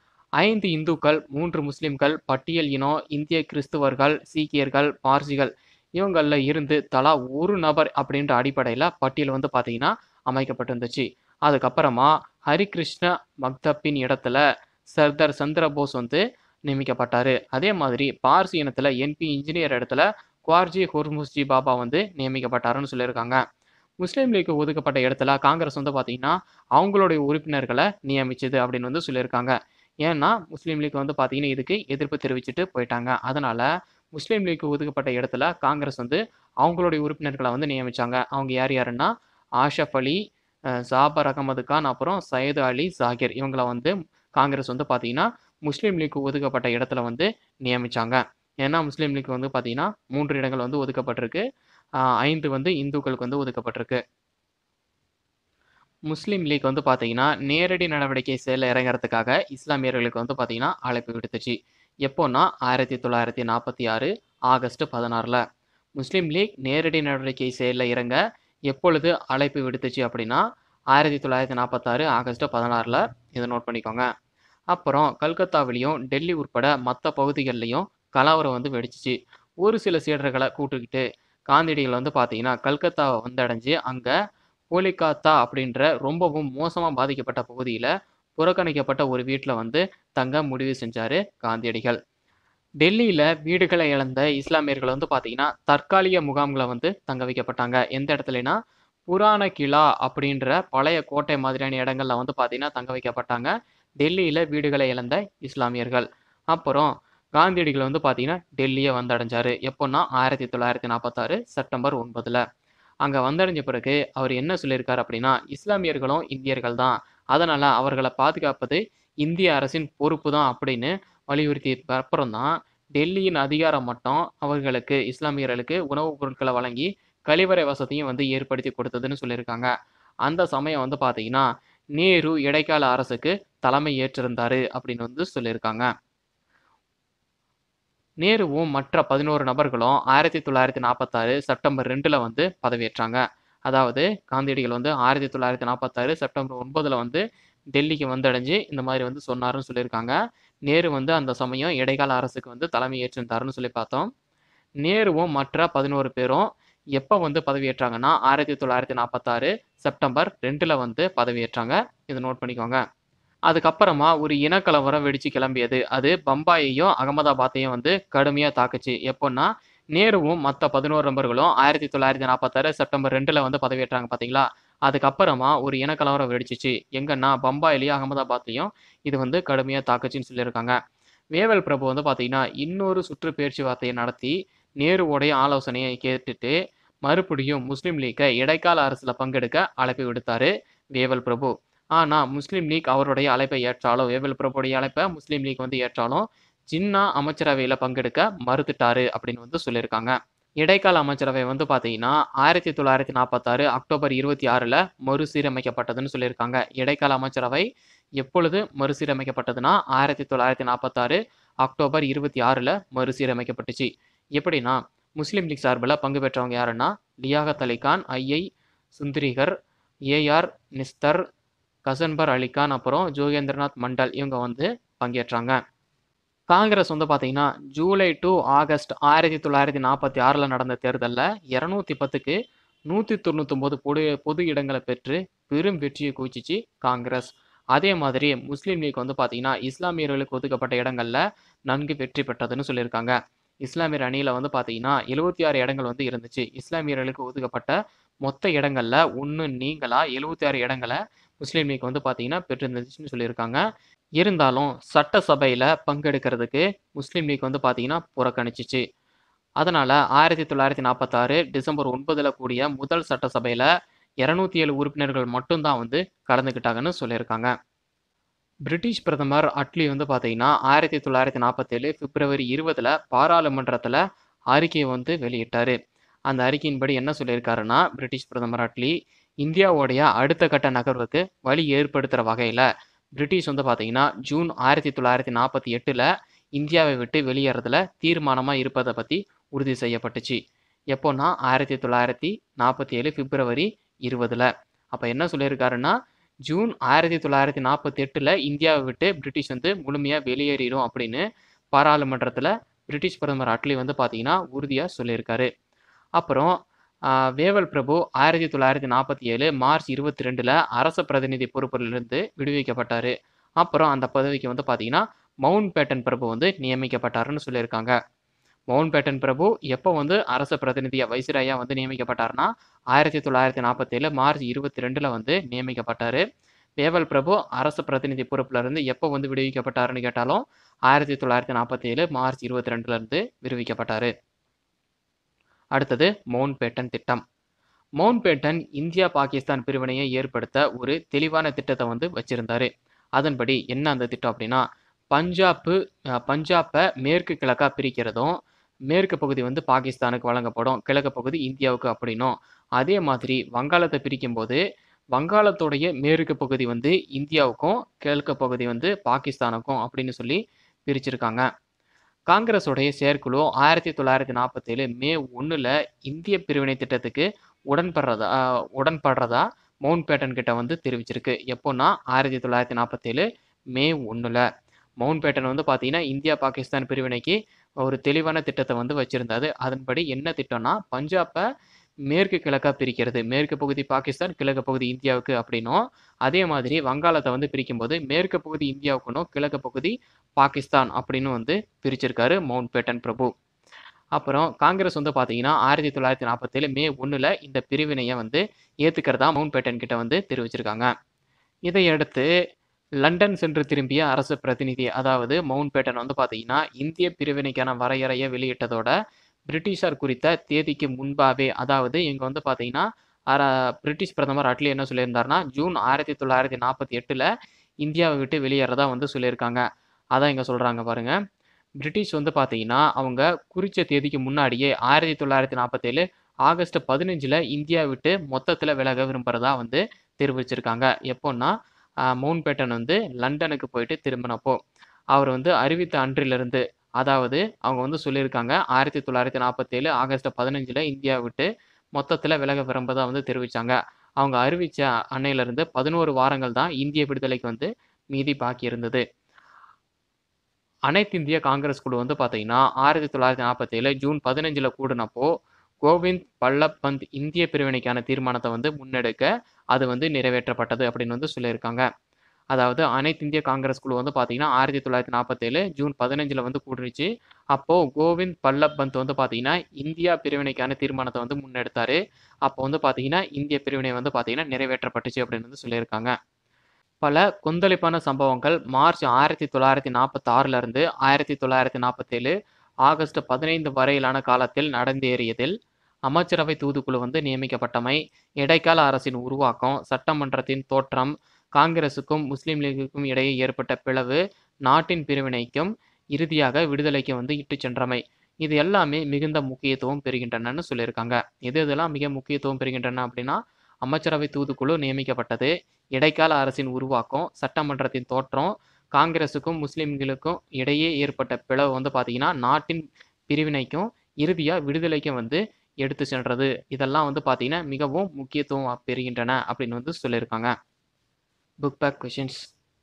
A: ஐந்து இந்துக்கள் மூன்று முஸ்லிம்கள் பட்டியல் இனம் இந்திய கிறிஸ்துவர்கள் சீக்கியர்கள் பார்சிகள் இவங்களில் இருந்து தலா ஒரு நபர் அப்படின்ற அடிப்படையில் பட்டியல் வந்து பார்த்தீங்கன்னா அமைக்கப்பட்டிருந்துச்சு அதுக்கப்புறமா ஹரிகிருஷ்ண மக்தப்பின் இடத்துல சர்தார் சந்திரபோஸ் வந்து நியமிக்கப்பட்டாரு அதே மாதிரி பார்சி இனத்துல என்பி இன்ஜினியர் இடத்துல குவார்ஜி ஹுர்முஸ்ஜி பாபா வந்து நியமிக்கப்பட்டாருன்னு சொல்லியிருக்காங்க முஸ்லீம் லீக் ஒதுக்கப்பட்ட இடத்துல காங்கிரஸ் வந்து பார்த்தீங்கன்னா அவங்களுடைய உறுப்பினர்களை நியமிச்சது அப்படின்னு வந்து சொல்லியிருக்காங்க ஏன்னா முஸ்லீம் லீக் வந்து பார்த்தீங்கன்னா இதுக்கு எதிர்ப்பு தெரிவிச்சுட்டு போயிட்டாங்க அதனால முஸ்லீம் லீக் ஒதுக்கப்பட்ட இடத்துல காங்கிரஸ் வந்து அவங்களுடைய உறுப்பினர்களை வந்து நியமிச்சாங்க அவங்க யார் யாருன்னா ஆஷப் அலி அஹ் ஜாபர் அகமது கான் அப்புறம் சையது அலி ஜாகிர் இவங்கள வந்து காங்கிரஸ் வந்து பார்த்தீங்கன்னா முஸ்லீம் லீக் ஒதுக்கப்பட்ட இடத்துல வந்து நியமிச்சாங்க ஏன்னா முஸ்லீம் லீக் வந்து பார்த்தீங்கன்னா மூன்று இடங்கள் வந்து ஒதுக்கப்பட்டிருக்கு ஆஹ் ஐந்து வந்து இந்துக்களுக்கு வந்து ஒதுக்கப்பட்டிருக்கு முஸ்லீம் லீக் வந்து பார்த்தீங்கன்னா நேரடி நடவடிக்கை செயலில் இறங்குறதுக்காக இஸ்லாமியர்களுக்கு வந்து பார்த்தீங்கன்னா அழைப்பு விடுத்துச்சு எப்போன்னா ஆயிரத்தி தொள்ளாயிரத்தி நாற்பத்தி ஆறு ஆகஸ்ட் பதினாறில் முஸ்லீம் லீக் நேரடி நடவடிக்கை செயலில் இறங்க எப்பொழுது அழைப்பு விடுத்துச்சு அப்படின்னா ஆயிரத்தி தொள்ளாயிரத்தி நாற்பத்தாறு ஆகஸ்ட் பதினாறில் இதை நோட் பண்ணிக்கோங்க அப்புறம் கல்கத்தாவிலையும் டெல்லி உட்பட மற்ற பகுதிகள்லையும் கலவரம் வந்து வெடிச்சிச்சு ஒரு சில சீடர்களை கூட்டுக்கிட்டு காந்தியடிகள் வந்து பார்த்தீங்கன்னா கல்கத்தாவை வந்தடைஞ்சு அங்கே கோலிகாத்தா அப்படின்ற ரொம்பவும் மோசமாக பாதிக்கப்பட்ட பகுதியில் புறக்கணிக்கப்பட்ட ஒரு வீட்டில் வந்து தங்க முடிவு செஞ்சார் காந்தியடிகள் டெல்லியில் வீடுகளை இழந்த இஸ்லாமியர்கள் வந்து பார்த்தீங்கன்னா தற்காலிக முகாம்களை வந்து தங்க வைக்கப்பட்டாங்க எந்த இடத்துலனா புராண கிலா அப்படின்ற பழைய கோட்டை மாதிரியான இடங்கள்ல வந்து பார்த்தீங்கன்னா தங்க வைக்கப்பட்டாங்க டெல்லியில் வீடுகளை இழந்த இஸ்லாமியர்கள் அப்புறம் காந்தியடிகள் வந்து பார்த்தீங்கன்னா டெல்லியை வந்தடைஞ்சாரு எப்போன்னா ஆயிரத்தி தொள்ளாயிரத்தி நாற்பத்தாறு செப்டம்பர் ஒன்பதில் அங்கே வந்தடைஞ்ச பிறகு அவர் என்ன சொல்லியிருக்காரு அப்படின்னா இஸ்லாமியர்களும் இந்தியர்கள் தான் அதனால் அவர்களை பாதுகாப்பது இந்திய அரசின் பொறுப்பு தான் அப்படின்னு வலியுறுத்தி அப்புறம் தான் டெல்லியின் அதிகாரம் மட்டும் அவர்களுக்கு இஸ்லாமியர்களுக்கு உணவுப் பொருட்களை வழங்கி கழிவறை வசதியும் வந்து ஏற்படுத்தி கொடுத்ததுன்னு சொல்லியிருக்காங்க அந்த சமயம் வந்து பார்த்தீங்கன்னா நேரு இடைக்கால அரசுக்கு தலைமை ஏற்றிருந்தாரு அப்படின்னு வந்து சொல்லியிருக்காங்க நேருவும் மற்ற பதினோரு நபர்களும் ஆயிரத்தி தொள்ளாயிரத்தி நாற்பத்தாறு செப்டம்பர் ரெண்டில் வந்து பதவியேற்றாங்க அதாவது காந்தியடிகள் வந்து ஆயிரத்தி தொள்ளாயிரத்தி நாற்பத்தாறு செப்டம்பர் ஒன்பதில் வந்து டெல்லிக்கு வந்தடைஞ்சு இந்த மாதிரி வந்து சொன்னாருன்னு சொல்லியிருக்காங்க நேரு வந்து அந்த சமயம் இடைக்கால அரசுக்கு வந்து தலைமை ஏற்றிருந்தாருன்னு சொல்லி பார்த்தோம் நேருவும் மற்ற பதினோரு பேரும் எப்போ வந்து பதவியேற்றாங்கன்னா ஆயிரத்தி தொள்ளாயிரத்தி நாற்பத்தாறு செப்டம்பர் ரெண்டில் வந்து பதவியேற்றாங்க இதை நோட் பண்ணிக்கோங்க அதுக்கப்புறமா ஒரு இனக்கலவரம் வெடிச்சு கிளம்பியது அது பம்பாயையும் அகமதாபாத்தையும் வந்து கடுமையாக தாக்குச்சு எப்போன்னா நேருவும் மற்ற பதினோரு நபர்களும் ஆயிரத்தி தொள்ளாயிரத்தி நாற்பத்தாறு செப்டம்பர் ரெண்டில் வந்து பதவியேற்றாங்க பார்த்தீங்களா அதுக்கப்புறமா ஒரு இனக்கலவரம் வெடிச்சிச்சு எங்கன்னா பம்பாயிலையும் அகமதாபாத்லையும் இது வந்து கடுமையாக தாக்குச்சுன்னு சொல்லியிருக்காங்க வேவல் பிரபு வந்து பார்த்தீங்கன்னா இன்னொரு சுற்று பேச்சுவார்த்தையை நடத்தி நேருவோடைய ஆலோசனையை கேட்டுட்டு மறுபடியும் முஸ்லீம் லீக்கை இடைக்கால அரசில் பங்கெடுக்க அழைப்பு விடுத்தாரு வேவல் பிரபு ஆனால் முஸ்லீம் லீக் அவருடைய அழைப்பை ஏற்றாலும் வேவல் பிரபுடைய அழைப்பை முஸ்லீம் லீக் வந்து ஏற்றாலும் ஜின்னா அமைச்சரவையில் பங்கெடுக்க மறுத்துட்டாரு அப்படின்னு வந்து சொல்லியிருக்காங்க இடைக்கால அமைச்சரவை வந்து பார்த்தீங்கன்னா ஆயிரத்தி தொள்ளாயிரத்தி நாற்பத்தாறு அக்டோபர் இருபத்தி ஆறில் மறுசீரமைக்கப்பட்டதுன்னு சொல்லியிருக்காங்க இடைக்கால அமைச்சரவை எப்பொழுது மறுசீரமைக்கப்பட்டதுன்னா ஆயிரத்தி தொள்ளாயிரத்தி நாற்பத்தாறு அக்டோபர் இருபத்தி ஆறில் மறுசீரமைக்கப்பட்டுச்சு எப்படின்னா முஸ்லீம் லீக் சார்பில் பங்கு பெற்றவங்க யாருன்னா லியாகத் அலி கான் ஐஐ சுந்தரிகர் ஏஆர் நிஸ்தர் கசன்பர் அலிகான் அப்புறம் ஜோகேந்திரநாத் மண்டல் இவங்க வந்து பங்கேற்றாங்க காங்கிரஸ் வந்து பார்த்தீங்கன்னா ஜூலை டு ஆகஸ்ட் ஆயிரத்தி தொள்ளாயிரத்தி நாற்பத்தி ஆறில் நடந்த தேர்தலில் இரநூத்தி பத்துக்கு நூற்றி தொண்ணூத்தொம்பது பொது பொது இடங்களை பெற்று பெரும் வெற்றியை குவிச்சிச்சு காங்கிரஸ் அதே மாதிரி முஸ்லீம் லீக் வந்து பார்த்தீங்கன்னா இஸ்லாமியர்களுக்கு ஒதுக்கப்பட்ட இடங்களில் நன்கு வெற்றி பெற்றதுன்னு சொல்லியிருக்காங்க இஸ்லாமியர் அணியில் வந்து பார்த்தீங்கன்னா எழுபத்தி ஆறு இடங்கள் வந்து இருந்துச்சு இஸ்லாமியர்களுக்கு ஒதுக்கப்பட்ட மொத்த இடங்களில் ஒன்று நீங்களாக எழுபத்தி ஆறு இடங்களை முஸ்லீம் லீக் வந்து பார்த்தீங்கன்னா பெற்றிருந்துச்சுன்னு சொல்லியிருக்காங்க இருந்தாலும் சட்டசபையில் பங்கெடுக்கிறதுக்கு முஸ்லீம் லீக் வந்து பார்த்தீங்கன்னா புறக்கணிச்சிச்சு அதனால் ஆயிரத்தி தொள்ளாயிரத்தி நாற்பத்தாறு டிசம்பர் ஒன்பதில் கூடிய முதல் சட்டசபையில் இரநூத்தி ஏழு உறுப்பினர்கள் மட்டும்தான் வந்து கலந்துக்கிட்டாங்கன்னு சொல்லியிருக்காங்க பிரிட்டிஷ் பிரதமர் அட்லி வந்து பார்த்தீங்கன்னா ஆயிரத்தி தொள்ளாயிரத்தி நாற்பத்தேழு பிப்ரவரி இருபதில் பாராளுமன்றத்தில் அறிக்கையை வந்து வெளியிட்டார் அந்த அறிக்கையின்படி என்ன சொல்லியிருக்காருன்னா பிரிட்டிஷ் பிரதமர் அட்லி இந்தியாவுடைய அடுத்த கட்ட நகர்வுக்கு வழி ஏற்படுத்துகிற வகையில் பிரிட்டிஷ் வந்து பார்த்தீங்கன்னா ஜூன் ஆயிரத்தி தொள்ளாயிரத்தி நாற்பத்தி எட்டில் இந்தியாவை விட்டு வெளியேறதுல தீர்மானமாக இருப்பதை பற்றி உறுதி செய்யப்பட்டுச்சு எப்போன்னா ஆயிரத்தி தொள்ளாயிரத்தி நாற்பத்தி ஏழு பிப்ரவரி இருபதில் அப்போ என்ன சொல்லியிருக்காருன்னா ஜூன் ஆயிரத்தி தொள்ளாயிரத்தி நாற்பத்தி எட்டில் இந்தியாவை விட்டு பிரிட்டிஷ் வந்து முழுமையாக வெளியேறிடும் அப்படின்னு பாராளுமன்றத்தில் பிரிட்டிஷ் பிரதமர் அட்லி வந்து பார்த்தீங்கன்னா உறுதியாக சொல்லியிருக்காரு அப்புறம் ஆஹ், வேவல் பிரபு ஆயிரத்தி தொள்ளாயிரத்தி நாற்பத்தி ஏழு மார்ச் இருபத்தி ரெண்டில் அரச பிரதிநிதி பொறுப்பிலிருந்து விடுவிக்கப்பட்டார் அப்புறம் அந்த பதவிக்கு வந்து பார்த்தீங்கன்னா மவுண்ட் பேட்டன் பிரபு வந்து நியமிக்கப்பட்டாருன்னு சொல்லியிருக்காங்க மவுண்ட் பேட்டன் பிரபு எப்போ வந்து அரச பிரதிநிதியாக வைசிராயா வந்து நியமிக்கப்பட்டார்னா ஆயிரத்தி தொள்ளாயிரத்தி நாற்பத்தேழு மார்ச் இருபத்தி ரெண்டில் வந்து நியமிக்கப்பட்டார் வேவல் பிரபு அரசு பிரதிநிதி பொறுப்புல இருந்து எப்போ வந்து விடுவிக்கப்பட்டாருன்னு கேட்டாலும் ஆயிரத்தி தொள்ளாயிரத்தி நாற்பத்தேழு மார்ச் இருபத்தி ரெண்டுல இருந்து விடுவிக்கப்பட்டார் அடுத்தது மவுண்ட் பேட்டன் திட்டம் மவுண்ட் பேட்டன் இந்தியா பாகிஸ்தான் பிரிவினையை ஏற்படுத்த ஒரு தெளிவான திட்டத்தை வந்து வச்சிருந்தாரு அதன்படி என்ன அந்த திட்டம் அப்படின்னா பஞ்சாப்பு அஹ், பஞ்சாப்பை மேற்கு கிழக்கா பிரிக்கிறதும் மேற்கு பகுதி வந்து பாகிஸ்தானுக்கு வழங்கப்படும் கிழக்கு பகுதி இந்தியாவுக்கு அப்படின்னும் அதே மாதிரி வங்காளத்தை பிரிக்கும்போது வங்காளத்துடைய மேற்கு பகுதி வந்து இந்தியாவுக்கும் கிழக்கு பகுதி வந்து பாகிஸ்தானுக்கும் அப்படின்னு சொல்லி பிரிச்சிருக்காங்க காங்கிரஸுடைய செயற்குழு ஆயிரத்தி தொள்ளாயிரத்தி நாற்பத்தேழு மே ஒன்றில் இந்திய பிரிவினை திட்டத்துக்கு உடன்படுறதா ஆஹ், உடன்படுறதா மவுண்ட் பேட்டன் கிட்ட வந்து தெரிவிச்சிருக்கு எப்போன்னா ஆயிரத்தி தொள்ளாயிரத்தி நாற்பத்தேழு மே ஒன்றில் மவுண்ட் பேட்டன் வந்து பார்த்தீங்கன்னா இந்தியா பாகிஸ்தான் பிரிவினைக்கு ஒரு தெளிவான திட்டத்தை வந்து வச்சிருந்தாரு அதன்படி என்ன திட்டம்னா பஞ்சாப்பை மேற்கு கிழக்கா பிரிக்கிறது மேற்கு பகுதி பாகிஸ்தான் கிழக்கு பகுதி இந்தியாவுக்கு அப்படின்னும் அதே மாதிரி வங்காளத்தை வந்து பிரிக்கும்போது மேற்கு பகுதி இந்தியாவுக்குன்னும் கிழக்கு பகுதி பாகிஸ்தான் அப்படின்னு வந்து பிரிச்சிருக்காரு மவுண்ட் பேட்டன் பிரபு அப்புறம் காங்கிரஸ் வந்து பார்த்தீங்கன்னா ஆயிரத்தி தொள்ளாயிரத்தி நாற்பத்தேழு மே ஒன்றில் இந்த பிரிவினையை வந்து ஏற்றுக்கிறதா மவுண்ட் பேட்டன் கிட்ட வந்து தெரிவிச்சிருக்காங்க இதையடுத்து லண்டன் சென்று திரும்பிய அரசு பிரதிநிதி அதாவது மவுண்ட் பேட்டன் வந்து பார்த்தீங்கன்னா இந்திய பிரிவினைக்கான வரையறையை வெளியிட்டதோட பிரிட்டிஷார் குறித்த தேதிக்கு முன்பாகவே அதாவது இங்கே வந்து பார்த்தீங்கன்னா அர பிரிட்டிஷ் பிரதமர் அட்லி என்ன சொல்லியிருந்தாருன்னா ஜூன் ஆயிரத்தி தொள்ளாயிரத்தி நாற்பத்தி எட்டில் இந்தியாவை விட்டு வெளியேறதா வந்து சொல்லியிருக்காங்க அதான் இங்கே சொல்கிறாங்க பாருங்க பிரிட்டிஷ் வந்து பார்த்தீங்கன்னா அவங்க குறித்த தேதிக்கு முன்னாடியே ஆயிரத்தி தொள்ளாயிரத்தி நாற்பத்தேழு ஆகஸ்ட் பதினஞ்சில் இந்தியா விட்டு மொத்தத்தில் விலக விரும்புகிறதா வந்து தெரிவிச்சிருக்காங்க எப்போன்னா ஆஹ், மவுண்ட் பேட்டன் வந்து லண்டனுக்கு போயிட்டு திரும்பினப்போ அவர் வந்து அறிவித்த அன்றிலிருந்து அதாவது அவங்க வந்து சொல்லியிருக்காங்க ஆயிரத்தி தொள்ளாயிரத்தி நாற்பத்தேழு ஆகஸ்ட் பதினஞ்சில் இந்தியா விட்டு மொத்தத்தில் விலக விரும்பதா வந்து தெரிவித்தாங்க அவங்க அறிவித்த அன்னையிலிருந்து பதினோரு வாரங்கள் தான் இந்திய விடுதலைக்கு வந்து மீதி பாக்கி இருந்தது அனைத்து இந்திய காங்கிரஸ் குழு வந்து பார்த்தீங்கன்னா ஆயிரத்தி தொள்ளாயிரத்தி நாற்பத்தேழு ஜூன் பதினஞ்சில் கூடினப்போ கோவிந்த் பல்லப் பந்த் இந்திய பிரிவினைக்கான தீர்மானத்தை வந்து முன்னெடுக்க அது வந்து நிறைவேற்றப்பட்டது அப்படின்னு வந்து சொல்லியிருக்காங்க அதாவது அனைத்து இந்திய காங்கிரஸ் குழு வந்து பார்த்தீங்கன்னா ஆயிரத்தி தொள்ளாயிரத்தி நாற்பத்தேழு ஜூன் பதினஞ்சில் வந்து கூடிருச்சு அப்போது கோவிந்த் பல்லப் பந்த் வந்து பார்த்தீங்கன்னா இந்தியா பிரிவினைக்கான தீர்மானத்தை வந்து முன்னெடுத்தாரு அப்போ வந்து பார்த்தீங்கன்னா இந்திய பிரிவினை வந்து பார்த்தீங்கன்னா நிறைவேற்றப்பட்டுச்சு அப்படின்னு வந்து சொல்லியிருக்காங்க பல கொந்தளிப்பான சம்பவங்கள் மார்ச் ஆயிரத்தி தொள்ளாயிரத்தி நாற்பத்தாறுல இருந்து ஆயிரத்தி தொள்ளாயிரத்தி நாற்பத்தேழு ஆகஸ்ட் பதினைந்து வரையிலான காலத்தில் நடந்தேறியதில் அமைச்சரவை தூதுக்குழு வந்து நியமிக்கப்பட்டமை இடைக்கால அரசின் உருவாக்கம் சட்டமன்றத்தின் தோற்றம் காங்கிரசுக்கும் முஸ்லீம் லீகுக்கும் இடையே ஏற்பட்ட பிளவு நாட்டின் பிரிவினைக்கும் இறுதியாக விடுதலைக்கு வந்து இட்டு சென்றமை இது எல்லாமே மிகுந்த முக்கியத்துவம் பெறுகின்றனன்னு சொல்லியிருக்காங்க எது இதெல்லாம் மிக முக்கியத்துவம் பெறுகின்றன அப்படின்னா அமைச்சரவை தூதுக்குழு நியமிக்கப்பட்டது இடைக்கால அரசின் உருவாக்கம் சட்டமன்றத்தின் தோற்றம் காங்கிரஸுக்கும் முஸ்லீம்களுக்கும் இடையே ஏற்பட்ட பிளவு வந்து பார்த்தீங்கன்னா நாட்டின் பிரிவினைக்கும் இறுதியாக விடுதலைக்கும் வந்து எடுத்து சென்றது இதெல்லாம் வந்து பார்த்தீங்கன்னா மிகவும் முக்கியத்துவம் பெறுகின்றன அப்படின்னு வந்து சொல்லியிருக்காங்க புக் பேக் கொஷின்ஸ்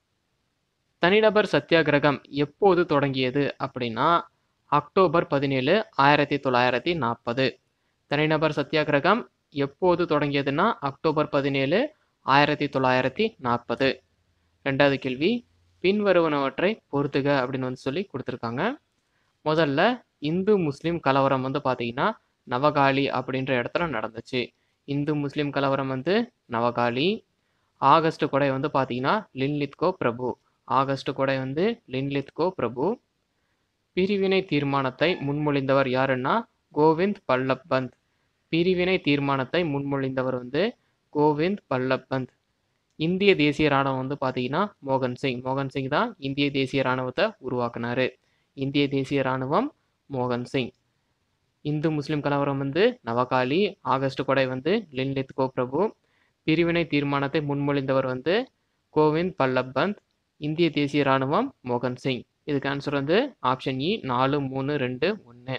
A: தனிநபர் சத்தியாகிரகம் எப்போது தொடங்கியது அப்படின்னா அக்டோபர் பதினேழு ஆயிரத்தி தொள்ளாயிரத்தி நாற்பது தனிநபர் சத்தியாகிரகம் எப்போது தொடங்கியதுன்னா அக்டோபர் பதினேழு ஆயிரத்தி தொள்ளாயிரத்தி நாற்பது ரெண்டாவது கேள்வி பின்வருவனவற்றை பொறுத்துக அப்படின்னு வந்து சொல்லி கொடுத்துருக்காங்க முதல்ல இந்து முஸ்லீம் கலவரம் வந்து பார்த்தீங்கன்னா நவகாலி அப்படின்ற இடத்துல நடந்துச்சு இந்து முஸ்லீம் கலவரம் வந்து நவகாலி ஆகஸ்ட் கொடை வந்து பார்த்தீங்கன்னா லின்லித்கோ பிரபு ஆகஸ்ட் கொடை வந்து லின்லித்கோ பிரபு பிரிவினை தீர்மானத்தை முன்மொழிந்தவர் யாருன்னா கோவிந்த் பல்லப் பந்த் பிரிவினை தீர்மானத்தை முன்மொழிந்தவர் வந்து கோவிந்த் பல்லப் பந்த் இந்திய தேசிய ராணுவம் வந்து பார்த்தீங்கன்னா மோகன் சிங் மோகன் சிங் தான் இந்திய தேசிய ராணுவத்தை உருவாக்குனாரு இந்திய தேசிய ராணுவம் மோகன் சிங் இந்து முஸ்லீம் கலவரம் வந்து நவகாலி ஆகஸ்ட் கொடை வந்து லின்லித்கோ பிரபு பிரிவினை தீர்மானத்தை முன்மொழிந்தவர் வந்து கோவிந்த் பல்லப் பந்த் இந்திய தேசிய ராணுவம் மோகன் சிங் இதுக்கு ஆன்சர் வந்து ஆப்ஷன் இ நாலு மூணு ரெண்டு ஒன்று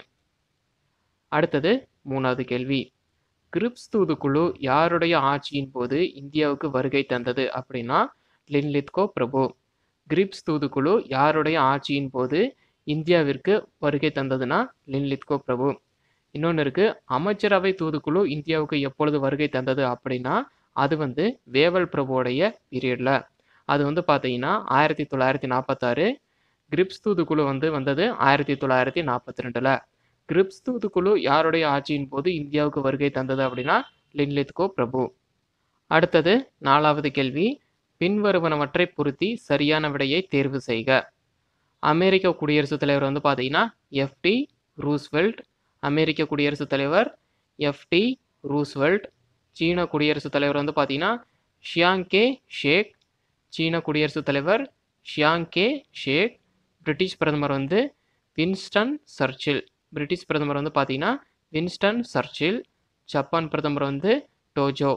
A: அடுத்தது மூணாவது கேள்வி கிரிப்ஸ் தூதுக்குழு யாருடைய ஆட்சியின் போது இந்தியாவுக்கு வருகை தந்தது அப்படின்னா லின்லித்கோ பிரபு கிரிப்ஸ் தூதுக்குழு யாருடைய ஆட்சியின் போது இந்தியாவிற்கு வருகை தந்ததுன்னா லின்லித்கோ பிரபு இன்னொன்று இருக்குது அமைச்சரவை தூதுக்குழு இந்தியாவுக்கு எப்பொழுது வருகை தந்தது அப்படின்னா அது வந்து வேவல் பிரபுவோடைய பீரியடில் அது வந்து பார்த்தீங்கன்னா ஆயிரத்தி தொள்ளாயிரத்தி நாற்பத்தாறு கிரிப்ஸ் தூதுக்குழு வந்து வந்தது ஆயிரத்தி தொள்ளாயிரத்தி நாற்பத்தி ரெண்டில் கிரிப்ஸ் தூதுக்குழு யாருடைய ஆட்சியின் போது இந்தியாவுக்கு வருகை தந்தது அப்படின்னா லின்லித்கோ பிரபு அடுத்தது நாலாவது கேள்வி பின்வருவனவற்றை பொருத்தி சரியான விடையை தேர்வு செய்க அமெரிக்க குடியரசுத் தலைவர் வந்து பார்த்தீங்கன்னா எஃப்டி ரூஸ்வெல்ட் அமெரிக்க குடியரசுத் தலைவர் எஃப்டி ரூஸ்வெல்ட் சீன குடியரசுத் தலைவர் வந்து பார்த்தீங்கன்னா ஷியாங்கே ஷேக் சீன குடியரசுத் தலைவர் ஷியாங்கே ஷேக் பிரிட்டிஷ் பிரதமர் வந்து வின்ஸ்டன் சர்ச்சில் பிரிட்டிஷ் பிரதமர் வந்து பார்த்தீங்கன்னா வின்ஸ்டன் சர்ச்சில் ஜப்பான் பிரதமர் வந்து டோஜோ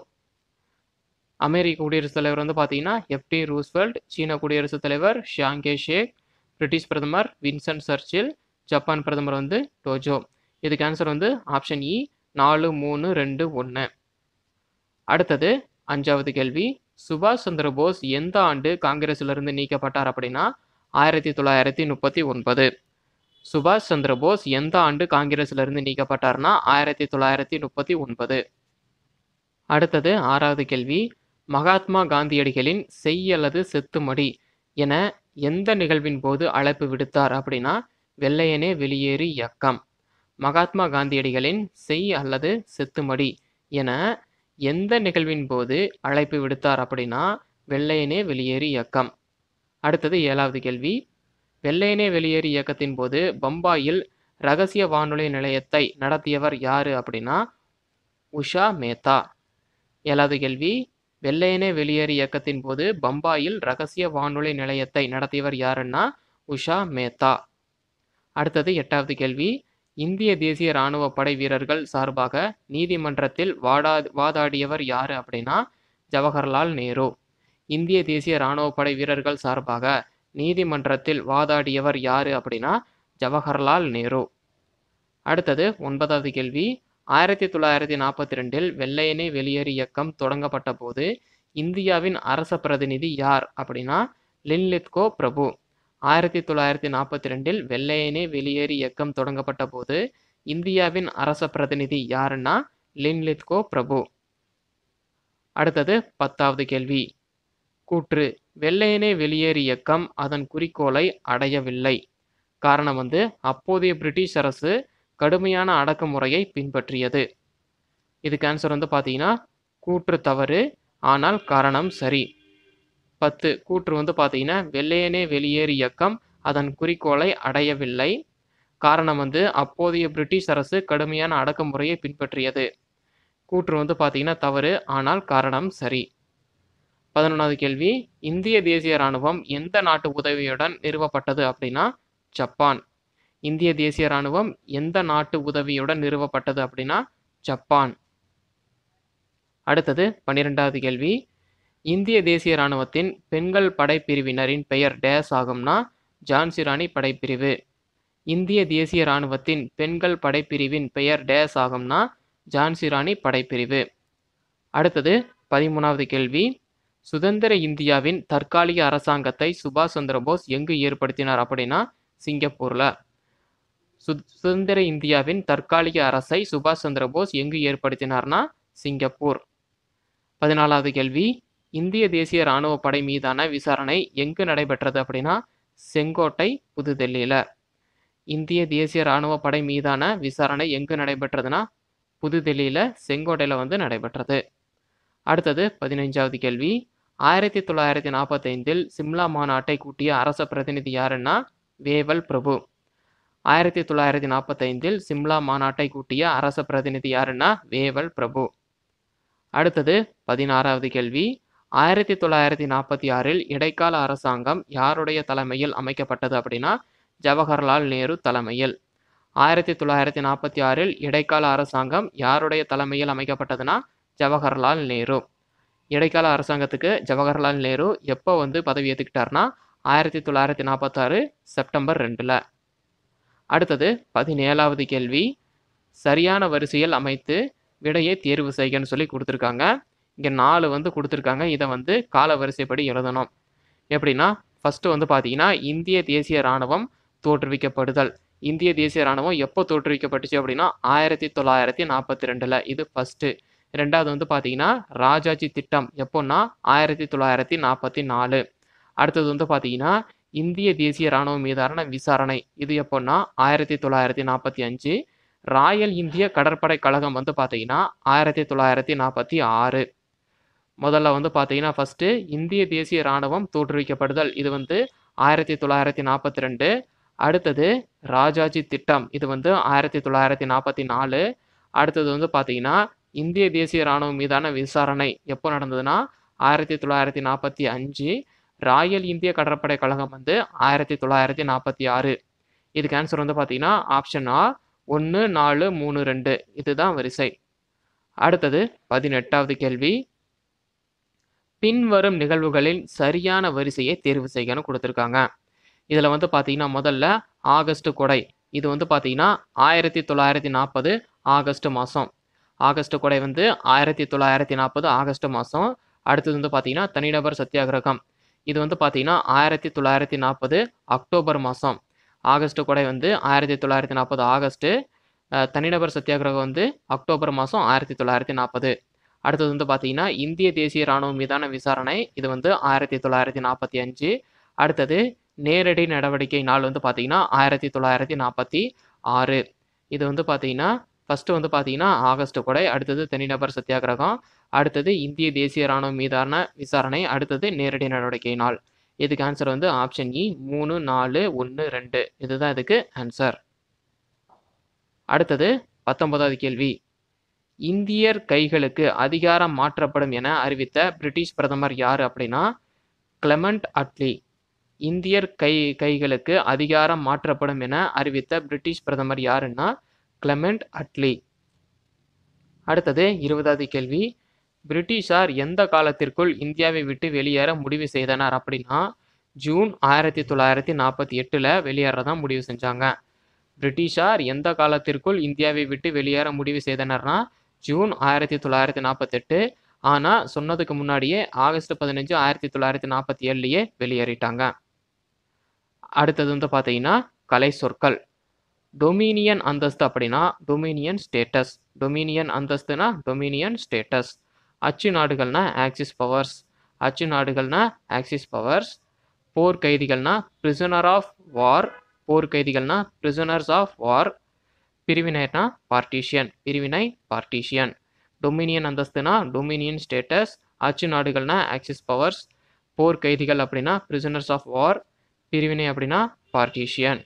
A: அமெரிக்க குடியரசுத் தலைவர் வந்து பார்த்தீங்கன்னா எஃப்டி ரூஸ்வெல்ட் சீன குடியரசுத் தலைவர் ஷியாங்கே ஷேக் பிரிட்டிஷ் பிரதமர் வின்சன் சர்ச்சில் ஜப்பான் பிரதமர் வந்து டோஜோ இதுக்கு ஆன்சர் வந்து ஆப்ஷன் இ நாலு மூணு ரெண்டு ஒன்று அடுத்தது அஞ்சாவது கேள்வி சுபாஷ் சந்திர போஸ் எந்த ஆண்டு காங்கிரஸிலிருந்து நீக்கப்பட்டார் அப்படின்னா ஆயிரத்தி தொள்ளாயிரத்தி முப்பத்தி ஒன்பது சுபாஷ் சந்திர போஸ் எந்த ஆண்டு காங்கிரஸிலிருந்து நீக்கப்பட்டார்னா ஆயிரத்தி தொள்ளாயிரத்தி முப்பத்தி ஒன்பது அடுத்தது ஆறாவது கேள்வி மகாத்மா காந்தியடிகளின் செய் அல்லது செத்துமடி என எந்த நிகழ்வின் போது அழைப்பு விடுத்தார் அப்படின்னா வெள்ளையனே வெளியேறு இயக்கம் மகாத்மா காந்தியடிகளின் செய் அல்லது செத்துமடி என எந்த நிகழ்வின் போது அழைப்பு விடுத்தார் அப்படின்னா வெள்ளையனே வெளியேறு இயக்கம் அடுத்தது ஏழாவது கேள்வி வெள்ளையனே வெளியேறு இயக்கத்தின் போது பம்பாயில் ரகசிய வானொலி நிலையத்தை நடத்தியவர் யாரு அப்படின்னா உஷா மேத்தா ஏழாவது கேள்வி வெள்ளையனே வெளியேறு இயக்கத்தின் போது பம்பாயில் ரகசிய வானொலி நிலையத்தை நடத்தியவர் யாருன்னா உஷா மேத்தா அடுத்தது எட்டாவது கேள்வி இந்திய தேசிய இராணுவ படை வீரர்கள் சார்பாக நீதிமன்றத்தில் வாடா வாதாடியவர் யாரு அப்படின்னா ஜவஹர்லால் நேரு இந்திய தேசிய இராணுவ படை வீரர்கள் சார்பாக நீதிமன்றத்தில் வாதாடியவர் யாரு அப்படின்னா ஜவஹர்லால் நேரு அடுத்தது ஒன்பதாவது கேள்வி ஆயிரத்தி தொள்ளாயிரத்தி நாற்பத்தி ரெண்டில் வெள்ளையனே வெளியேறு இயக்கம் தொடங்கப்பட்ட போது இந்தியாவின் அரச பிரதிநிதி யார் அப்படின்னா லின்லித்கோ பிரபு ஆயிரத்தி தொள்ளாயிரத்தி நாற்பத்தி ரெண்டில் வெள்ளையனே வெளியேறு இயக்கம் தொடங்கப்பட்ட போது இந்தியாவின் அரச பிரதிநிதி யாருன்னா லின்லித்கோ பிரபு அடுத்தது பத்தாவது கேள்வி கூற்று வெள்ளையனே வெளியேறு இயக்கம் அதன் குறிக்கோளை அடையவில்லை காரணம் வந்து அப்போதைய பிரிட்டிஷ் அரசு கடுமையான அடக்குமுறையை பின்பற்றியது இதுக்கு ஆன்சர் வந்து பார்த்தீங்கன்னா கூற்று தவறு ஆனால் காரணம் சரி பத்து கூற்று வந்து பார்த்தீங்கன்னா வெள்ளையனே வெளியேறு இயக்கம் அதன் குறிக்கோளை அடையவில்லை காரணம் வந்து அப்போதைய பிரிட்டிஷ் அரசு கடுமையான அடக்குமுறையை பின்பற்றியது கூற்று வந்து பார்த்தீங்கன்னா தவறு ஆனால் காரணம் சரி பதினொன்றாவது கேள்வி இந்திய தேசிய இராணுவம் எந்த நாட்டு உதவியுடன் நிறுவப்பட்டது அப்படின்னா ஜப்பான் இந்திய தேசிய இராணுவம் எந்த நாட்டு உதவியுடன் நிறுவப்பட்டது அப்படின்னா ஜப்பான் அடுத்தது பன்னிரெண்டாவது கேள்வி இந்திய தேசிய இராணுவத்தின் பெண்கள் படைப்பிரிவினரின் பெயர் டேஸ் ஆகும்னா ஜான்சி ராணி படைப்பிரிவு இந்திய தேசிய இராணுவத்தின் பெண்கள் படைப்பிரிவின் பெயர் டேஸ் ஆகும்னா ஜான்சி ராணி படைப்பிரிவு அடுத்தது பதிமூணாவது கேள்வி சுதந்திர இந்தியாவின் தற்காலிக அரசாங்கத்தை சுபாஷ் சந்திர போஸ் எங்கு ஏற்படுத்தினார் அப்படின்னா சிங்கப்பூர்ல சு சுதந்திர இந்தியாவின் தற்காலிக அரசை சுபாஷ் சந்திர போஸ் எங்கு ஏற்படுத்தினார்னா சிங்கப்பூர் பதினாலாவது கேள்வி இந்திய தேசிய இராணுவ படை மீதான விசாரணை எங்கு நடைபெற்றது அப்படின்னா செங்கோட்டை புதுடெல்லியில இந்திய தேசிய இராணுவ படை மீதான விசாரணை எங்கு நடைபெற்றதுன்னா புதுடெல்லியில செங்கோட்டையில வந்து நடைபெற்றது அடுத்தது பதினைஞ்சாவது கேள்வி ஆயிரத்தி தொள்ளாயிரத்தி நாற்பத்தைந்தில் சிம்லா மாநாட்டை கூட்டிய அரச பிரதிநிதி யாருன்னா வேவல் பிரபு ஆயிரத்தி தொள்ளாயிரத்தி நாற்பத்தைந்தில் சிம்லா மாநாட்டை கூட்டிய அரச பிரதிநிதி யாருன்னா வேவல் பிரபு அடுத்தது பதினாறாவது கேள்வி ஆயிரத்தி தொள்ளாயிரத்தி நாற்பத்தி ஆறில் இடைக்கால அரசாங்கம் யாருடைய தலைமையில் அமைக்கப்பட்டது அப்படின்னா ஜவஹர்லால் நேரு தலைமையில் ஆயிரத்தி தொள்ளாயிரத்தி நாற்பத்தி ஆறில் இடைக்கால அரசாங்கம் யாருடைய தலைமையில் அமைக்கப்பட்டதுன்னா ஜவஹர்லால் நேரு இடைக்கால அரசாங்கத்துக்கு ஜவஹர்லால் நேரு எப்போ வந்து பதவி ஏற்றுக்கிட்டார்னா ஆயிரத்தி தொள்ளாயிரத்தி நாற்பத்தாறு செப்டம்பர் ரெண்டில் அடுத்தது பதினேழாவது கேள்வி சரியான வரிசையில் அமைத்து விடையை தேர்வு செய்கன்னு சொல்லி கொடுத்துருக்காங்க இங்கே நாலு வந்து கொடுத்துருக்காங்க இதை வந்து கால வரிசைப்படி எழுதணும் எப்படின்னா ஃபஸ்ட்டு வந்து பார்த்தீங்கன்னா இந்திய தேசிய இராணுவம் தோற்றுவிக்கப்படுதல் இந்திய தேசிய இராணுவம் எப்போ தோற்றுவிக்கப்பட்டுச்சு அப்படின்னா ஆயிரத்தி தொள்ளாயிரத்தி நாற்பத்தி ரெண்டில் இது ஃபஸ்ட்டு ரெண்டாவது வந்து பார்த்தீங்கன்னா ராஜாஜி திட்டம் எப்போன்னா ஆயிரத்தி தொள்ளாயிரத்தி நாற்பத்தி நாலு அடுத்தது வந்து பார்த்தீங்கன்னா இந்திய தேசிய இராணுவம் மீதான விசாரணை இது எப்போன்னா ஆயிரத்தி தொள்ளாயிரத்தி நாற்பத்தி அஞ்சு ராயல் இந்திய கடற்படை கழகம் வந்து பார்த்தீங்கன்னா ஆயிரத்தி தொள்ளாயிரத்தி நாற்பத்தி ஆறு முதல்ல வந்து பார்த்தீங்கன்னா ஃபஸ்ட்டு இந்திய தேசிய இராணுவம் தோற்றுவிக்கப்படுதல் இது வந்து ஆயிரத்தி தொள்ளாயிரத்தி நாற்பத்தி ரெண்டு அடுத்தது ராஜாஜி திட்டம் இது வந்து ஆயிரத்தி தொள்ளாயிரத்தி நாற்பத்தி நாலு அடுத்தது வந்து பார்த்தீங்கன்னா இந்திய தேசிய இராணுவம் மீதான விசாரணை எப்போ நடந்ததுன்னா ஆயிரத்தி தொள்ளாயிரத்தி நாற்பத்தி அஞ்சு ராயல் இந்திய கடற்படை கழகம் வந்து ஆயிரத்தி தொள்ளாயிரத்தி நாற்பத்தி ஆறு இதுக்கு ஆன்சர் வந்து பார்த்தீங்கன்னா ஆப்ஷன் ஆ ஒன்று நாலு மூணு ரெண்டு இதுதான் வரிசை அடுத்தது பதினெட்டாவது கேள்வி பின்வரும் நிகழ்வுகளின் சரியான வரிசையை தேர்வு செய்யணும் கொடுத்துருக்காங்க இதில் வந்து பார்த்தீங்கன்னா முதல்ல ஆகஸ்ட் கொடை இது வந்து பார்த்தீங்கன்னா ஆயிரத்தி தொள்ளாயிரத்தி நாற்பது ஆகஸ்ட் மாதம் ஆகஸ்ட் கொடை வந்து ஆயிரத்தி தொள்ளாயிரத்தி நாற்பது ஆகஸ்ட் மாதம் அடுத்தது வந்து பார்த்தீங்கன்னா தனிநபர் சத்தியாகிரகம் இது வந்து பார்த்தீங்கன்னா ஆயிரத்தி தொள்ளாயிரத்தி நாற்பது அக்டோபர் மாதம் ஆகஸ்ட் கொடை வந்து ஆயிரத்தி தொள்ளாயிரத்தி நாற்பது ஆகஸ்ட்டு அஹ், தனிநபர் சத்தியாகிரகம் வந்து அக்டோபர் மாதம் ஆயிரத்தி தொள்ளாயிரத்தி நாற்பது அடுத்தது வந்து பார்த்தீங்கன்னா இந்திய தேசிய இராணுவம் மீதான விசாரணை இது வந்து ஆயிரத்தி தொள்ளாயிரத்தி நாற்பத்தி அஞ்சு அடுத்தது நேரடி நடவடிக்கை நாள் வந்து பார்த்தீங்கன்னா ஆயிரத்தி தொள்ளாயிரத்தி நாற்பத்தி ஆறு இது வந்து பார்த்தீங்கன்னா ஃபஸ்ட்டு வந்து பார்த்தீங்கன்னா ஆகஸ்ட் கொடை அடுத்தது தனிநபர் சத்தியாகிரகம் அடுத்தது இந்திய தேசிய இராணுவம் மீதான விசாரணை அடுத்தது நேரடி நடவடிக்கை நாள் இதுக்கு ஆன்சர் வந்து ஆப்ஷன் இ மூணு நாலு ஒன்று ரெண்டு இதுதான் இதுக்கு ஆன்சர் அடுத்தது பத்தொன்பதாவது கேள்வி இந்தியர் கைகளுக்கு அதிகாரம் மாற்றப்படும் என அறிவித்த பிரிட்டிஷ் பிரதமர் யார் அப்படின்னா கிளெமண்ட் அட்லி இந்தியர் கை கைகளுக்கு அதிகாரம் மாற்றப்படும் என அறிவித்த பிரிட்டிஷ் பிரதமர் யாருன்னா கிளெமெண்ட் அட்லி அடுத்தது இருபதாவது கேள்வி பிரிட்டிஷார் எந்த காலத்திற்குள் இந்தியாவை விட்டு வெளியேற முடிவு செய்தனர் அப்படின்னா ஜூன் ஆயிரத்தி தொள்ளாயிரத்தி நாற்பத்தி எட்டில் வெளியேறதான் முடிவு செஞ்சாங்க பிரிட்டிஷார் எந்த காலத்திற்குள் இந்தியாவை விட்டு வெளியேற முடிவு செய்தனர்னா ஜூன் ஆயிரத்தி தொள்ளாயிரத்தி நாற்பத்தெட்டு ஆனால் சொன்னதுக்கு முன்னாடியே ஆகஸ்ட் பதினஞ்சு ஆயிரத்தி தொள்ளாயிரத்தி நாற்பத்தி ஏழுலையே வெளியேறிட்டாங்க அடுத்தது வந்து பார்த்தீங்கன்னா கலை சொற்கள் டொமினியன் அந்தஸ்து அப்படின்னா டொமினியன் ஸ்டேட்டஸ் டொமினியன் அந்தஸ்துனா டொமினியன் ஸ்டேட்டஸ் அச்சு நாடுகள்னா ஆக்சிஸ் பவர்ஸ் அச்சு நாடுகள்னா ஆக்சிஸ் பவர்ஸ் போர் கைதிகள்னா பிரிசனர் ஆஃப் வார் போர் கைதிகள்னா பிரிசனர்ஸ் ஆஃப் வார் பிரிவினைனா பார்ட்டிஷியன் பிரிவினை பார்ட்டிஷியன் டொமினியன் அந்தஸ்துனா டொமினியன் ஸ்டேட்டஸ் அச்சு நாடுகள்னா ஆக்சிஸ் பவர்ஸ் போர் கைதிகள் அப்படின்னா பிரிசனர்ஸ் ஆஃப் வார் பிரிவினை அப்படின்னா பார்ட்டிஷியன்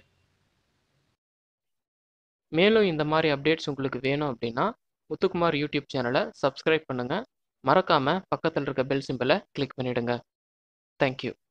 A: மேலும் இந்த மாதிரி அப்டேட்ஸ் உங்களுக்கு வேணும் அப்படின்னா முத்துக்குமார் யூடியூப் சேனலை சப்ஸ்கிரைப் பண்ணுங்கள் மறக்காமல் பக்கத்தில் இருக்க பெல் சிம்பிளை கிளிக் பண்ணிவிடுங்க தேங்க்யூ